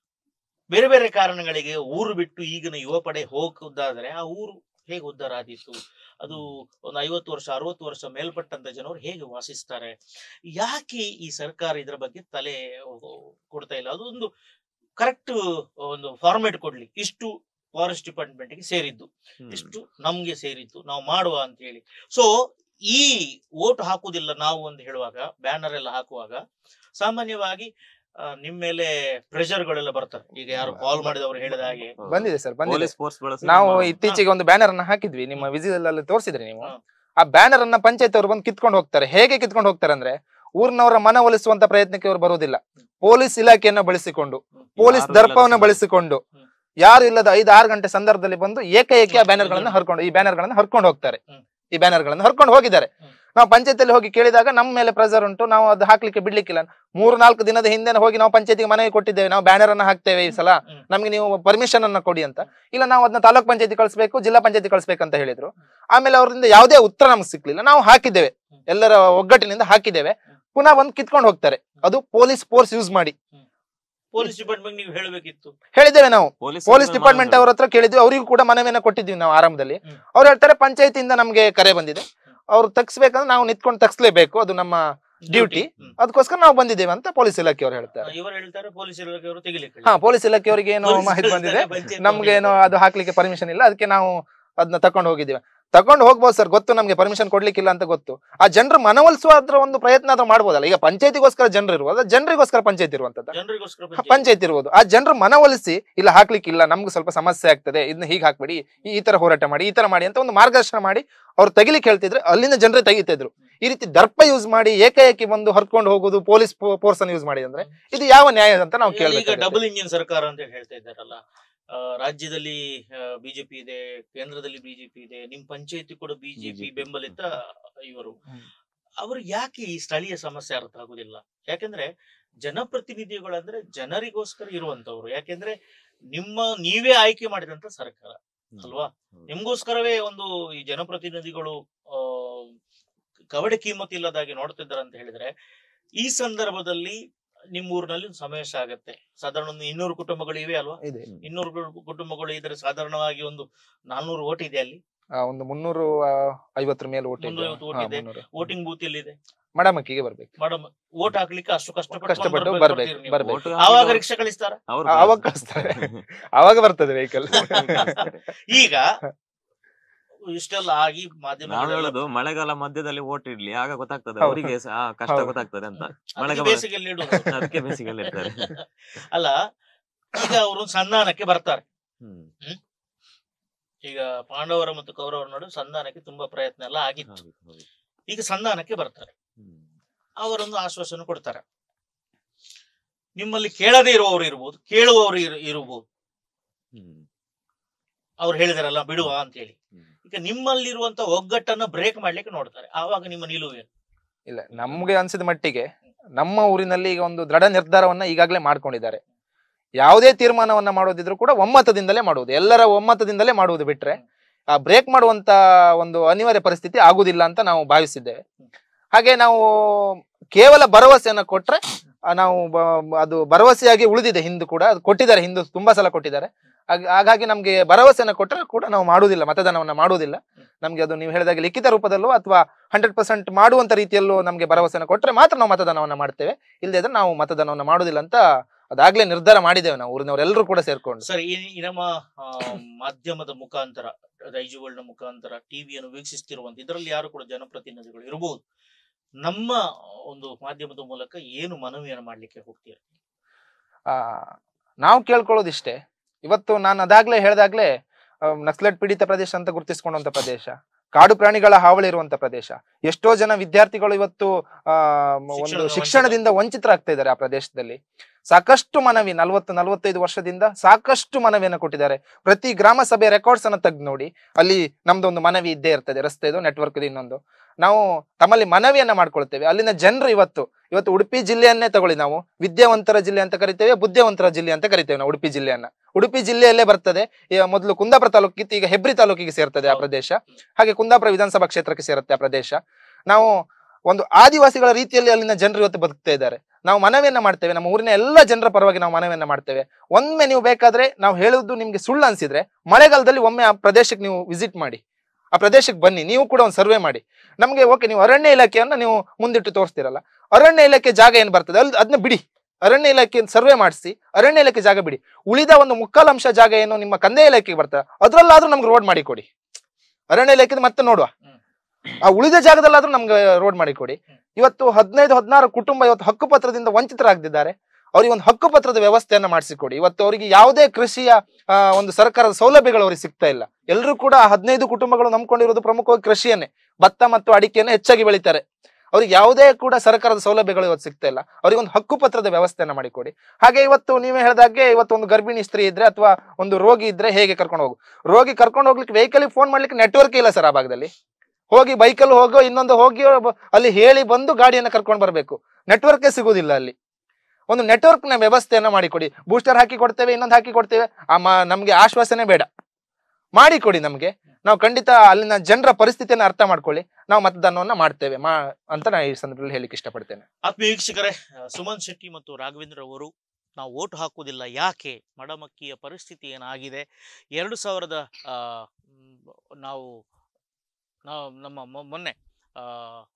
ಬೇರೆ ಬೇರೆ ಕಾರಣಗಳಿಗೆ ಊರು ಬಿಟ್ಟು ಈಗಿನ ಯುವ ಪಡೆ ಹೋಗುದಾದ್ರೆ ಆ ಊರು ಹೇಗೆ ಉದ್ಧಾರ ಆದೀತು ಅದು ಒಂದು ಐವತ್ತು ವರ್ಷ ಅರವತ್ತು ವರ್ಷ ಮೇಲ್ಪಟ್ಟಂತ ಜನರು ಹೇಗೆ ವಾಸಿಸ್ತಾರೆ ಯಾಕೆ ಈ ಸರ್ಕಾರ ಇದ್ರ ಬಗ್ಗೆ ತಲೆ ಕೊಡ್ತಾ ಇಲ್ಲ ಅದೊಂದು ಕರೆಕ್ಟ್ ಒಂದು ಫಾರ್ಮೇಟ್ ಕೊಡ್ಲಿ ಇಷ್ಟು ಫಾರೆಸ್ಟ್ ಡಿಪಾರ್ಟ್ಮೆಂಟ್ ಗೆ ಸೇರಿದ್ದು ಹ್ಮ್. ಇಷ್ಟು ನಮ್ಗೆ ಸೇರಿತ್ತು ನಾವು ಮಾಡುವ ಅಂತ ಹೇಳಿ ಸೊ ಈ ಓಟ್ ಹಾಕುವುದಿಲ್ಲ ನಾವು ಅಂತ ಹೇಳುವಾಗ ಬ್ಯಾನರ್ ಎಲ್ಲ ಹಾಕುವಾಗ ಸಾಮಾನ್ಯವಾಗಿ ಆ, ನಿಮ್ ಮೇಲೆ ಪ್ರೆಷರ್ ಗಳೆಲ್ಲ ಬರ್ತಾರೆ ಈಗ ಯಾರು ಕಾಲ್ ಮಾಡಿದವರು ಹೇಳಿದ ಹಾಗೆ ಹೌದು. ಬಂದಿದೆ ಸರ್ ಬಂದಿದೆ ಪೊಲೀಸ್ ಫೋರ್ಸ್ ಬಳಸಿ ನಾವು ನಮ್ಮ- ಇತ್ತೀಚೆಗೆ ಒಂದು ಬ್ಯಾನರ್ ಅನ್ನ ಹಾಕಿದ್ವಿ ನಿಮ್ಮ ವಿಸಿಲ್ ಅಲ್ಲಿ ತೋರಿಸಿದ್ರಿ ನೀವು ಹಾ. ಆ ಬ್ಯಾನರ್ ಅನ್ನ ಪಂಚಾಯತ್ ಅವರು ಬಂದು ಕಿತ್ಕೊಂಡು ಹೋಗ್ತಾರೆ ಹೇಗೆ ಕಿತ್ಕೊಂಡು ಹೋಗ್ತಾರೆ ಅಂದ್ರೆ ಊರಿನವರ ಮನವೊಲಿಸುವಂತ ಪ್ರಯತ್ನಕ್ಕೆ ಅವರು ಬರುವುದಿಲ್ಲ ಪೊಲೀಸ್ ಇಲಾಖೆಯನ್ನ ಬಳಸಿಕೊಂಡು ಪೊಲೀಸ್ ಯಾರು ದರ್ಪವನ್ನ ಇಲ್ಲದ ಬಳಸಿಕೊಂಡು ಹ್ಮ್. ಯಾರು ಇಲ್ಲದ ಐದು ಆರು ಗಂಟೆ ಸಂದರ್ಭದಲ್ಲಿ ಬಂದು ಏಕಏಕಿ ಆ ಬ್ಯಾನರ್ ಗಳನ್ನ ಹರ್ಕೊಂಡು ಈ ಬ್ಯಾನರ್ ಗಳನ್ನ ಹರ್ಕೊಂಡು ಹೋಗ್ತಾರೆ ಹ್ಮ್. ಈ ಬ್ಯಾನರ್ ಗಳನ್ನ ಹರ್ಕೊಂಡು ಹೋಗಿದ್ದಾರೆ ಹ್ಮ್. ನಾವು ಪಂಚಾಯತಿಯಲ್ಲಿ ಹೋಗಿ ಕೇಳಿದಾಗ ನಮ್ಮ ಮೇಲೆ ಪ್ರೆಸರ್ ಉಂಟು ನಾವು ಅದು ಹಾಕ್ಲಿಕ್ಕೆ ಬಿಡ್ಲಿಕ್ಕಿಲ್ಲ ಮೂರು ನಾಲ್ಕು ದಿನದ ಹಿಂದೆ ಹೋಗಿ ನಾವು ಪಂಚಾಯತಿಗೆ ಮನೆಗೆ ಕೊಟ್ಟಿದ್ದೇವೆ ನಾವು ಬ್ಯಾನರ್ ಅನ್ನ ಹಾಕ್ತೇವೆ ಈ ಸಲ ಹ್ಮ್. ನಮ್ಗೆ ನೀವು ಪರ್ಮಿಷನ್ ಅನ್ನ ಕೊಡಿ ಅಂತ ಇಲ್ಲ ನಾವು ಅದನ್ನ ತಾಲೂಕ್ ಪಂಚಾಯತಿ ಕಳಿಸ್ಬೇಕು ಜಿಲ್ಲಾ ಪಂಚಾಯತಿ ಕಳಿಸ್ಬೇಕಂತ ಹೇಳಿದ್ರು ಆಮೇಲೆ ಅವರಿಂದ ಯಾವುದೇ ಉತ್ತರ ನಮ್ಗೆ ಸಿಕ್ಲಿಲ್ಲ ನಾವು ಹಾಕಿದ್ದೇವೆ ಹ್ಮ್. ಎಲ್ಲರ ಒಗ್ಗಟ್ಟಿನಿಂದ ಹಾಕಿದ್ದೇವೆ ಪುನಃ ಬಂದು ಕಿತ್ಕೊಂಡು ಹೋಗ್ತಾರೆ ಅದು ಪೊಲೀಸ್ ಫೋರ್ಸ್ ಯೂಸ್ ಮಾಡಿ ಪೊಲೀಸ್ ಡಿಪಾರ್ಟ್ಮೆಂಟ್ ನೀವು ಹೇಳಬೇಕಿತ್ತು ಹೇಳಿದ್ದೇವೆ ನಾವು ಪೊಲೀಸ್ ಪೊಲೀಸ್ ಡಿಪಾರ್ಟ್ಮೆಂಟ್ ಅವ್ರ ಹತ್ರ ಕೇಳಿದ್ವಿ ಅವರಿಗೂ ಕೂಡ ಮನವಿಯನ್ನ ಕೊಟ್ಟಿದ್ವಿ ನಾವು ಆರಂಭದಲ್ಲಿ ಹ್ಮ್. ಅವ್ರು ಹೇಳ್ತಾರೆ ಪಂಚಾಯತಿಯಿಂದ ನಮ್ಗೆ ಕರೆ ಬಂದಿದೆ ಅವ್ರು ತಗ್ಸ್ಬೇಕಂದ್ರೆ ನಾವು ನಿಂತ್ಕೊಂಡು ತಗ್ಸ್ಲೇಬೇಕು ಅದು ನಮ್ಮ ಡ್ಯೂಟಿ ಹ್ಮ್. ಅದಕ್ಕೋಸ್ಕರ ನಾವು ಬಂದಿದ್ದೇವೆ ಅಂತ ಪೊಲೀಸ್ ಇಲಾಖೆಯವರು ಹೇಳ್ತಾರೆ ಇವರು ಹೇಳ್ತಾರೆ ಪೊಲೀಸ್ ಇಲಾಖೆಯವರು ತೆಗಿಲಿಕ್ಕೆ ಹಾ ಪೊಲೀಸ್ ಇಲಾಖೆಯವರಿಗೆ ಏನೋ ಮಾಹಿತಿ ಬಂದಿದೆ ನಮ್ಗೆ ಏನೋ ಅದು ಹಾಕ್ಲಿಕ್ಕೆ ಪರ್ಮಿಷನ್ ಇಲ್ಲ ಅದಕ್ಕೆ ನಾವು ಅದನ್ನ ತಕೊಂಡು ಹೋಗಿದ್ದೀವಿ ತಕೊಂಡು ಹೋಗ್ಬೋದು ಸರ್ ಗೊತ್ತು ನಮ್ಗೆ ಪರ್ಮಿಷನ್ ಕೊಡ್ಲಿಕ್ಕಿಲ್ಲ ಅಂತ ಗೊತ್ತು ಆ ಜನರು ಮನವೊಲಿಸುವ ಅದ್ರ ಒಂದು ಪ್ರಯತ್ನ ಆದ್ರೂ ಮಾಡ್ಬೋದಲ್ಲ ಈಗ ಪಂಚಾಯತಿಗೋಸ್ಕರ ಜನರು ಇರುವುದು ಜನರಿಗೋಸ್ಕರ ಪಂಚಾಯತ್ ಇರುವಂತದ್ದು ಜನರಿಗೋಸ್ಕರ ಪಂಚಾಯತ್ ಇರುವುದು ಆ ಜನರು ಮನವೊಲಿಸಿ ಇಲ್ಲ ಹಾಕ್ಲಿಕ್ಕಿಲ್ಲ ನಮ್ಗೆ ಸ್ವಲ್ಪ ಸಮಸ್ಯೆ ಆಗ್ತದೆ ಇದನ್ನ ಹೀಗೆ ಹಾಕ್ಬೇಡಿ ಈ ಈ ತರ ಹೋರಾಟ ಮಾಡಿ ಈ ತರ ಮಾಡಿ ಅಂತ ಒಂದು ಮಾರ್ಗದರ್ಶನ ಮಾಡಿ ಅವ್ರು ತೆಗಿಲಿಕ್ಕೆ ಹೇಳ್ತಿದ್ರೆ ಅಲ್ಲಿಂದ ಜನರೇ ತೆಗಿತಿದ್ರು ಈ ರೀತಿ ದರ್ಪ ಯೂಸ್ ಮಾಡಿ ಏಕಾಏಕಿ ಬಂದು ಹರ್ಕೊಂಡು ಹೋಗುದು ಪೊಲೀಸ್ ಫೋರ್ಸ್ ಅನ್ನು ಯೂಸ್ ಮಾಡಿ ಅಂದ್ರೆ ಇದು ಯಾವ ನ್ಯಾಯ ಅಂತ ನಾವು ಈಗ ಕೇಳಬೇಕು ಡಬಲ್ ಇಂಜಿನ್ ಸರ್ಕಾರ ಅಂತ ಹೇಳಿ ಹೇಳ್ತಾ ಇದ್ದಾರಲ್ಲ ಆ, ರಾಜ್ಯದಲ್ಲಿ ಬಿಜೆಪಿ ಇದೆ ಕೇಂದ್ರದಲ್ಲಿ ಬಿಜೆಪಿ ಇದೆ ನಿಮ್ ಪಂಚಾಯತಿ ಕೂಡ ಬಿಜೆಪಿ BJP. ಬೆಂಬಲಿತ ಇವರು ಹ್ಮ್. ಅವರು ಯಾಕೆ ಈ ಸ್ಥಳೀಯ ಸಮಸ್ಯೆ ಅರ್ಥ ಆಗುದಿಲ್ಲ ಯಾಕೆಂದ್ರೆ ಜನಪ್ರತಿನಿಧಿಗಳಂದ್ರೆ ಜನರಿಗೋಸ್ಕರ ಇರುವಂತವ್ರು ಯಾಕೆಂದ್ರೆ ನಿಮ್ಮ ನೀವೇ ಆಯ್ಕೆ ಮಾಡಿದಂತ ಸರ್ಕಾರ ಅಲ್ವಾ ಹೌದು. ನಿಮ್ಗೋಸ್ಕರವೇ ಒಂದು ಈ ಜನಪ್ರತಿನಿಧಿಗಳು ಆ ಕವಡೆ ಕಿಮ್ಮತ್ ಇಲ್ಲದಾಗಿ ನೋಡ್ತಿದ್ದಾರೆ ಅಂತ ಹೇಳಿದ್ರೆ ಈ ಸಂದರ್ಭದಲ್ಲಿ ನಿಮ್ಮ ಊರಿನಲ್ಲಿ ಒಂದು ಸಮಾವೇಶ ಆಗತ್ತೆ ಸಾಧಾರಣ ಒಂದು ಇನ್ನೂರು ಕುಟುಂಬಗಳು ಇವೆ ಅಲ್ವಾ ಇದೆ ಇನ್ನೂರು ಕು- ಕುಟುಂಬಗಳು ಇದ್ರೆ ಸಾಧಾರಣವಾಗಿ ಒಂದು ನಾನ್ನೂರು ಓಟ್ ಇದೆ ಅಲ್ಲಿ ಆ, ಒಂದು ಮುನ್ನೂರು ಆ, ಐವತ್ತರ ಮೇಲೆ ಓಟ್ ಇದೆ ಮುನ್ನೂರೈವತ್ತು vote ಹಾ, ಇದೆ. ಮುನ್ನೂರು. ವೋಟಿಂಗ್ ಬೂತ್ ಎಲ್ಲಿದೆ ಮಡಮಕ್ಕಿಗೆ ಬರ್ಬೇಕು ಮೇಡಮ್ ವೋಟ್ ಹಾಕ್ಲಿಕ್ಕೆ ಅಷ್ಟು ಕಷ್ಟಪಟ್ಟು ಕಷ್ಟಪಟ್ಟು ಬಂದ್ ಬರ್ಬೇಕು, ಬರ್ತೀರಿ ನೀವು. ಬರ್ಬೇಕು. Vote ಆವಾಗ ಹಾಕಿದವ್ರು- ರಿಕ್ಷಾ ಕಳಿಸ್ತಾರ ಅವ್ರು ಆ, ಅವಾಗ ಕಳಿಸ್ತಾರೆ. ಅವಾಗ ಬರ್ತದೆ ವೆಹಿಕಲ್ ಈಗ ಇಷ್ಟೆಲ್ಲ ಆಗಿ ನಾವ್ ಮಾಧ್ಯಮ ಹೇಳುದು ಮಳೆಗಾಲ ಮಧ್ಯದಲ್ಲಿ ಓಟ್ ಇಡ್ಲಿ ಆಗ ಗೊತ್ತಾಗ್ತದೆ ಹೌದು. ಅವರಿಗೆ ಸಹ ಆ ಕಷ್ಟ ಹೌದು. ಗೊತ್ತಾಗ್ತದೆ ಅಂತ ಅದಕ್ಕೆ ಮಳೆಗಾಲ ಬೇಸಿಗೆಯಲ್ಲಿ ಇಡುದು ಅದಕ್ಕೆ ಬೇಸಿಗೆಯಲ್ಲಿ ಇರ್ತಾರೆ ಅಲ್ಲ ಈಗ ಅವರು ಸಂಧಾನಕ್ಕೆ ಬರ್ತಾರೆ ಹ್ಮ್ ಈಗ ಪಾಂಡವರ ಮತ್ತು ಕೌರವರ ನಡುವೆ ಸಂಧಾನಕ್ಕೆ ತುಂಬಾ ಪ್ರಯತ್ನ ಎಲ್ಲ ಆಗಿತ್ತು ಹೌದು, ಹೌದು. ಈಗ ಸಂಧಾನಕ್ಕೆ ಬರ್ತಾರೆ ಹ್ಮ್. ಅವರೊಂದು ಆಶ್ವಾಸನೆ ಕೊಡ್ತಾರೆ ನಿಮ್ಮಲ್ಲಿ ಕೇಳದೇ ಇರುವವರು ಇರ್ಬೋದು ಕೇಳುವವರು ಇರ್- ಇರ್ಬೋದು ಹ್ಮ್. ಅವ್ರು ಹೇಳಿದಾರಲ್ಲ ಬಿಡುವ ಅಂತ ಹೇಳಿ ಹ್ಮ್. ಈಗ ನಿಮ್ಮಲ್ಲಿರುವಂತ ಒಗ್ಗಟ್ಟನ್ನ ಬ್ರೇಕ್ ಮಾಡ್ಲಿಕ್ಕೆ ನೋಡ್ತಾರೆ ಆವಾಗ ನಿಮ್ಮ ನಿಲುವೇನು ಇಲ್ಲ ನಮ್ಗೆ ಅನ್ಸಿದ ಮಟ್ಟಿಗೆ ನಮ್ಮ ಊರಿನಲ್ಲಿ ಈಗ ಒಂದು ದೃಢ ನಿರ್ಧಾರವನ್ನ ಈಗಾಗಲೇ ಮಾಡ್ಕೊಂಡಿದ್ದಾರೆ ಯಾವುದೇ ತೀರ್ಮಾನವನ್ನ ಮಾಡೋದಿದ್ರು ಕೂಡ ಒಮ್ಮತದಿಂದಲೇ ಮಾಡುವುದು ಎಲ್ಲರ ಒಮ್ಮತದಿಂದಲೇ ಮಾಡುವುದು ಬಿಟ್ರೆ ಆ ಬ್ರೇಕ್ ಮಾಡುವಂತ ಒಂದು ಅನಿವಾರ್ಯ ಪರಿಸ್ಥಿತಿ ಆಗುದಿಲ್ಲ ಅಂತ ನಾವು ಭಾವಿಸಿದ್ದೇವೆ ಹಾಗೆ ನಾವು ಕೇವಲ ಭರವಸೆಯನ್ನ ಕೊಟ್ರೆ ಆ, ನಾವು ಬ- ಅದು ಭರವಸೆಯಾಗಿ ಉಳಿದಿದೆ ಹಿಂದೂ ಕೂಡ ಅದು ಕೊಟ್ಟಿದ್ದಾರೆ ಹಿಂದೂ ತುಂಬಾ ಸಲ ಕೊಟ್ಟಿದ್ದಾರೆ ಹಾಗ್- ಹಾಗಾಗಿ ನಮ್ಗೆ ಭರವಸೆಯನ್ನ ಕೊಟ್ರೆ ಕೂಡ ನಾವು ಮಾಡುವುದಿಲ್ಲ ಮತದಾನವನ್ನ ಮಾಡುವುದಿಲ್ಲ ನಮ್ಗೆ ಅದು ನೀವು ಹೇಳಿದಾಗೆ ಲಿಖಿತ ರೂಪದಲ್ಲೋ ಅಥವಾ ಹಂಡ್ರೆಡ್ ಪರ್ಸೆಂಟ್ ಮಾಡುವಂತ ರೀತಿಯಲ್ಲೂ ನಮ್ಗೆ ಭರವಸೆನ ಕೊಟ್ರೆ ಮಾತ್ರ ನಾವು ಮತದಾನವನ್ನ ಮಾಡ್ತೇವೆ ಇಲ್ಲದೆ ನಾವು ಮತದಾನವನ್ನ ಮಾಡುದಿಲ್ಲ ಅಂತ ಅದಾಗ್ಲೇ ನಿರ್ಧಾರ ಮಾಡಿದ್ದೇವೆ ನಾವು ಊರಿನವರೆಲ್ಲರೂ ಕೂಡ ಸೇರ್ಕೊಂಡು ಸರಿ ಈ ಈ ನಮ್ಮ ಆ, ಮಾಧ್ಯಮದ ಮುಖಾಂತರ ರೈಜುವಲ್ನ ಮುಖಾಂತರ ಟಿವಿಯನ್ನು ವೀಕ್ಷಿಸ್ತಿರುವಂತ ಇದರಲ್ಲಿ ಯಾರು ಕೂಡ ಜನಪ್ರತಿನಿಧಿಗಳು ಇರಬಹುದು ನಮ್ಮ ಒಂದು ಮಾಧ್ಯಮದ ಮೂಲಕ ಏನು ಮನವಿಯನ್ನು ಮಾಡ್ಲಿಕ್ಕೆ ಹೋಗ್ತೀರಾ ಆ ನಾವು ಕೇಳ್ಕೊಳ್ಳೋದಿಷ್ಟೇ ಇವತ್ತು ನಾನು ಅದಾಗ್ಲೇ ಹೇಳ್ದಾಗ್ಲೇ ಆ, ನಕ್ಸಲೈಟ್ ಪೀಡಿತ ಪ್ರದೇಶ ಅಂತ ಗುರುತಿಸ್ಕೊಂಡಂತ ಪ್ರದೇಶ ಕಾಡು ಪ್ರಾಣಿಗಳ ಹಾವಳಿ ಇರುವಂತ ಪ್ರದೇಶ ಎಷ್ಟೋ ಜನ ವಿದ್ಯಾರ್ಥಿಗಳು ಇವತ್ತು ಆ ಒಂದು ಶಿಕ್ಷಣದ ಶಿಕ್ಷಣದಿಂದ ವಂಚಿತರಾಗ್ತಾ ಇದ್ದಾರೆ ಆ ಪ್ರದೇಶದಲ್ಲಿ ಸಾಕಷ್ಟು ಮನವಿ ನಲ್ವತ್ತು ನಲ್ವತ್ತೈದು ವರ್ಷದಿಂದ ಸಾಕಷ್ಟು ಮನವಿಯನ್ನು ಕೊಟ್ಟಿದ್ದಾರೆ ಪ್ರತಿ ಗ್ರಾಮ ಸಭೆ ರೆಕಾರ್ಡ್ಸ್ ಅನ್ನ ತೆಗೆದು ನೋಡಿ ಅಲ್ಲಿ ನಮ್ದು ಒಂದು ಮನವಿ ಇದ್ದೇ ಇರ್ತದೆ ರಸ್ತೆದು ನೆಟ್ವರ್ಕ್ ಇನ್ನೊಂದು ನಾವು ತಮ್ಮಲ್ಲಿ ಮನವಿಯನ್ನ ಮಾಡ್ಕೊಳ್ತೇವೆ ಅಲ್ಲಿನ ಜನರು ಇವತ್ತು ಇವತ್ತು ಉಡುಪಿ ಜಿಲ್ಲೆಯನ್ನೇ ತಗೊಳ್ಳಿ ನಾವು ವಿದ್ಯಾವಂತರ ಜಿಲ್ಲೆ ಅಂತ ಕರಿತೇವೆ ಬುದ್ಧಿವಂತರ ಜಿಲ್ಲೆ ಅಂತ ಕರಿತೇವೆ ನಾವು ಉಡುಪಿ ಜಿಲ್ಲೆಯನ್ನ ಉಡುಪಿ ಜಿಲ್ಲೆಯಲ್ಲೇ ಬರ್ತದೆ ಈಗ ಮೊದಲು ಕುಂದಾಪುರ ತಾಲೂಕಿತ್ತು ಈಗ ಹೆಬ್ರಿ ತಾಲೂಕಿಗೆ ಸೇರ್ತದೆ ಆ ಹೌದು. ಪ್ರದೇಶ ಹಾಗೆ ಕುಂದಾಪುರ ವಿಧಾನಸಭಾ ಕ್ಷೇತ್ರಕ್ಕೆ ಸೇರುತ್ತೆ ಆ ಪ್ರದೇಶ ನಾವು ಒಂದು ಆದಿವಾಸಿಗಳ ರೀತಿಯಲ್ಲಿ ಅಲ್ಲಿನ ಜನರು ಇವತ್ತು ಬದುಕ್ತಾ ಇದ್ದಾರೆ ನಾವು ಮನವಿಯನ್ನ ಮಾಡ್ತೇವೆ ನಮ್ಮ ಊರಿನ ಎಲ್ಲ ಜನರ ಪರವಾಗಿ ನಾವು ಮನವಿಯನ್ನ ಮಾಡ್ತೇವೆ ಒಮ್ಮೆ ನೀವು ಬೇಕಾದ್ರೆ ನಾವು ಹೇಳುವುದು ನಿಮ್ಗೆ ಸುಳ್ಳು ಅನ್ಸಿದ್ರೆ ಮಳೆಗಾಲದಲ್ಲಿ ಒಮ್ಮೆ ಆ ಪ್ರದೇಶಕ್ಕೆ ನೀವು ವಿಸಿಟ್ ಮಾಡಿ ಆ ಪ್ರದೇಶಕ್ಕೆ ಬನ್ನಿ ನೀವು ಕೂಡ ಒಂದು ಸರ್ವೆ ಮಾಡಿ ನಮಗೆ ಓಕೆ ನೀವು ಅರಣ್ಯ ಇಲಾಖೆಯನ್ನ ನೀವು ಮುಂದಿಟ್ಟು ತೋರಿಸ್ತಿರಲ್ಲ ಅರಣ್ಯ ಇಲಾಖೆ ಜಾಗ ಏನ್ ಬರ್ತದೆ ಅಲ್ಲಿ ಅದನ್ನ ಬಿಡಿ ಅರಣ್ಯ ಇಲಾಖೆ ಸರ್ವೆ ಮಾಡಿಸಿ ಅರಣ್ಯ ಇಲಾಖೆ ಜಾಗ ಬಿಡಿ ಉಳಿದ ಒಂದು ಮುಕ್ಕಾಲು ಅಂಶ ಜಾಗ ಏನು ನಿಮ್ಮ ಕಂದಾಯ ಇಲಾಖೆಗೆ ಬರ್ತದೆ ಅದ್ರಲ್ಲಾದ್ರೂ ನಮ್ಗೆ ರೋಡ್ ಮಾಡಿ ಕೊಡಿ ಅರಣ್ಯ ಇಲಾಖೆ ಮತ್ತೆ ನೋಡುವ ಹ್ಮ್. ಆ ಉಳಿದ ಜಾಗದಲ್ಲಾದ್ರೂ ನಮ್ಗೆ ರೋಡ್ ಮಾಡಿ ಕೊಡಿ ಇವತ್ತು ಹದಿನೈದು ಹದಿನಾರು ಕುಟುಂಬ ಇವತ್ತು ಹಕ್ಕುಪತ್ರದಿಂದ ವಂಚಿತರಾಗ್ತಿದ್ದಾರೆ ಅವ್ರಿಗೆ ಒಂದು ಹಕ್ಕುಪತ್ರದ ವ್ಯವಸ್ಥೆಯನ್ನ ಮಾಡಿಸಿಕೊಡಿ ಇವತ್ತು ಅವರಿಗೆ ಯಾವುದೇ ಕೃಷಿಯ ಆ, ಒಂದು ಸರ್ಕಾರದ ಸೌಲಭ್ಯಗಳು ಅವ್ರಿಗೆ ಸಿಗ್ತಾ ಇಲ್ಲ ಎಲ್ಲರೂ ಕೂಡ ಆ ಹದಿನೈದು ಕುಟುಂಬಗಳು ನಂಬ್ಕೊಂಡಿರೋದು ಪ್ರಮುಖವಾಗಿ ಕೃಷಿಯನ್ನೇ ಭತ್ತ ಮತ್ತು ಅಡಿಕೆಯನ್ನು ಹೆಚ್ಚಾಗಿ ಬೆಳೀತಾರೆ ಅವ್ರಿಗೆ ಯಾವುದೇ ಕೂಡ ಸರ್ಕಾರದ ಸೌಲಭ್ಯಗಳು ಇವತ್ತು ಸಿಗ್ತಾ ಇಲ್ಲ ಅವ್ರಿಗೆ ಒಂದು ಹಕ್ಕುಪತ್ರದ ವ್ಯವಸ್ಥೆಯನ್ನ ಮಾಡಿಕೊಡಿ ಹಾಗೆ ಇವತ್ತು ನೀವೇ ಹೇಳಿದಾಗೆ ಇವತ್ತು ಒಂದು ಗರ್ಭಿಣಿ ಸ್ತ್ರೀ ಇದ್ರೆ ಅಥವಾ ಒಂದು ರೋಗಿ ಇದ್ರೆ ಹೇಗೆ ಕರ್ಕೊಂಡು ಹೋಗು ರೋಗಿ ಕರ್ಕೊಂಡು ಹೋಗ್ಲಿಕ್ಕೆ ವೆಹಿಕಲ್ ಫೋನ್ ಮಾಡ್ಲಿಕ್ಕೆ ನೆಟ್ವರ್ಕ್ ಇಲ್ಲ ಸರ್ ಆ ಭಾಗದಲ್ಲಿ ಹೋಗಿ ಬೈಕಲ್ಲಿ ಹೋಗೋ ಇನ್ನೊಂದು ಹೋಗಿ ಬ- ಅಲ್ಲಿ ಹೇಳಿ ಬಂದು ಗಾಡಿಯನ್ನ ಕರ್ಕೊಂಡು ಬರಬೇಕು ನೆಟ್ವರ್ಕೇ ಸಿಗುದಿಲ್ಲ ಅಲ್ಲಿ ಒಂದು ನೆಟ್ವರ್ಕ್ ನ ವ್ಯವಸ್ಥೆಯನ್ನ ಮಾಡಿಕೊಡಿ ಬೂಸ್ಟರ್ ಹಾಕಿ ಕೊಡ್ತೇವೆ ಇನ್ನೊಂದು ಹಾಕಿ ಕೊಡ್ತೇವೆ ಆ ಮ- ನಮ್ಗೆ ಆಶ್ವಾಸನೆ ಬೇಡ ಮಾಡಿಕೊಡಿ ನಮ್ಗೆ ನಾವು ಖಂಡಿತ ಅಲ್ಲಿನ ಜನರ ಪರಿಸ್ಥಿತಿಯನ್ನ ಅರ್ಥ ಮಾಡ್ಕೊಳ್ಳಿ ನಾವು ಮತದಾನವನ್ನ ಮಾಡ್ತೇವೆ ಮಾ ಅಂತ ನಾನು ಈ ಸಂದರ್ಭದಲ್ಲಿ ಹೇಳಿಕ್ಕೆ ಇಷ್ಟಪಡ್ತೇನೆ ಆತ್ಮೀಯ ವೀಕ್ಷಕರೇ ಆ, ಸುಮನ್ ಶೆಟ್ಟಿ ಮತ್ತು ರಾಘವೇಂದ್ರ ಅವರು ನಾವು ಓಟ್ ಹಾಕುವುದಿಲ್ಲ ಯಾಕೆ ಮಡಮಕ್ಕಿಯ ಪರಿಸ್ಥಿತಿ ಏನಾಗಿದೆ ಎರಡು ಸಾವಿರದ ಆ, ಮ್, ನಾವು ನಾವು ನಮ್ಮ ಮೊ- ಮೊನ್ನೆ ಆ,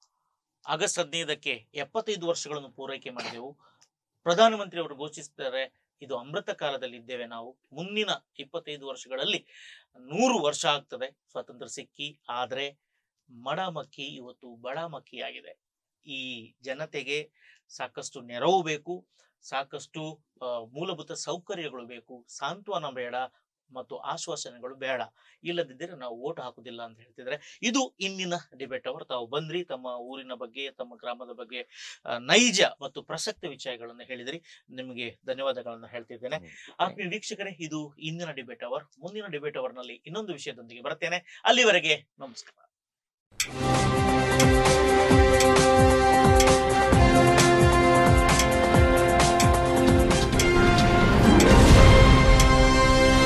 ಆಗಸ್ಟ್ ಹದಿನೈದಕ್ಕೆ ಎಪ್ಪತ್ತೈದು ವರ್ಷಗಳನ್ನು ಪೂರೈಕೆ ಮಾಡಿದೆವು ಪ್ರಧಾನಮಂತ್ರಿ ಅವರು ಘೋಷಿಸಿದ್ದಾರೆ ಇದು ಅಮೃತ ಕಾಲದಲ್ಲಿ ಇದ್ದೇವೆ ನಾವು ಮುಂದಿನ ಇಪ್ಪತ್ತೈದು ವರ್ಷಗಳಲ್ಲಿ ನೂರು ವರ್ಷ ಆಗ್ತದೆ ಸ್ವಾತಂತ್ರ್ಯ ಸಿಕ್ಕಿ ಆದ್ರೆ ಮಡಮಕ್ಕಿ ಇವತ್ತು ಬಡಮಕ್ಕಿ ಆಗಿದೆ ಈ ಜನತೆಗೆ ಸಾಕಷ್ಟು ನೆರವು ಬೇಕು ಸಾಕಷ್ಟು ಆ, ಮೂಲಭೂತ ಸೌಕರ್ಯಗಳು ಬೇಕು ಸಾಂತ್ವನ ಬೇಡ ಮತ್ತು ಆಶ್ವಾಸನೆಗಳು ಬೇಡ ಇಲ್ಲದಿದ್ದರೆ ನಾವು ಓಟ್ ಹಾಕುದಿಲ್ಲ ಅಂತ ಹೇಳ್ತಿದ್ರೆ ಇದು ಇಂದಿನ ಡಿಬೇಟ್ ಅವರು ತಾವು ಬಂದ್ರಿ ತಮ್ಮ ಊರಿನ ಬಗ್ಗೆ ತಮ್ಮ ಗ್ರಾಮದ ಬಗ್ಗೆ ಆ, ನೈಜ ಮತ್ತು ಪ್ರಸಕ್ತ ವಿಷಯಗಳನ್ನು ಹೇಳಿದ್ರಿ ನಿಮಗೆ ಧನ್ಯವಾದಗಳನ್ನು ಹೇಳ್ತಿದ್ದೇನೆ ಆತ್ಮೀಯ ವೀಕ್ಷಕರೇ ಇದು ಇಂದಿನ ಡಿಬೇಟ್ ಅವರ್ ಮುಂದಿನ ಡಿಬೇಟ್ ಅವರ್ನಲ್ಲಿ ಇನ್ನೊಂದು ವಿಷಯದೊಂದಿಗೆ ಬರ್ತೇನೆ ಅಲ್ಲಿವರೆಗೆ ನಮಸ್ಕಾರ